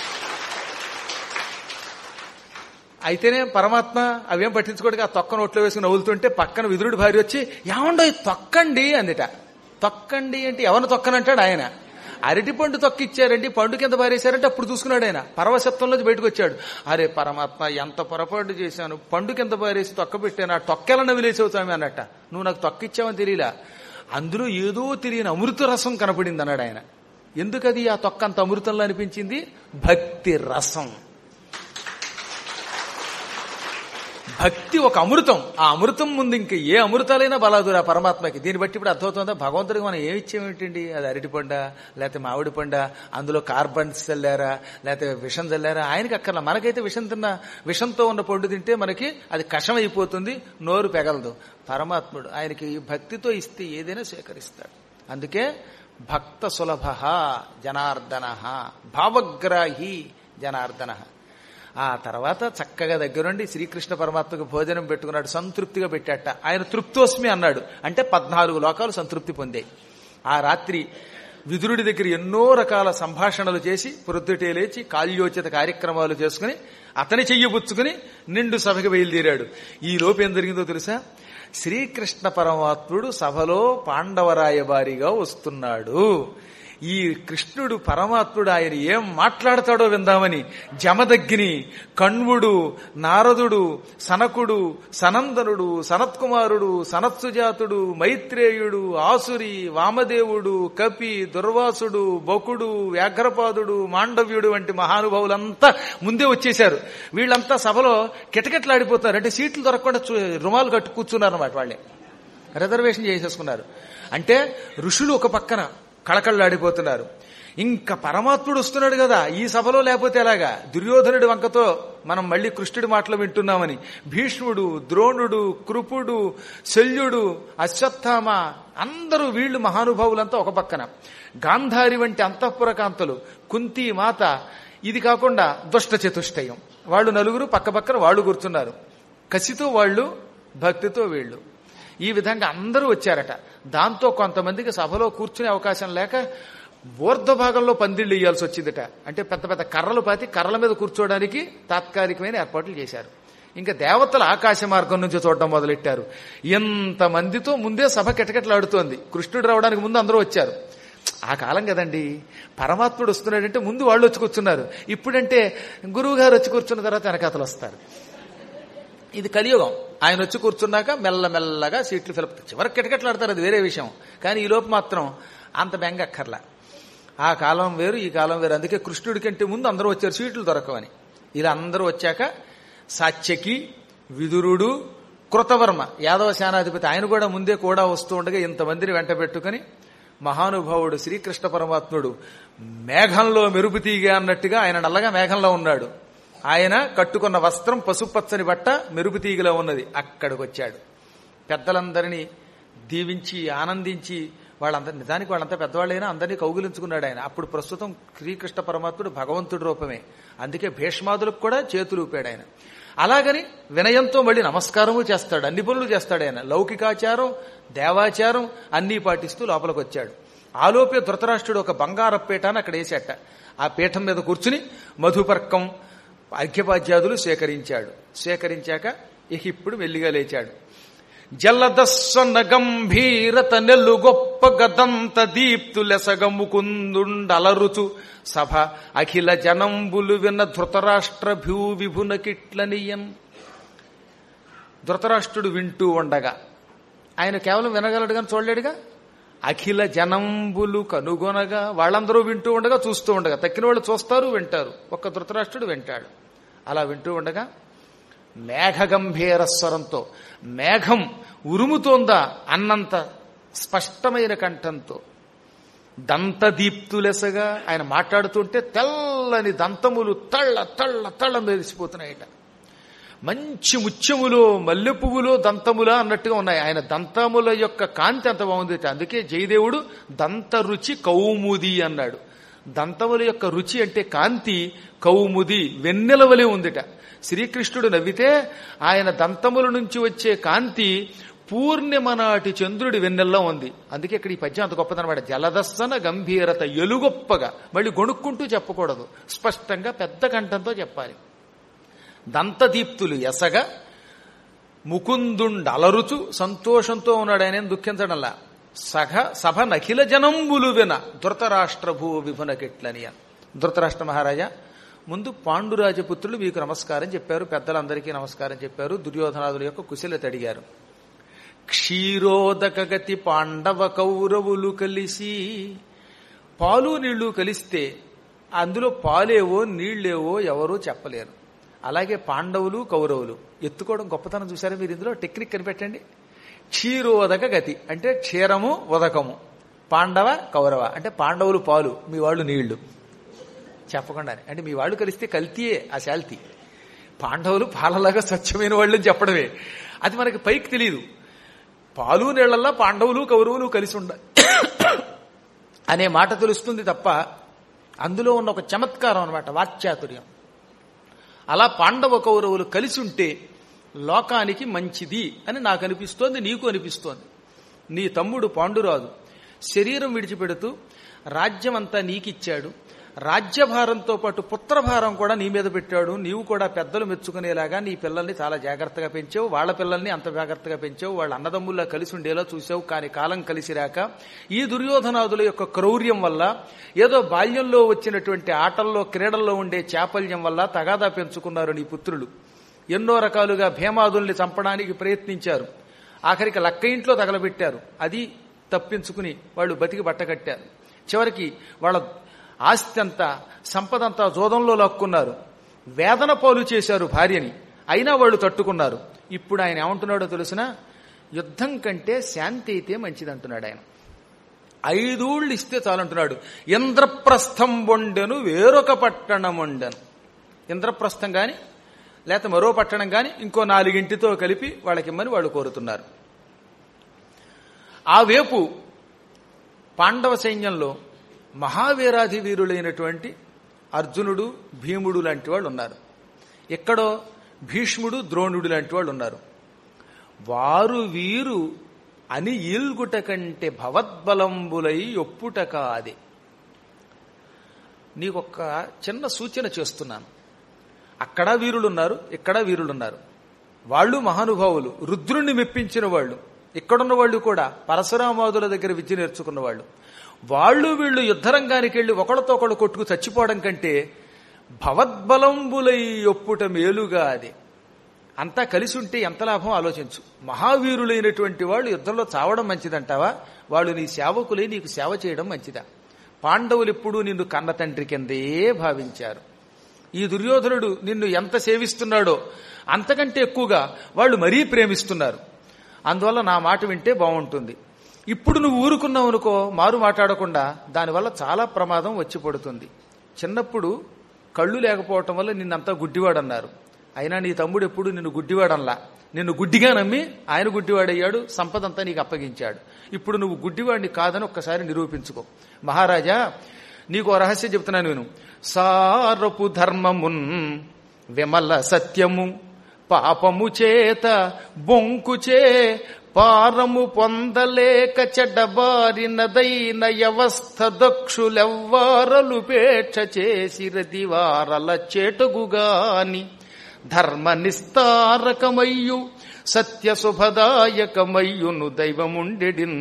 అయితేనే పరమాత్మ అవేం పట్టించుకోడికి ఆ తొక్క నోట్లో వేసుకుని నవ్వులుతుంటే పక్కన విదురుడి భార్య వచ్చి ఏమండో ఇది తొక్కండి అందిట తొక్కండి అంటే ఎవరిని తొక్కనంటాడు ఆయన అరటిపండు తొక్క ఇచ్చారండి పండు కింద పారేశారంటే అప్పుడు చూసుకున్నాడు ఆయన పరవశత్వంలోంచి బయటకు వచ్చాడు అరే పరమాత్మ ఎంత పొరపాటు చేశాను పండు కింద పారేసి తొక్క పెట్టాను ఆ తొక్కెలను విలేసావు స్వామి అన్నట్ట నువ్వు నాకు తొక్క ఇచ్చావని తెలియలా అందులో ఏదో తెలియని అమృత రసం కనపడింది అన్నాడు ఆయన ఎందుకది ఆ తొక్క అంత అమృతంలో అనిపించింది భక్తి రసం భక్తి ఒక అమృతం ఆ అమృతం ముందు ఇంక ఏ అమృతాలైనా బలాదురా పరమాత్మకి దీన్ని బట్టి ఇప్పుడు అర్థమవుతుందా భగవంతుడికి మనం ఏమి ఇచ్చేమేంటండి అది అరటిపండ లేకపోతే మామిడి పండ అందులో కార్బన్స్ చల్లారా లేకపోతే విషం చల్లారా ఆయనకి అక్కర్లా మనకైతే విషం తిన్న విషంతో ఉన్న పండు తింటే మనకి అది కషం అయిపోతుంది నోరు పెగలదు పరమాత్ముడు ఆయనకి భక్తితో ఇస్తే ఏదైనా స్వీకరిస్తాడు అందుకే భక్త సులభ జనార్దన భావగ్రాహి జనార్దన ఆ తర్వాత చక్కగా దగ్గరుండి శ్రీకృష్ణ పరమాత్మకు భోజనం పెట్టుకున్నాడు సంతృప్తిగా పెట్టాట ఆయన తృప్తోస్మి అన్నాడు అంటే పద్నాలుగు లోకాలు సంతృప్తి పొందాయి ఆ రాత్రి విదురుడి దగ్గర ఎన్నో రకాల సంభాషణలు చేసి ప్రొద్దుటే లేచి కాల్యోచిత కార్యక్రమాలు చేసుకుని అతని చెయ్యబుచ్చుకుని నిండు సభకి బయలుదేరాడు ఈ లోపు ఏం జరిగిందో తెలుసా శ్రీకృష్ణ పరమాత్ముడు సభలో పాండవరాయబారిగా వస్తున్నాడు ఈ కృష్ణుడు పరమాత్ముడు ఆయన ఏం మాట్లాడతాడో విందామని జమదగ్ని కణ్వుడు నారదుడు సనకుడు సనందనుడు సనత్కుమారుడు సనత్సుజాతుడు మైత్రేయుడు ఆసురి వామదేవుడు కపి దుర్వాసుడు బకుడు వ్యాఘ్రపాదుడు మాండవ్యుడు వంటి మహానుభావులంతా ముందే వచ్చేశారు వీళ్ళంతా సభలో కిటకిటలాడిపోతున్నారు అంటే సీట్లు దొరకకుండా చూ- రుమాలు కట్టు కూర్చున్నారు అన్నమాట వాళ్ళే రిజర్వేషన్ చేసేసుకున్నారు అంటే ఋషులు ఒక పక్కన కళకళలాడిపోతున్నారు ఇంకా పరమాత్ముడు వస్తున్నాడు కదా ఈ సభలో లేకపోతే ఎలాగా దుర్యోధనుడి వంకతో మనం మళ్ళీ కృష్ణుడి మాటలు వింటున్నామని భీష్ముడు ద్రోణుడు కృపుడు శల్యుడు అశ్వత్థామ అందరూ వీళ్ళు మహానుభావులంతా ఒక పక్కన గాంధారి వంటి అంతఃపుర కాంతలు కుంతి మాత ఇది కాకుండా దుష్ట చతుష్టయం వాళ్ళు నలుగురు పక్క పక్కన వాళ్ళు కూర్చున్నారు కసితో వాళ్ళు భక్తితో వీళ్ళు ఈ విధంగా అందరూ వచ్చారట దాంతో కొంతమందికి సభలో కూర్చునే అవకాశం లేక ఊర్ధ భాగంలో పందిళ్ళు ఇయ్యాల్సి వచ్చిందట అంటే పెద్ద పెద్ద కర్రలు పాతి కర్రల మీద కూర్చోవడానికి తాత్కాలికమైన ఏర్పాట్లు చేశారు ఇంకా దేవతలు ఆకాశ మార్గం నుంచి చూడడం మొదలెట్టారు ఎంతమందితో ముందే సభ కిటకిటలాడుతోంది కృష్ణుడు రావడానికి ముందు అందరూ వచ్చారు ఆ కాలం కదండి పరమాత్ముడు వస్తున్నాడంటే ముందు వాళ్ళు వచ్చి కూర్చున్నారు ఇప్పుడంటే గురువు గారు వచ్చి కూర్చున్న తర్వాత వెనకాతలు వస్తారు ఇది కలియుగం ఆయన వచ్చి కూర్చున్నాక మెల్లమెల్లగా సీట్లు ఫిలప్ చివరికి కిటకిటలాడతారు అది వేరే విషయం కానీ ఈ లోపు మాత్రం అంత బెంగ అక్కర్లా ఆ కాలం వేరు ఈ కాలం వేరు అందుకే కృష్ణుడి కంటే ముందు అందరూ వచ్చారు సీట్లు దొరకవని ఇలా అందరూ వచ్చాక సాత్యకి విదురుడు కృతవర్మ యాదవ సేనాధిపతి ఆయన కూడా ముందే కూడా వస్తూ ఉండగా ఇంతమందిని వెంట పెట్టుకుని మహానుభావుడు శ్రీకృష్ణ పరమాత్ముడు మేఘంలో మెరుపు తీగ అన్నట్టుగా ఆయన నల్లగా మేఘంలో ఉన్నాడు ఆయన కట్టుకున్న వస్త్రం పసుపచ్చని బట్ట మెరుపు తీగలో ఉన్నది అక్కడికి వచ్చాడు పెద్దలందరినీ దీవించి ఆనందించి వాళ్ళందరి నిజానికి వాళ్ళంతా పెద్దవాళ్ళైనా అందరినీ కౌగిలించుకున్నాడు ఆయన అప్పుడు ప్రస్తుతం శ్రీకృష్ణ పరమాత్ముడు భగవంతుడి రూపమే అందుకే భీష్మాదులకు కూడా చేతులు ఊపాడు ఆయన అలాగని వినయంతో మళ్ళీ నమస్కారము చేస్తాడు అన్ని పనులు చేస్తాడు ఆయన లౌకికాచారం దేవాచారం అన్నీ పాటిస్తూ లోపలికి వచ్చాడు ఆలోపే ధృతరాష్ట్రుడు ఒక బంగార పీఠాన్ని అక్కడ వేసేట ఆ పీఠం మీద కూర్చుని మధుపర్కం అర్ఘ్యపాద్యాదులు సేకరించాడు సేకరించాక ఇక ఇప్పుడు మెల్లిగా లేచాడు జల్లదస్సన గంభీరత నెల్లు గొప్ప గదంత దీప్తులెసగముకుందుండలరుచు సభ అఖిల జనంబులు విన్న ధృతరాష్ట్ర భూ విభునకిట్లనియన్ ధృతరాష్ట్రుడు వింటూ ఉండగా ఆయన కేవలం వినగలడు కానీ చూడలేడుగా అఖిల జనంబులు కనుగొనగా వాళ్ళందరూ వింటూ ఉండగా చూస్తూ ఉండగా తక్కిన వాళ్ళు చూస్తారు వింటారు ఒక్క ధృతరాష్ట్రుడు వింటాడు అలా వింటూ ఉండగా మేఘగంభీర స్వరంతో మేఘం ఉరుముతోందా అన్నంత స్పష్టమైన కంఠంతో దంతదీప్తులెసగా ఆయన మాట్లాడుతుంటే తెల్లని దంతములు తళ్ళ తళ్ళ తళ్ళ మెరిసిపోతున్నాయట మంచి ముత్యములో మల్లె పువ్వులో దంతములా అన్నట్టుగా ఉన్నాయి ఆయన దంతముల యొక్క కాంతి అంత బాగుంది అందుకే జయదేవుడు దంత రుచి కౌముది అన్నాడు దంతముల యొక్క రుచి అంటే కాంతి కౌముది వెన్నెల వలె ఉందిట శ్రీకృష్ణుడు నవ్వితే ఆయన దంతముల నుంచి వచ్చే కాంతి పూర్ణిమ నాటి చంద్రుడి వెన్నెల్లో ఉంది అందుకే ఇక్కడ ఈ పద్యం అంత గొప్పదనమాట జలదస్సన గంభీరత ఎలుగొప్పగా మళ్ళీ గొణుక్కుంటూ చెప్పకూడదు స్పష్టంగా పెద్ద కంఠంతో చెప్పాలి దంతదీప్తులు ఎసగా ముకుందుండలరుచు సంతోషంతో ఉన్నాడు ఆయన దుఃఖించడంలా సఘ సభ నఖిల జనంబులు విన ధృతరాష్ట్ర భూ విభునకెట్లని ధృతరాష్ట్ర మహారాజా ముందు పాండురాజపుత్రులు మీకు నమస్కారం చెప్పారు పెద్దలందరికీ నమస్కారం చెప్పారు దుర్యోధనాదుల యొక్క కుశలత అడిగారు క్షీరోదకగతి పాండవ కౌరవులు కలిసి పాలు నీళ్లు కలిస్తే అందులో పాలేవో నీళ్లేవో ఎవరో చెప్పలేరు అలాగే పాండవులు కౌరవులు ఎత్తుకోవడం గొప్పతనం చూసారా మీరు ఇందులో టెక్నిక్ కనిపెట్టండి క్షీరోదక గతి అంటే క్షీరము ఉదకము పాండవ కౌరవ అంటే పాండవులు పాలు మీ వాళ్ళు నీళ్లు చెప్పకుండానే అంటే మీ వాళ్ళు కలిస్తే కల్తీయే ఆ శాల్తీ పాండవులు పాలలాగా స్వచ్ఛమైన వాళ్ళు అని చెప్పడమే అది మనకి పైకి తెలియదు పాలు నీళ్లల్లా పాండవులు కౌరవులు కలిసి ఉండ అనే మాట తెలుస్తుంది తప్ప అందులో ఉన్న ఒక చమత్కారం అనమాట వాక్చాతుర్యం అలా పాండవ కౌరవులు కలిసి ఉంటే లోకానికి మంచిది అని నాకు అనిపిస్తోంది నీకు అనిపిస్తోంది నీ తమ్ముడు పాండురాజు శరీరం విడిచిపెడుతూ రాజ్యం అంతా నీకిచ్చాడు రాజ్యభారంతో పాటు పుత్రభారం కూడా నీ మీద పెట్టాడు నీవు కూడా పెద్దలు మెచ్చుకునేలాగా నీ పిల్లల్ని చాలా జాగ్రత్తగా పెంచావు వాళ్ళ పిల్లల్ని అంత జాగ్రత్తగా పెంచావు వాళ్ళ అన్నదమ్ముల్లా కలిసి ఉండేలా చూసావు కానీ కాలం కలిసి రాక ఈ దుర్యోధనాదుల యొక్క క్రౌర్యం వల్ల ఏదో బాల్యంలో వచ్చినటువంటి ఆటల్లో క్రీడల్లో ఉండే చాపల్యం వల్ల తగాదా పెంచుకున్నారు నీ పుత్రులు ఎన్నో రకాలుగా భీమాదుల్ని చంపడానికి ప్రయత్నించారు ఆఖరికి లక్క ఇంట్లో తగలబెట్టారు అది తప్పించుకుని వాళ్ళు బతికి బట్టకట్టారు చివరికి వాళ్ళ ఆస్తి అంతా సంపద అంతా జోదంలో లాక్కున్నారు వేదన పాలు చేశారు భార్యని అయినా వాళ్ళు తట్టుకున్నారు ఇప్పుడు ఆయన ఏమంటున్నాడో తెలిసిన యుద్ధం కంటే శాంతి అయితే మంచిదంటున్నాడు ఆయన ఐదూళ్ళు ఇస్తే చాలంటున్నాడు ఇంద్రప్రస్థం వండెను వేరొక పట్టణం వండెను ఇంద్రప్రస్థం గాని లేకపోతే మరో పట్టణం గాని ఇంకో నాలుగింటితో కలిపి వాళ్ళకిమ్మని వాళ్ళు కోరుతున్నారు ఆ వేపు పాండవ సైన్యంలో మహావీరాధి వీరులైనటువంటి అర్జునుడు భీముడు లాంటి వాళ్ళు ఉన్నారు ఎక్కడో భీష్ముడు ద్రోణుడు లాంటి వాళ్ళు ఉన్నారు వారు వీరు అని ఈల్గుట కంటే భవద్బలంబులై ఒప్పుట కాదే నీకొక్క చిన్న సూచన చేస్తున్నాను అక్కడ వీరులున్నారు ఇక్కడ వీరులున్నారు వాళ్ళు మహానుభావులు రుద్రుణ్ణి మెప్పించిన వాళ్ళు ఇక్కడున్న వాళ్ళు కూడా పరశురామాదుల దగ్గర విద్య నేర్చుకున్న వాళ్ళు వాళ్ళు వీళ్ళు యుద్ధరంగానికి వెళ్లి ఒకళ్ళతో ఒకళ్ళు కొట్టుకు చచ్చిపోవడం కంటే భవద్బలంబులై ఒప్పుట మేలుగా అది అంతా కలిసి ఉంటే ఎంత లాభం ఆలోచించు మహావీరులైనటువంటి వాళ్ళు యుద్ధంలో చావడం మంచిదంటావా వాళ్ళు నీ సేవకులై నీకు సేవ చేయడం మంచిదా పాండవులు ఎప్పుడూ నిన్ను కన్న తండ్రి కిందే భావించారు ఈ దుర్యోధనుడు నిన్ను ఎంత సేవిస్తున్నాడో అంతకంటే ఎక్కువగా వాళ్ళు మరీ ప్రేమిస్తున్నారు అందువల్ల నా మాట వింటే బాగుంటుంది ఇప్పుడు నువ్వు ఊరుకున్నావు అనుకో మారు మాట్లాడకుండా దానివల్ల చాలా ప్రమాదం వచ్చి పడుతుంది చిన్నప్పుడు కళ్ళు లేకపోవటం వల్ల నిన్నంతా గుడ్డివాడన్నారు అయినా నీ తమ్ముడు ఎప్పుడు నిన్ను గుడ్డివాడల్లా నిన్ను గుడ్డిగా నమ్మి ఆయన గుడ్డివాడయ్యాడు సంపదంతా నీకు అప్పగించాడు ఇప్పుడు నువ్వు గుడ్డివాడిని కాదని ఒక్కసారి నిరూపించుకో మహారాజా నీకు ఓ రహస్యం చెప్తున్నాను నేను సారపు ధర్మమున్ విమల సత్యము పాపము చేత బొంకుచే పారము పొందలేక చెడ్డబారినదైన వ్యవస్థ దక్షులెవ్వారలు పేక్ష చేసిరది వారల చేటగుగాని ధర్మ నిస్తారకమయ్యు సత్య శుభదాయకమయ్యును దైవముండెడిన్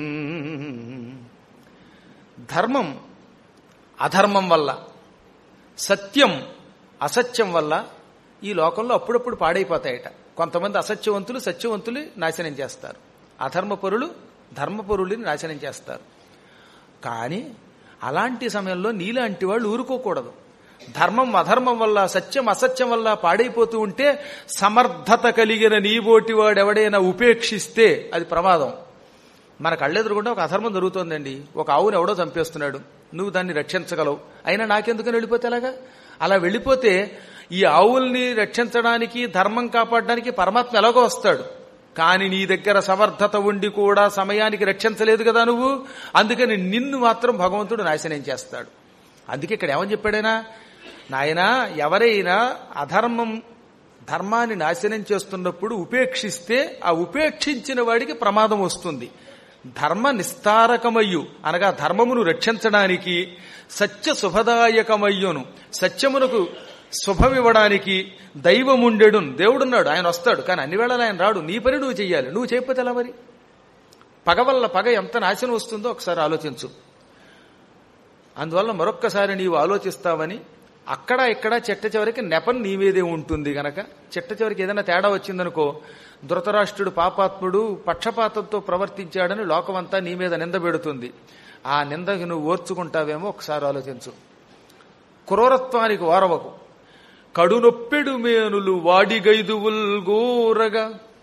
ధర్మం అధర్మం వల్ల సత్యం అసత్యం వల్ల ఈ లోకంలో అప్పుడప్పుడు పాడైపోతాయట కొంతమంది అసత్యవంతులు సత్యవంతులు నాశనం చేస్తారు అధర్మపరులు ధర్మపరులని నాశనం చేస్తారు కానీ అలాంటి సమయంలో నీలాంటి వాళ్ళు ఊరుకోకూడదు ధర్మం అధర్మం వల్ల సత్యం అసత్యం వల్ల పాడైపోతూ ఉంటే సమర్థత కలిగిన నీబోటి వాడు ఎవడైనా ఉపేక్షిస్తే అది ప్రమాదం మన కళ్ళెదురుగుండా ఒక అధర్మం జరుగుతోందండి ఒక ఆవును ఎవడో చంపేస్తున్నాడు నువ్వు దాన్ని రక్షించగలవు అయినా నాకెందుకని వెళ్ళిపోతే ఎలాగా అలా వెళ్ళిపోతే ఈ ఆవుల్ని రక్షించడానికి ధర్మం కాపాడడానికి పరమాత్మ ఎలాగో వస్తాడు కానీ నీ దగ్గర సమర్థత ఉండి కూడా సమయానికి రక్షించలేదు కదా నువ్వు అందుకని నిన్ను మాత్రం భగవంతుడు నాశనం చేస్తాడు అందుకే ఇక్కడ ఏమని చెప్పాడైనా నాయనా ఎవరైనా అధర్మం ధర్మాన్ని నాశనం చేస్తున్నప్పుడు ఉపేక్షిస్తే ఆ ఉపేక్షించిన వాడికి ప్రమాదం వస్తుంది ధర్మ నిస్తారకమయ్యు అనగా ధర్మమును రక్షించడానికి సత్య శుభదాయకమయ్యును సత్యమునకు శుభమివ్వడానికి దైవముండెడు దేవుడున్నాడు ఆయన వస్తాడు కానీ అన్ని వేళలు ఆయన రాడు నీ పని నువ్వు చెయ్యాలి నువ్వు చేయకపోతే ఎలా మరి పగ వల్ల పగ ఎంత నాశనం వస్తుందో ఒకసారి ఆలోచించు అందువల్ల మరొక్కసారి నీవు ఆలోచిస్తావని అక్కడ ఇక్కడ చెట్ట చివరికి నెపం నీ మీదే ఉంటుంది గనక చెట్ట చివరికి ఏదైనా తేడా వచ్చిందనుకో ధృతరాష్ట్రుడు పాపాత్ముడు పక్షపాతంతో ప్రవర్తించాడని లోకమంతా నీ మీద నింద పెడుతుంది ఆ నిందకి నువ్వు ఓర్చుకుంటావేమో ఒకసారి ఆలోచించు క్రూరత్వానికి వారవకు కడునొప్పెడు మేనులు వాడిగైదువుల్ గోరగా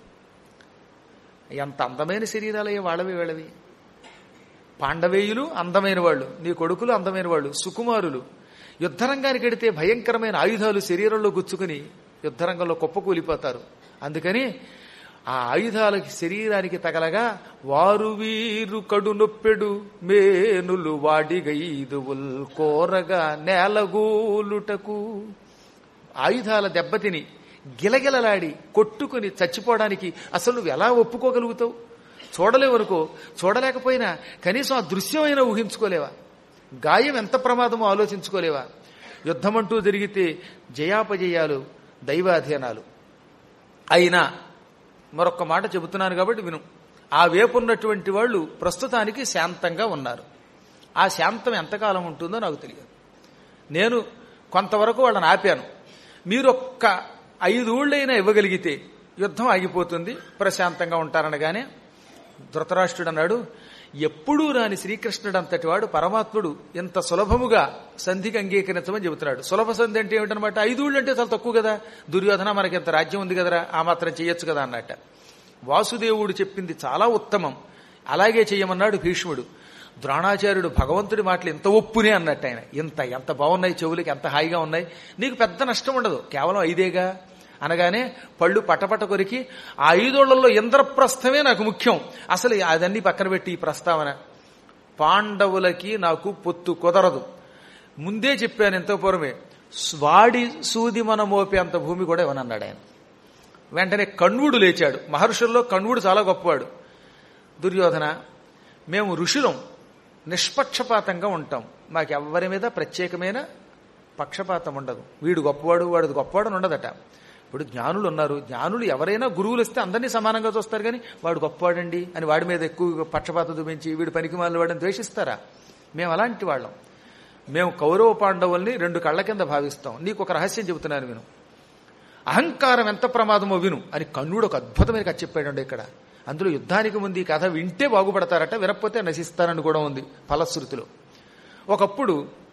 ఎంత అందమైన శరీరాలయ్యే వాళ్ళవి వీళ్ళవి పాండవేయులు అందమైన వాళ్ళు నీ కొడుకులు అందమైన వాళ్ళు సుకుమారులు యుద్ధరంగానికి వెడితే భయంకరమైన ఆయుధాలు శరీరంలో గుచ్చుకుని యుద్ధరంగంలో కుప్పకూలిపోతారు అందుకని ఆ ఆయుధాలకి శరీరానికి తగలగా వారు వీరు కడు నొప్పెడు మేనులు వాడిగైదువుల్ కోరగా నేలగూలుటకు ఆయుధాల దెబ్బతిని గిలగిలలాడి కొట్టుకుని చచ్చిపోవడానికి అసలు నువ్వు ఎలా ఒప్పుకోగలుగుతావు చూడలేవనుకో చూడలేకపోయినా కనీసం ఆ దృశ్యమైనా ఊహించుకోలేవా గాయం ఎంత ప్రమాదమో ఆలోచించుకోలేవా యుద్ధమంటూ జరిగితే జయాపజయాలు దైవాధీనాలు అయినా మరొక్క మాట చెబుతున్నాను కాబట్టి విను ఆ వేపున్నటువంటి వాళ్ళు ప్రస్తుతానికి శాంతంగా ఉన్నారు ఆ శాంతం ఎంతకాలం ఉంటుందో నాకు తెలియదు నేను కొంతవరకు వాళ్ళని ఆపాను మీరు ఒక్క ఐదు ఊళ్ళైనా ఇవ్వగలిగితే యుద్ధం ఆగిపోతుంది ప్రశాంతంగా ఉంటారనగానే ధృతరాష్ట్రుడు అన్నాడు ఎప్పుడూ రాని శ్రీకృష్ణుడు అంతటి వాడు పరమాత్ముడు ఇంత సులభముగా సంధికి అంగీకరించమని చెబుతున్నాడు సులభ సంధి అంటే ఏమిటనమాట ఐదుళ్ళు అంటే చాలా తక్కువ కదా దుర్యోధన మనకి ఇంత రాజ్యం ఉంది కదరా ఆ మాత్రం చేయొచ్చు కదా అన్నట్ట వాసుదేవుడు చెప్పింది చాలా ఉత్తమం అలాగే చెయ్యమన్నాడు భీష్ముడు ద్రోణాచార్యుడు భగవంతుడి మాటలు ఇంత ఒప్పునే అన్నట్టు ఆయన ఇంత ఎంత బాగున్నాయి చెవులకి ఎంత హాయిగా ఉన్నాయి నీకు పెద్ద నష్టం ఉండదు కేవలం ఐదేగా అనగానే పళ్ళు పటపట కొరికి ఆ ఐదోళ్లలో ఇంద్రప్రస్థమే నాకు ముఖ్యం అసలు అదన్నీ పక్కన పెట్టి ఈ ప్రస్తావన పాండవులకి నాకు పొత్తు కుదరదు ముందే చెప్పాను ఎంతో పూర్వమే స్వాడి సూది మన మోపే అంత భూమి కూడా ఇవ్వనన్నాడు ఆయన వెంటనే కణ్వుడు లేచాడు మహర్షుల్లో కణ్వుడు చాలా గొప్పవాడు దుర్యోధన మేము ఋషులం నిష్పక్షపాతంగా ఉంటాం మాకెవ్వరి మీద ప్రత్యేకమైన పక్షపాతం ఉండదు వీడు గొప్పవాడు వాడు గొప్పవాడు అని ఉండదట ఇప్పుడు జ్ఞానులు ఉన్నారు జ్ఞానులు ఎవరైనా గురువులు వస్తే అందరినీ సమానంగా చూస్తారు కానీ వాడు గొప్పవాడండి అని వాడి మీద ఎక్కువ పక్షపాతం చూపించి వీడు పనికి మాలిన వాడిని ద్వేషిస్తారా మేము అలాంటి వాళ్ళం మేము కౌరవ పాండవుల్ని రెండు కళ్ళ కింద భావిస్తాం నీకు ఒక రహస్యం చెబుతున్నాను విను అహంకారం ఎంత ప్రమాదమో విను అని కన్నుడు ఒక అద్భుతమైన కథ చెప్పాడండి ఇక్కడ అందులో యుద్ధానికి ముందు ఈ కథ వింటే బాగుపడతారట వినకపోతే నశిస్తారని కూడా ఉంది ఫలశ్రుతిలో ఒకప్పుడు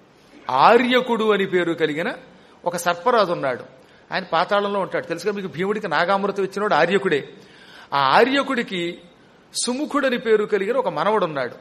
ఆర్యకుడు అని పేరు కలిగిన ఒక సర్పరాజు ఉన్నాడు ఆయన పాతాళంలో ఉంటాడు తెలుసుగా మీకు భీముడికి నాగామృతం ఇచ్చినోడు ఆర్యకుడే ఆ ఆర్యకుడికి సుముఖుడని పేరు కలిగిన ఒక మనవడు ఉన్నాడు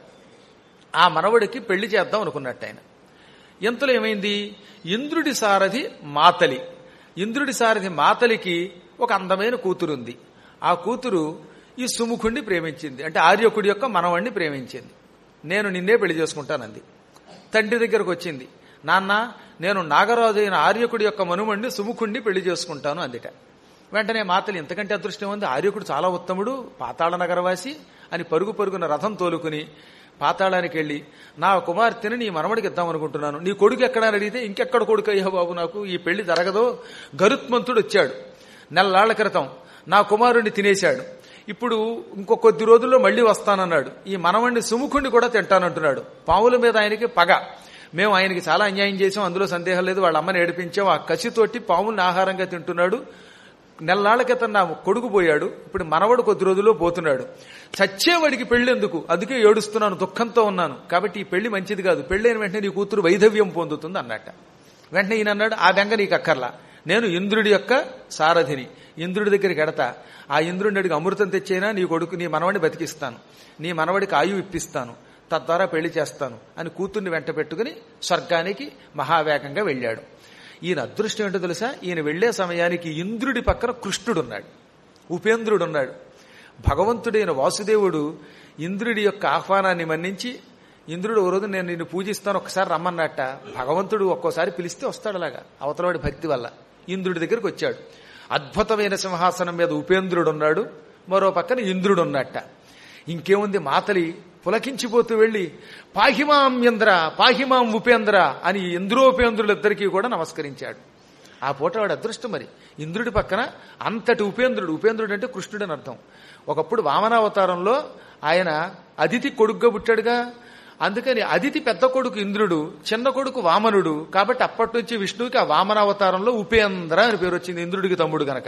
ఆ మనవడికి పెళ్లి చేద్దాం అనుకున్నట్టు ఆయన ఎంతలో ఏమైంది ఇంద్రుడి సారథి మాతలి ఇంద్రుడి సారథి మాతలికి ఒక అందమైన కూతురుంది ఆ కూతురు ఈ సుముఖుణ్ణి ప్రేమించింది అంటే ఆర్యకుడి యొక్క మనవణ్ణి ప్రేమించింది నేను నిన్నే పెళ్లి చేసుకుంటానంది తండ్రి దగ్గరకు వచ్చింది నాన్న నేను నాగరాజు అయిన ఆర్యకుడి యొక్క మనుమణ్ణి సుముఖుణ్ణి పెళ్లి చేసుకుంటాను అందిట వెంటనే మాతలు ఇంతకంటే అదృష్టం ఉంది ఆర్యకుడు చాలా ఉత్తముడు పాతాళ నగరవాసి అని పరుగు పరుగున రథం తోలుకుని పాతాళానికి వెళ్ళి నా కుమార్తెని నీ మనవడికి ఇద్దాం అనుకుంటున్నాను నీ కొడుకు ఎక్కడా అని అడిగితే ఇంకెక్కడ కొడుకు అయ్యా బాబు నాకు ఈ పెళ్లి జరగదో గరుత్మంతుడు వచ్చాడు నెలలాళ్ల క్రితం నా కుమారుణ్ణి తినేశాడు ఇప్పుడు ఇంకో కొద్ది రోజుల్లో మళ్లీ వస్తానన్నాడు ఈ మనవణ్ణి సుముఖుణ్ణి కూడా తింటానంటున్నాడు పావుల మీద ఆయనకి పగ మేము ఆయనకి చాలా అన్యాయం చేసాం అందులో సందేహం లేదు వాళ్ళ అమ్మని ఏడిపించాం ఆ కసితోటి పావుల్ని ఆహారంగా తింటున్నాడు నెలనాళ్ల క్రితం నా కొడుకు పోయాడు ఇప్పుడు మనవడు కొద్ది రోజుల్లో పోతున్నాడు చచ్చేవాడికి పెళ్ళెందుకు అందుకే ఏడుస్తున్నాను దుఃఖంతో ఉన్నాను కాబట్టి ఈ పెళ్లి మంచిది కాదు పెళ్ళైన వెంటనే నీ కూతురు వైధవ్యం పొందుతుంది అన్నట్ట వెంటనే ఈయన అన్నాడు ఆ బెంగ నీకు అక్కర్లా నేను ఇంద్రుడి యొక్క సారథిని ఇంద్రుడి దగ్గరికి ఎడతా ఆ ఇంద్రుడిని అడిగి అమృతం తెచ్చైనా నీ కొడుకు నీ మనవడిని బతికిస్తాను నీ మనవడికి ఆయువు ఇప్పిస్తాను తద్వారా పెళ్లి చేస్తాను అని కూతుర్ని వెంట పెట్టుకుని స్వర్గానికి మహావేగంగా వెళ్ళాడు ఈయన అదృష్టం ఏంటో తెలుసా ఈయన వెళ్లే సమయానికి ఇంద్రుడి పక్కన కృష్ణుడున్నాడు ఉపేంద్రుడున్నాడు భగవంతుడైన వాసుదేవుడు ఇంద్రుడి యొక్క ఆహ్వానాన్ని మన్నించి ఇంద్రుడు ఓ రోజు నేను నిన్ను పూజిస్తాను ఒకసారి రమ్మన్నట్ట భగవంతుడు ఒక్కోసారి పిలిస్తే వస్తాడు అలాగా అవతలవాడి భక్తి వల్ల ఇంద్రుడి దగ్గరికి వచ్చాడు అద్భుతమైన సింహాసనం మీద ఉపేంద్రుడు ఉన్నాడు మరో పక్కన ఇంద్రుడు ఉన్నట్ట ఇంకేముంది మాతలి పులకించిపోతూ వెళ్లి పాహిమాం ఇంద్ర పాహిమాం ఉపేంద్ర అని ఇంద్రోపేంద్రులిద్దరికీ కూడా నమస్కరించాడు ఆ పూట వాడు అదృష్టం మరి ఇంద్రుడి పక్కన అంతటి ఉపేంద్రుడు ఉపేంద్రుడు అంటే కృష్ణుడు అని అర్థం ఒకప్పుడు వామనావతారంలో ఆయన అదితి కొడుగ్గా పుట్టాడుగా అందుకని అదితి పెద్ద కొడుకు ఇంద్రుడు చిన్న కొడుకు వామనుడు కాబట్టి అప్పటి నుంచి విష్ణువుకి ఆ వామనావతారంలో ఉపేంద్ర అని పేరు వచ్చింది ఇంద్రుడికి తమ్ముడు గనక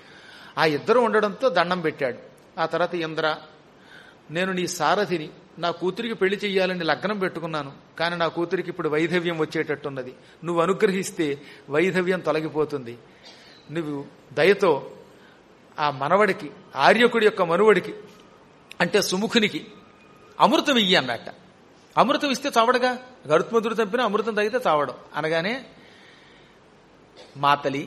ఆ ఇద్దరు ఉండడంతో దండం పెట్టాడు ఆ తర్వాత ఇంద్ర నేను నీ సారథిని నా కూతురికి పెళ్లి చెయ్యాలని లగ్నం పెట్టుకున్నాను కానీ నా కూతురికి ఇప్పుడు వైధవ్యం వచ్చేటట్టున్నది నువ్వు అనుగ్రహిస్తే వైధవ్యం తొలగిపోతుంది నువ్వు దయతో ఆ మనవడికి ఆర్యకుడి యొక్క మనువడికి అంటే సుముఖునికి అమృతం ఇయ్యి అన్నట్ట అమృతం ఇస్తే చావడగా గరుత్మంతుడు చంపిన అమృతం తగితే చావడం అనగానే మాతలి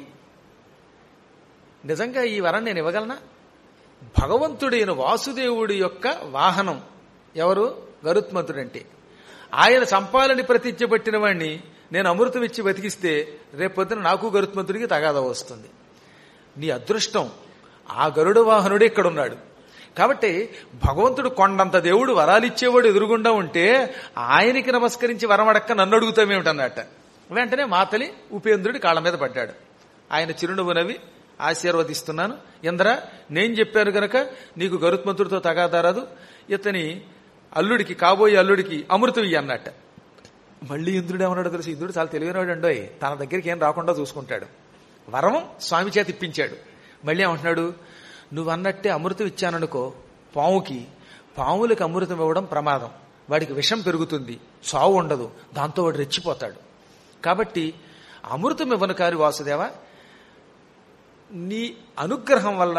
నిజంగా ఈ వరం నేను ఇవ్వగలనా భగవంతుడైన వాసుదేవుడి యొక్క వాహనం ఎవరు గరుత్మంతుడంటే ఆయన చంపాలని ప్రతిజ్ఞ పట్టిన వాడిని నేను అమృతం ఇచ్చి బతికిస్తే రేపొద్దున నాకు గరుత్మంతుడికి తగాద వస్తుంది నీ అదృష్టం ఆ గరుడ వాహనుడు ఇక్కడున్నాడు కాబట్టి భగవంతుడు కొండంత దేవుడు వరాలిచ్చేవాడు ఎదురుగుండా ఉంటే ఆయనకి నమస్కరించి వరం అడక్క నన్ను అడుగుతామేమిటన్నట్ట వెంటనే మాతలి ఉపేంద్రుడి కాళ్ళ మీద పడ్డాడు ఆయన చిరునవ్వు నవ్వి ఆశీర్వదిస్తున్నాను ఇంద్ర నేను చెప్పాను గనక నీకు గరుత్మంతుడితో తగాదారాదు ఇతని అల్లుడికి కాబోయే అల్లుడికి అమృతం ఇయ్యి అన్నట్ట మళ్ళీ ఇంద్రుడు ఏమన్నాడు తెలుసు ఇంద్రుడు చాలా తెలివైనవాడు అండోయ్ తన దగ్గరికి ఏం రాకుండా చూసుకుంటాడు వరం స్వామి చేత ఇప్పించాడు మళ్ళీ ఏమంటున్నాడు నువ్వు అన్నట్టే అమృతం ఇచ్చాననుకో పావుకి పావులకు అమృతం ఇవ్వడం ప్రమాదం వాడికి విషం పెరుగుతుంది చావు ఉండదు దాంతో వాడు రెచ్చిపోతాడు కాబట్టి అమృతం ఇవ్వను కారు వాసుదేవ నీ అనుగ్రహం వల్ల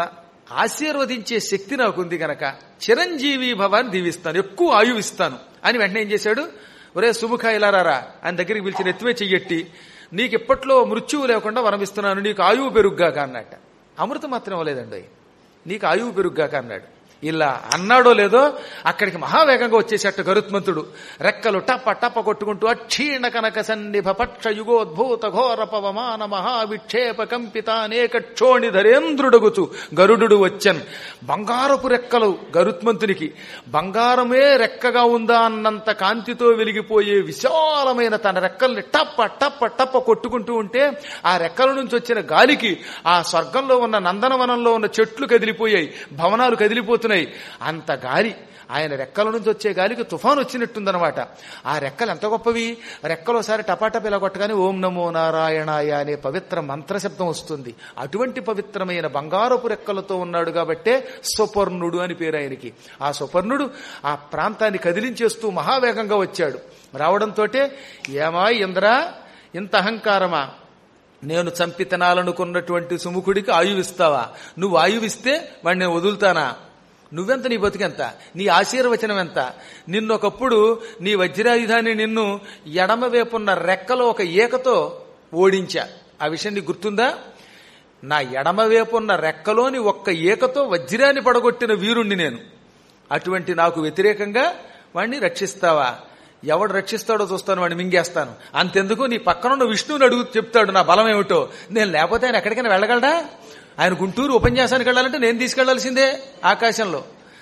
ఆశీర్వదించే శక్తి నాకుంది గనక చిరంజీవి భవాన్ని దీవిస్తాను ఎక్కువ ఆయువు ఇస్తాను అని వెంటనే ఏం చేశాడు ఒరే సుముఖ ఇలా రారా ఆయన దగ్గరికి పిలిచి నెత్తివే చెయ్యట్టి నీకు ఇప్పట్లో మృత్యువు లేకుండా వరమిస్తున్నాను నీకు ఆయువు పెరుగ్గాక అన్నట్ట అమృతం మాత్రం అవ్వలేదండి నీకు ఆయువు పెరుగ్గాక అన్నాడు ఇలా అన్నాడో లేదో అక్కడికి మహావేగంగా వచ్చేసేట గరుత్మంతుడు రెక్కలు టప్ప టప్ప కొట్టుకుంటూ అక్షీణ కనక సన్నిభ పక్ష యుగోద్భూత ఘోర పవమాన మహావిక్షేప కంపిత అనేక క్షోణి ధరేంద్రుడగుచు గరుడు వచ్చన్ బంగారపు రెక్కలు గరుత్మంతునికి బంగారమే రెక్కగా ఉందా అన్నంత కాంతితో వెలిగిపోయే విశాలమైన తన రెక్కల్ని టప్ప టప్ప టప్ప కొట్టుకుంటూ ఉంటే ఆ రెక్కల నుంచి వచ్చిన గాలికి ఆ స్వర్గంలో ఉన్న నందనవనంలో ఉన్న చెట్లు కదిలిపోయాయి భవనాలు కదిలిపోతున్నాయి అంత గాలి ఆయన రెక్కల నుంచి వచ్చే గాలికి తుఫాను వచ్చినట్టుందనమాట ఆ రెక్కలు ఎంత గొప్పవి రెక్కలోసారి టపాటప్ ఇలా కొట్టగానే ఓం నమో నారాయణాయ అనే పవిత్ర మంత్రశబ్దం వస్తుంది అటువంటి పవిత్రమైన బంగారపు రెక్కలతో ఉన్నాడు కాబట్టే స్వపర్ణుడు అని పేరు ఆయనకి ఆ స్వపర్ణుడు ఆ ప్రాంతాన్ని కదిలించేస్తూ మహావేగంగా వచ్చాడు రావడంతో ఏమా ఇంద్రా ఇంత అహంకారమా నేను చంపి తినాలనుకున్నటువంటి సుముఖుడికి ఆయువిస్తావా నువ్వు ఆయువిస్తే వాడిని నేను వదులుతానా నువ్వెంత నీ బతుకెంత నీ ఆశీర్వచనం ఎంత నిన్నొకప్పుడు నీ వజ్రాయుధాన్ని నిన్ను ఎడమ వేపున్న రెక్కలో ఒక ఏకతో ఓడించా ఆ విషయం నీకు గుర్తుందా నా ఎడమ వేపున్న రెక్కలోని ఒక్క ఏకతో వజ్రాన్ని పడగొట్టిన వీరుణ్ణి నేను అటువంటి నాకు వ్యతిరేకంగా వాణ్ణి రక్షిస్తావా ఎవడు రక్షిస్తాడో చూస్తాను వాడిని మింగేస్తాను అంతెందుకు నీ పక్కనున్న విష్ణువుని అడుగు చెప్తాడు నా బలం ఏమిటో నేను లేకపోతే ఆయన ఎక్కడికైనా వెళ్ళగలడా ఆయన గుంటూరు ఉపన్యాసానికి వెళ్ళాలంటే నేను తీసుకెళ్లాల్సిందే ఆకాశంలో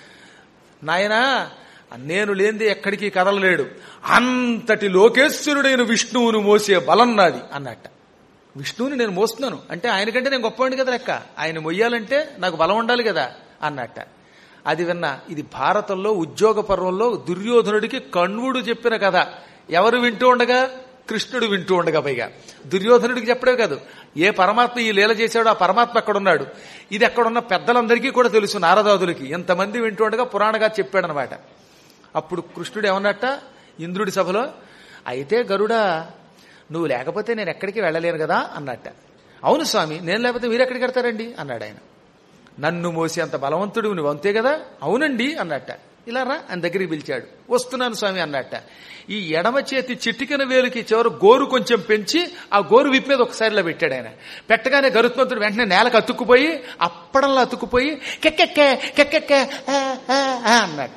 నాయనా నేను లేనిది ఎక్కడికి కదలలేడు అంతటి లోకేశ్వరుడైన విష్ణువును మోసే బలం నాది అన్నట్ట విష్ణువుని నేను మోస్తున్నాను అంటే ఆయనకంటే నేను గొప్పవాడిని కదా లెక్క ఆయన మొయ్యాలంటే నాకు బలం ఉండాలి కదా అన్నట్ట అది విన్నా ఇది భారతంలో ఉద్యోగ పర్వంలో దుర్యోధనుడికి కణ్వుడు చెప్పిన కథ ఎవరు వింటూ ఉండగా కృష్ణుడు వింటూ ఉండగా పైగా దుర్యోధనుడికి చెప్పడే కాదు ఏ పరమాత్మ ఈ లీల చేశాడో ఆ పరమాత్మ ఎక్కడున్నాడు ఇది ఎక్కడున్న పెద్దలందరికీ కూడా తెలుసు నారదాదులకి ఎంతమంది వింటూ ఉండగా పురాణగా చెప్పాడనమాట అప్పుడు కృష్ణుడు ఏమన్నట్ట ఇంద్రుడి సభలో అయితే గరుడా నువ్వు లేకపోతే నేను ఎక్కడికి వెళ్ళలేను కదా అన్నట్ట అవును స్వామి నేను లేకపోతే మీరు ఎక్కడికి వెడతారండి అన్నాడు ఆయన నన్ను మోసి అంత బలవంతుడు నువ్వు అంతే కదా అవునండి అన్నట్ట ఇలా రా అని దగ్గరికి పిలిచాడు వస్తున్నాను స్వామి అన్నట్ట ఈ ఎడమ చేతి చిటికెన వేలుకి చివరి గోరు కొంచెం పెంచి ఆ గోరు విప్పి మీద ఒకసారి ఇలా పెట్టాడు ఆయన పెట్టగానే గరుత్మంతుడు వెంటనే నేలకు అతుక్కుపోయి అప్పడంలో అతుక్కుపోయి కెక్కెక్కే కెక్కెక్కే ఆ, ఆ, ఆ అన్నట్ట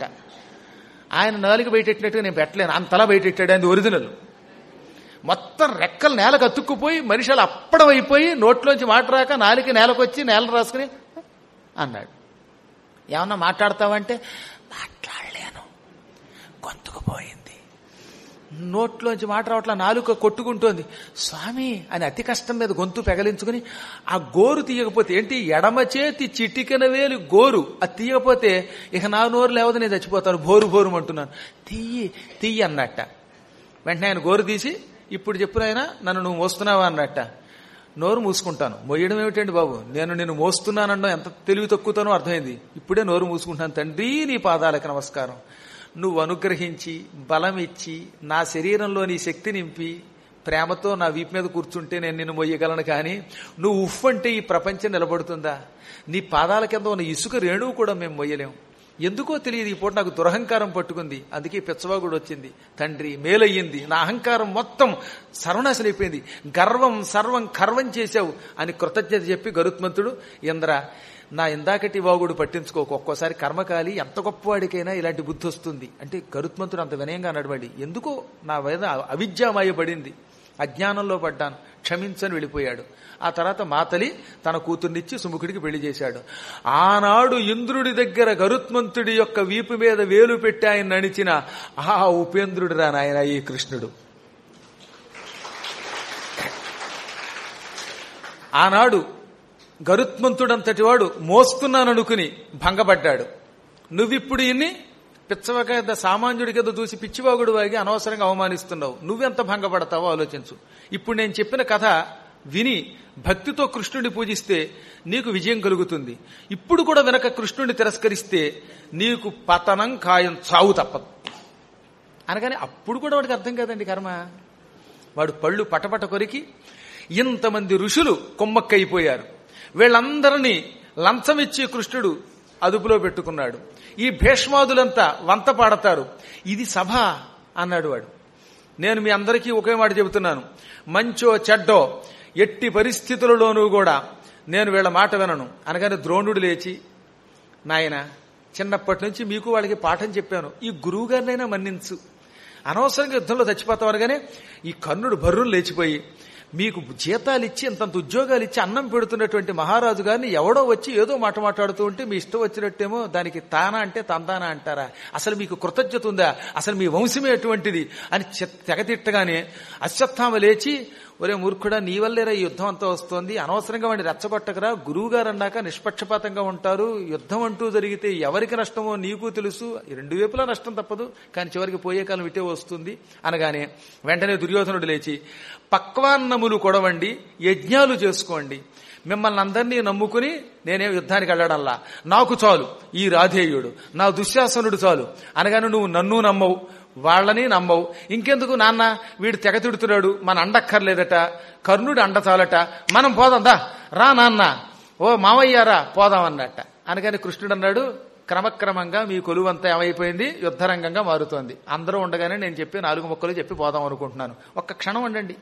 ఆయన నాలుగు బయటెట్టినట్టుగా నేను పెట్టలేను అంతలా బయటెట్టాడు అది ఒరిజినల్ మొత్తం రెక్కలు నేలకు అతుక్కుపోయి మనిషిలు అప్పడం అయిపోయి నోట్లోంచి మాట రాక నాలుగు నేలకొచ్చి నేల రాసుకుని అన్నాడు ఏమన్నా మాట్లాడతావంటే మాట్లాడలేను గొంతుకు పోయింది నోట్లోంచి మాట రావట్లా నాలుక కొట్టుకుంటోంది స్వామి అని అతి కష్టం మీద గొంతు పెగలించుకుని ఆ గోరు తీయకపోతే ఏంటి ఎడమ చేతి చిటికెన వేలు గోరు అది తీయకపోతే ఇక నా నోరు లేవదు నేను చచ్చిపోతాను బోరు బోరు అంటున్నాను తీయి తీయి అన్నట్ట వెంటనే ఆయన గోరు తీసి ఇప్పుడు చెప్పిన ఆయన నన్ను నువ్వు మోస్తున్నావా అన్నట్ట నోరు మూసుకుంటాను మొయ్యడం ఏమిటండి బాబు నేను నిన్ను మోస్తున్నానన్నా ఎంత తెలివి తక్కువతానో అర్థమైంది ఇప్పుడే నోరు మూసుకుంటాను తండ్రి నీ పాదాలకు నమస్కారం నువ్వు అనుగ్రహించి బలం ఇచ్చి నా శరీరంలో నీ శక్తి నింపి ప్రేమతో నా వీపు మీద కూర్చుంటే నేను నిన్ను మొయ్యగలను కానీ నువ్వు ఉఫ్ అంటే ఈ ప్రపంచం నిలబడుతుందా నీ పాదాల కింద ఉన్న ఇసుక రేణువు కూడా మేము మొయ్యలేం ఎందుకో తెలియదు ఈ పూట నాకు దురహంకారం పట్టుకుంది అందుకే పిచ్చవాగుడు వచ్చింది తండ్రి మేలయ్యింది నా అహంకారం మొత్తం సర్వనాశనం అయిపోయింది గర్వం సర్వం కర్వం చేశావు అని కృతజ్ఞత చెప్పి గరుత్మంతుడు ఇంద్ర నా ఇందాకటి వాగుడు పట్టించుకోకు ఒక్కోసారి కర్మకాలి ఎంత గొప్పవాడికైనా ఇలాంటి బుద్ధి వస్తుంది అంటే గరుత్మంతుడు అంత వినయంగా నడబడి ఎందుకో నా మీద అవిద్యామాయబడింది అజ్ఞానంలో పడ్డాను క్షమించని వెళ్ళిపోయాడు ఆ తర్వాత మాతలి తన కూతుర్నిచ్చి సుముఖుడికి పెళ్లి చేశాడు ఆనాడు ఇంద్రుడి దగ్గర గరుత్మంతుడి యొక్క వీపు మీద వేలు పెట్టి ఆయన నడిచిన ఆ ఉపేంద్రుడు రా నాయన ఈ కృష్ణుడు ఆనాడు గరుత్మంతుడంతటి వాడు మోస్తున్నాననుకుని భంగపడ్డాడు నువ్విప్పుడు ఇన్ని పిచ్చవక సామాన్యుడి కింద చూసి పిచ్చివాగుడు వాగి అనవసరంగా అవమానిస్తున్నావు నువ్వెంత భంగపడతావో ఆలోచించు ఇప్పుడు నేను చెప్పిన కథ విని భక్తితో కృష్ణుడిని పూజిస్తే నీకు విజయం కలుగుతుంది ఇప్పుడు కూడా వెనక కృష్ణుడిని తిరస్కరిస్తే నీకు పతనం ఖాయం చావు తప్పదు అనగానే అప్పుడు కూడా వాడికి అర్థం కాదండి కర్మ వాడు పళ్ళు పటపట కొరికి ఇంతమంది ఋషులు కొమ్మక్కైపోయారు వీళ్ళందరినీ లంచం ఇచ్చి కృష్ణుడు అదుపులో పెట్టుకున్నాడు ఈ భీష్మాదులంతా వంత పాడతారు ఇది సభ అన్నాడు వాడు నేను మీ అందరికీ ఒకే మాట చెబుతున్నాను మంచో చెడ్డో ఎట్టి పరిస్థితులలోనూ కూడా నేను వీళ్ళ మాట వినను అనగానే ద్రోణుడు లేచి నాయన చిన్నప్పటి నుంచి మీకు వాళ్ళకి పాఠం చెప్పాను ఈ గురువు గారినైనా మన్నించు అనవసరంగా యుద్ధంలో చచ్చిపోతాం అనగానే ఈ కర్ణుడు బర్రులు లేచిపోయి మీకు జీతాలు ఇచ్చి ఇంతంత ఉద్యోగాలు ఇచ్చి అన్నం పెడుతున్నటువంటి మహారాజు గారిని ఎవడో వచ్చి ఏదో మాట మాట్లాడుతూ ఉంటే మీ ఇష్టం వచ్చినట్టేమో దానికి తానా అంటే తందానా అంటారా అసలు మీకు కృతజ్ఞత ఉందా అసలు మీ వంశమే ఎటువంటిది అని చె- తెగతిట్టగానే అశ్వత్థామ లేచి ఒరే మూర్ఖుడా నీ వల్లేరా ఈ యుద్ధం అంతా వస్తోంది అనవసరంగా వాడిని రెచ్చగొట్టకరా గురువు గారు అన్నాక నిష్పక్షపాతంగా ఉంటారు యుద్ధం అంటూ జరిగితే ఎవరికి నష్టమో నీకు తెలుసు ఈ రెండు వైపులా నష్టం తప్పదు కానీ చివరికి పోయే కాలం ఇటే వస్తుంది అనగానే వెంటనే దుర్యోధనుడు లేచి పక్వాన్నములు కొడవండి యజ్ఞాలు చేసుకోండి మిమ్మల్ని అందరినీ నమ్ముకుని నేనే యుద్ధానికి వెళ్ళడంలా నాకు చాలు ఈ రాధేయుడు నా దుశ్శాసనుడు చాలు అనగానే నువ్వు నన్ను నమ్మవు వాళ్ళని నమ్మవు ఇంకెందుకు నాన్న వీడు తెగ తిడుతున్నాడు మన అండక్కర్లేదట కర్ణుడు అండ చాలట మనం పోదాందా రా నాన్న ఓ మావయ్యారా పోదాం అన్నట్ట అనగానే కృష్ణుడు అన్నాడు క్రమక్రమంగా మీ కొలువంతా ఏమైపోయింది యుద్ధరంగంగా మారుతోంది అందరూ ఉండగానే నేను చెప్పి నాలుగు మొక్కలు చెప్పి పోదాం అనుకుంటున్నాను ఒక్క క్షణం ఉండండి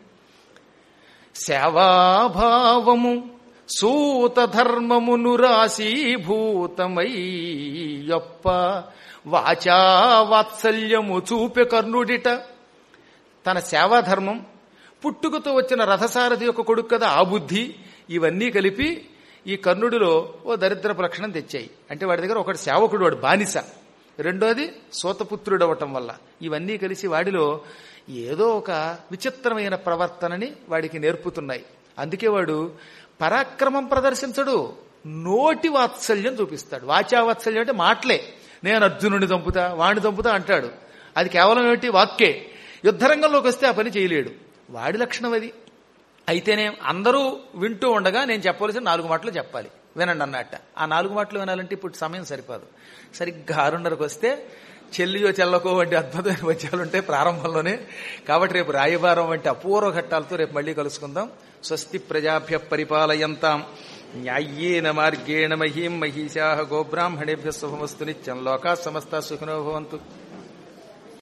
సేవాభావము సూత ధర్మమును రాశీభూతమై యొప్ప వాచా వాత్సల్యము చూపె కర్ణుడిట తన సేవాధర్మం పుట్టుకతో వచ్చిన రథసారథి యొక్క కొడుకు కదా ఆ బుద్ధి ఇవన్నీ కలిపి ఈ కర్ణుడిలో ఓ దరిద్రపు లక్షణం తెచ్చాయి అంటే వాడి దగ్గర ఒకటి సేవకుడు వాడు బానిస రెండోది సోతపుత్రుడు అవటం వల్ల ఇవన్నీ కలిసి వాడిలో ఏదో ఒక విచిత్రమైన ప్రవర్తనని వాడికి నేర్పుతున్నాయి అందుకే వాడు పరాక్రమం ప్రదర్శించడు నోటి వాత్సల్యం చూపిస్తాడు వాచా వాత్సల్యం అంటే మాటలే నేను అర్జునుడిని చంపుతా వాడిని చంపుతా అంటాడు అది కేవలం ఏమిటి వాక్కే యుద్ధరంగంలోకి వస్తే ఆ పని చేయలేడు వాడి లక్షణం అది అయితేనే అందరూ వింటూ ఉండగా నేను చెప్పవలసిన నాలుగు మాటలు చెప్పాలి వినండి అన్నట్ట ఆ నాలుగు మాటలు వినాలంటే ఇప్పుడు సమయం సరిపోదు సరిగ్గా ఆరున్నరకు వస్తే చెల్లియో చెల్లకో వంటి అద్భుతమైన పద్యాలు ఉంటాయి ప్రారంభంలోనే కాబట్టి రేపు రాయబారం వంటి అపూర్వ ఘట్టాలతో రేపు మళ్ళీ కలుసుకుందాం స్వస్తి ప్రజాభ్య పరిపాలయంతాం న్యాయ్యేన మార్గేణ మహీం మహిషా గోబ్రాహ్మణేభ్య శుభమస్తు నిత్యం లోకా సమస్త సుఖినో భవంతు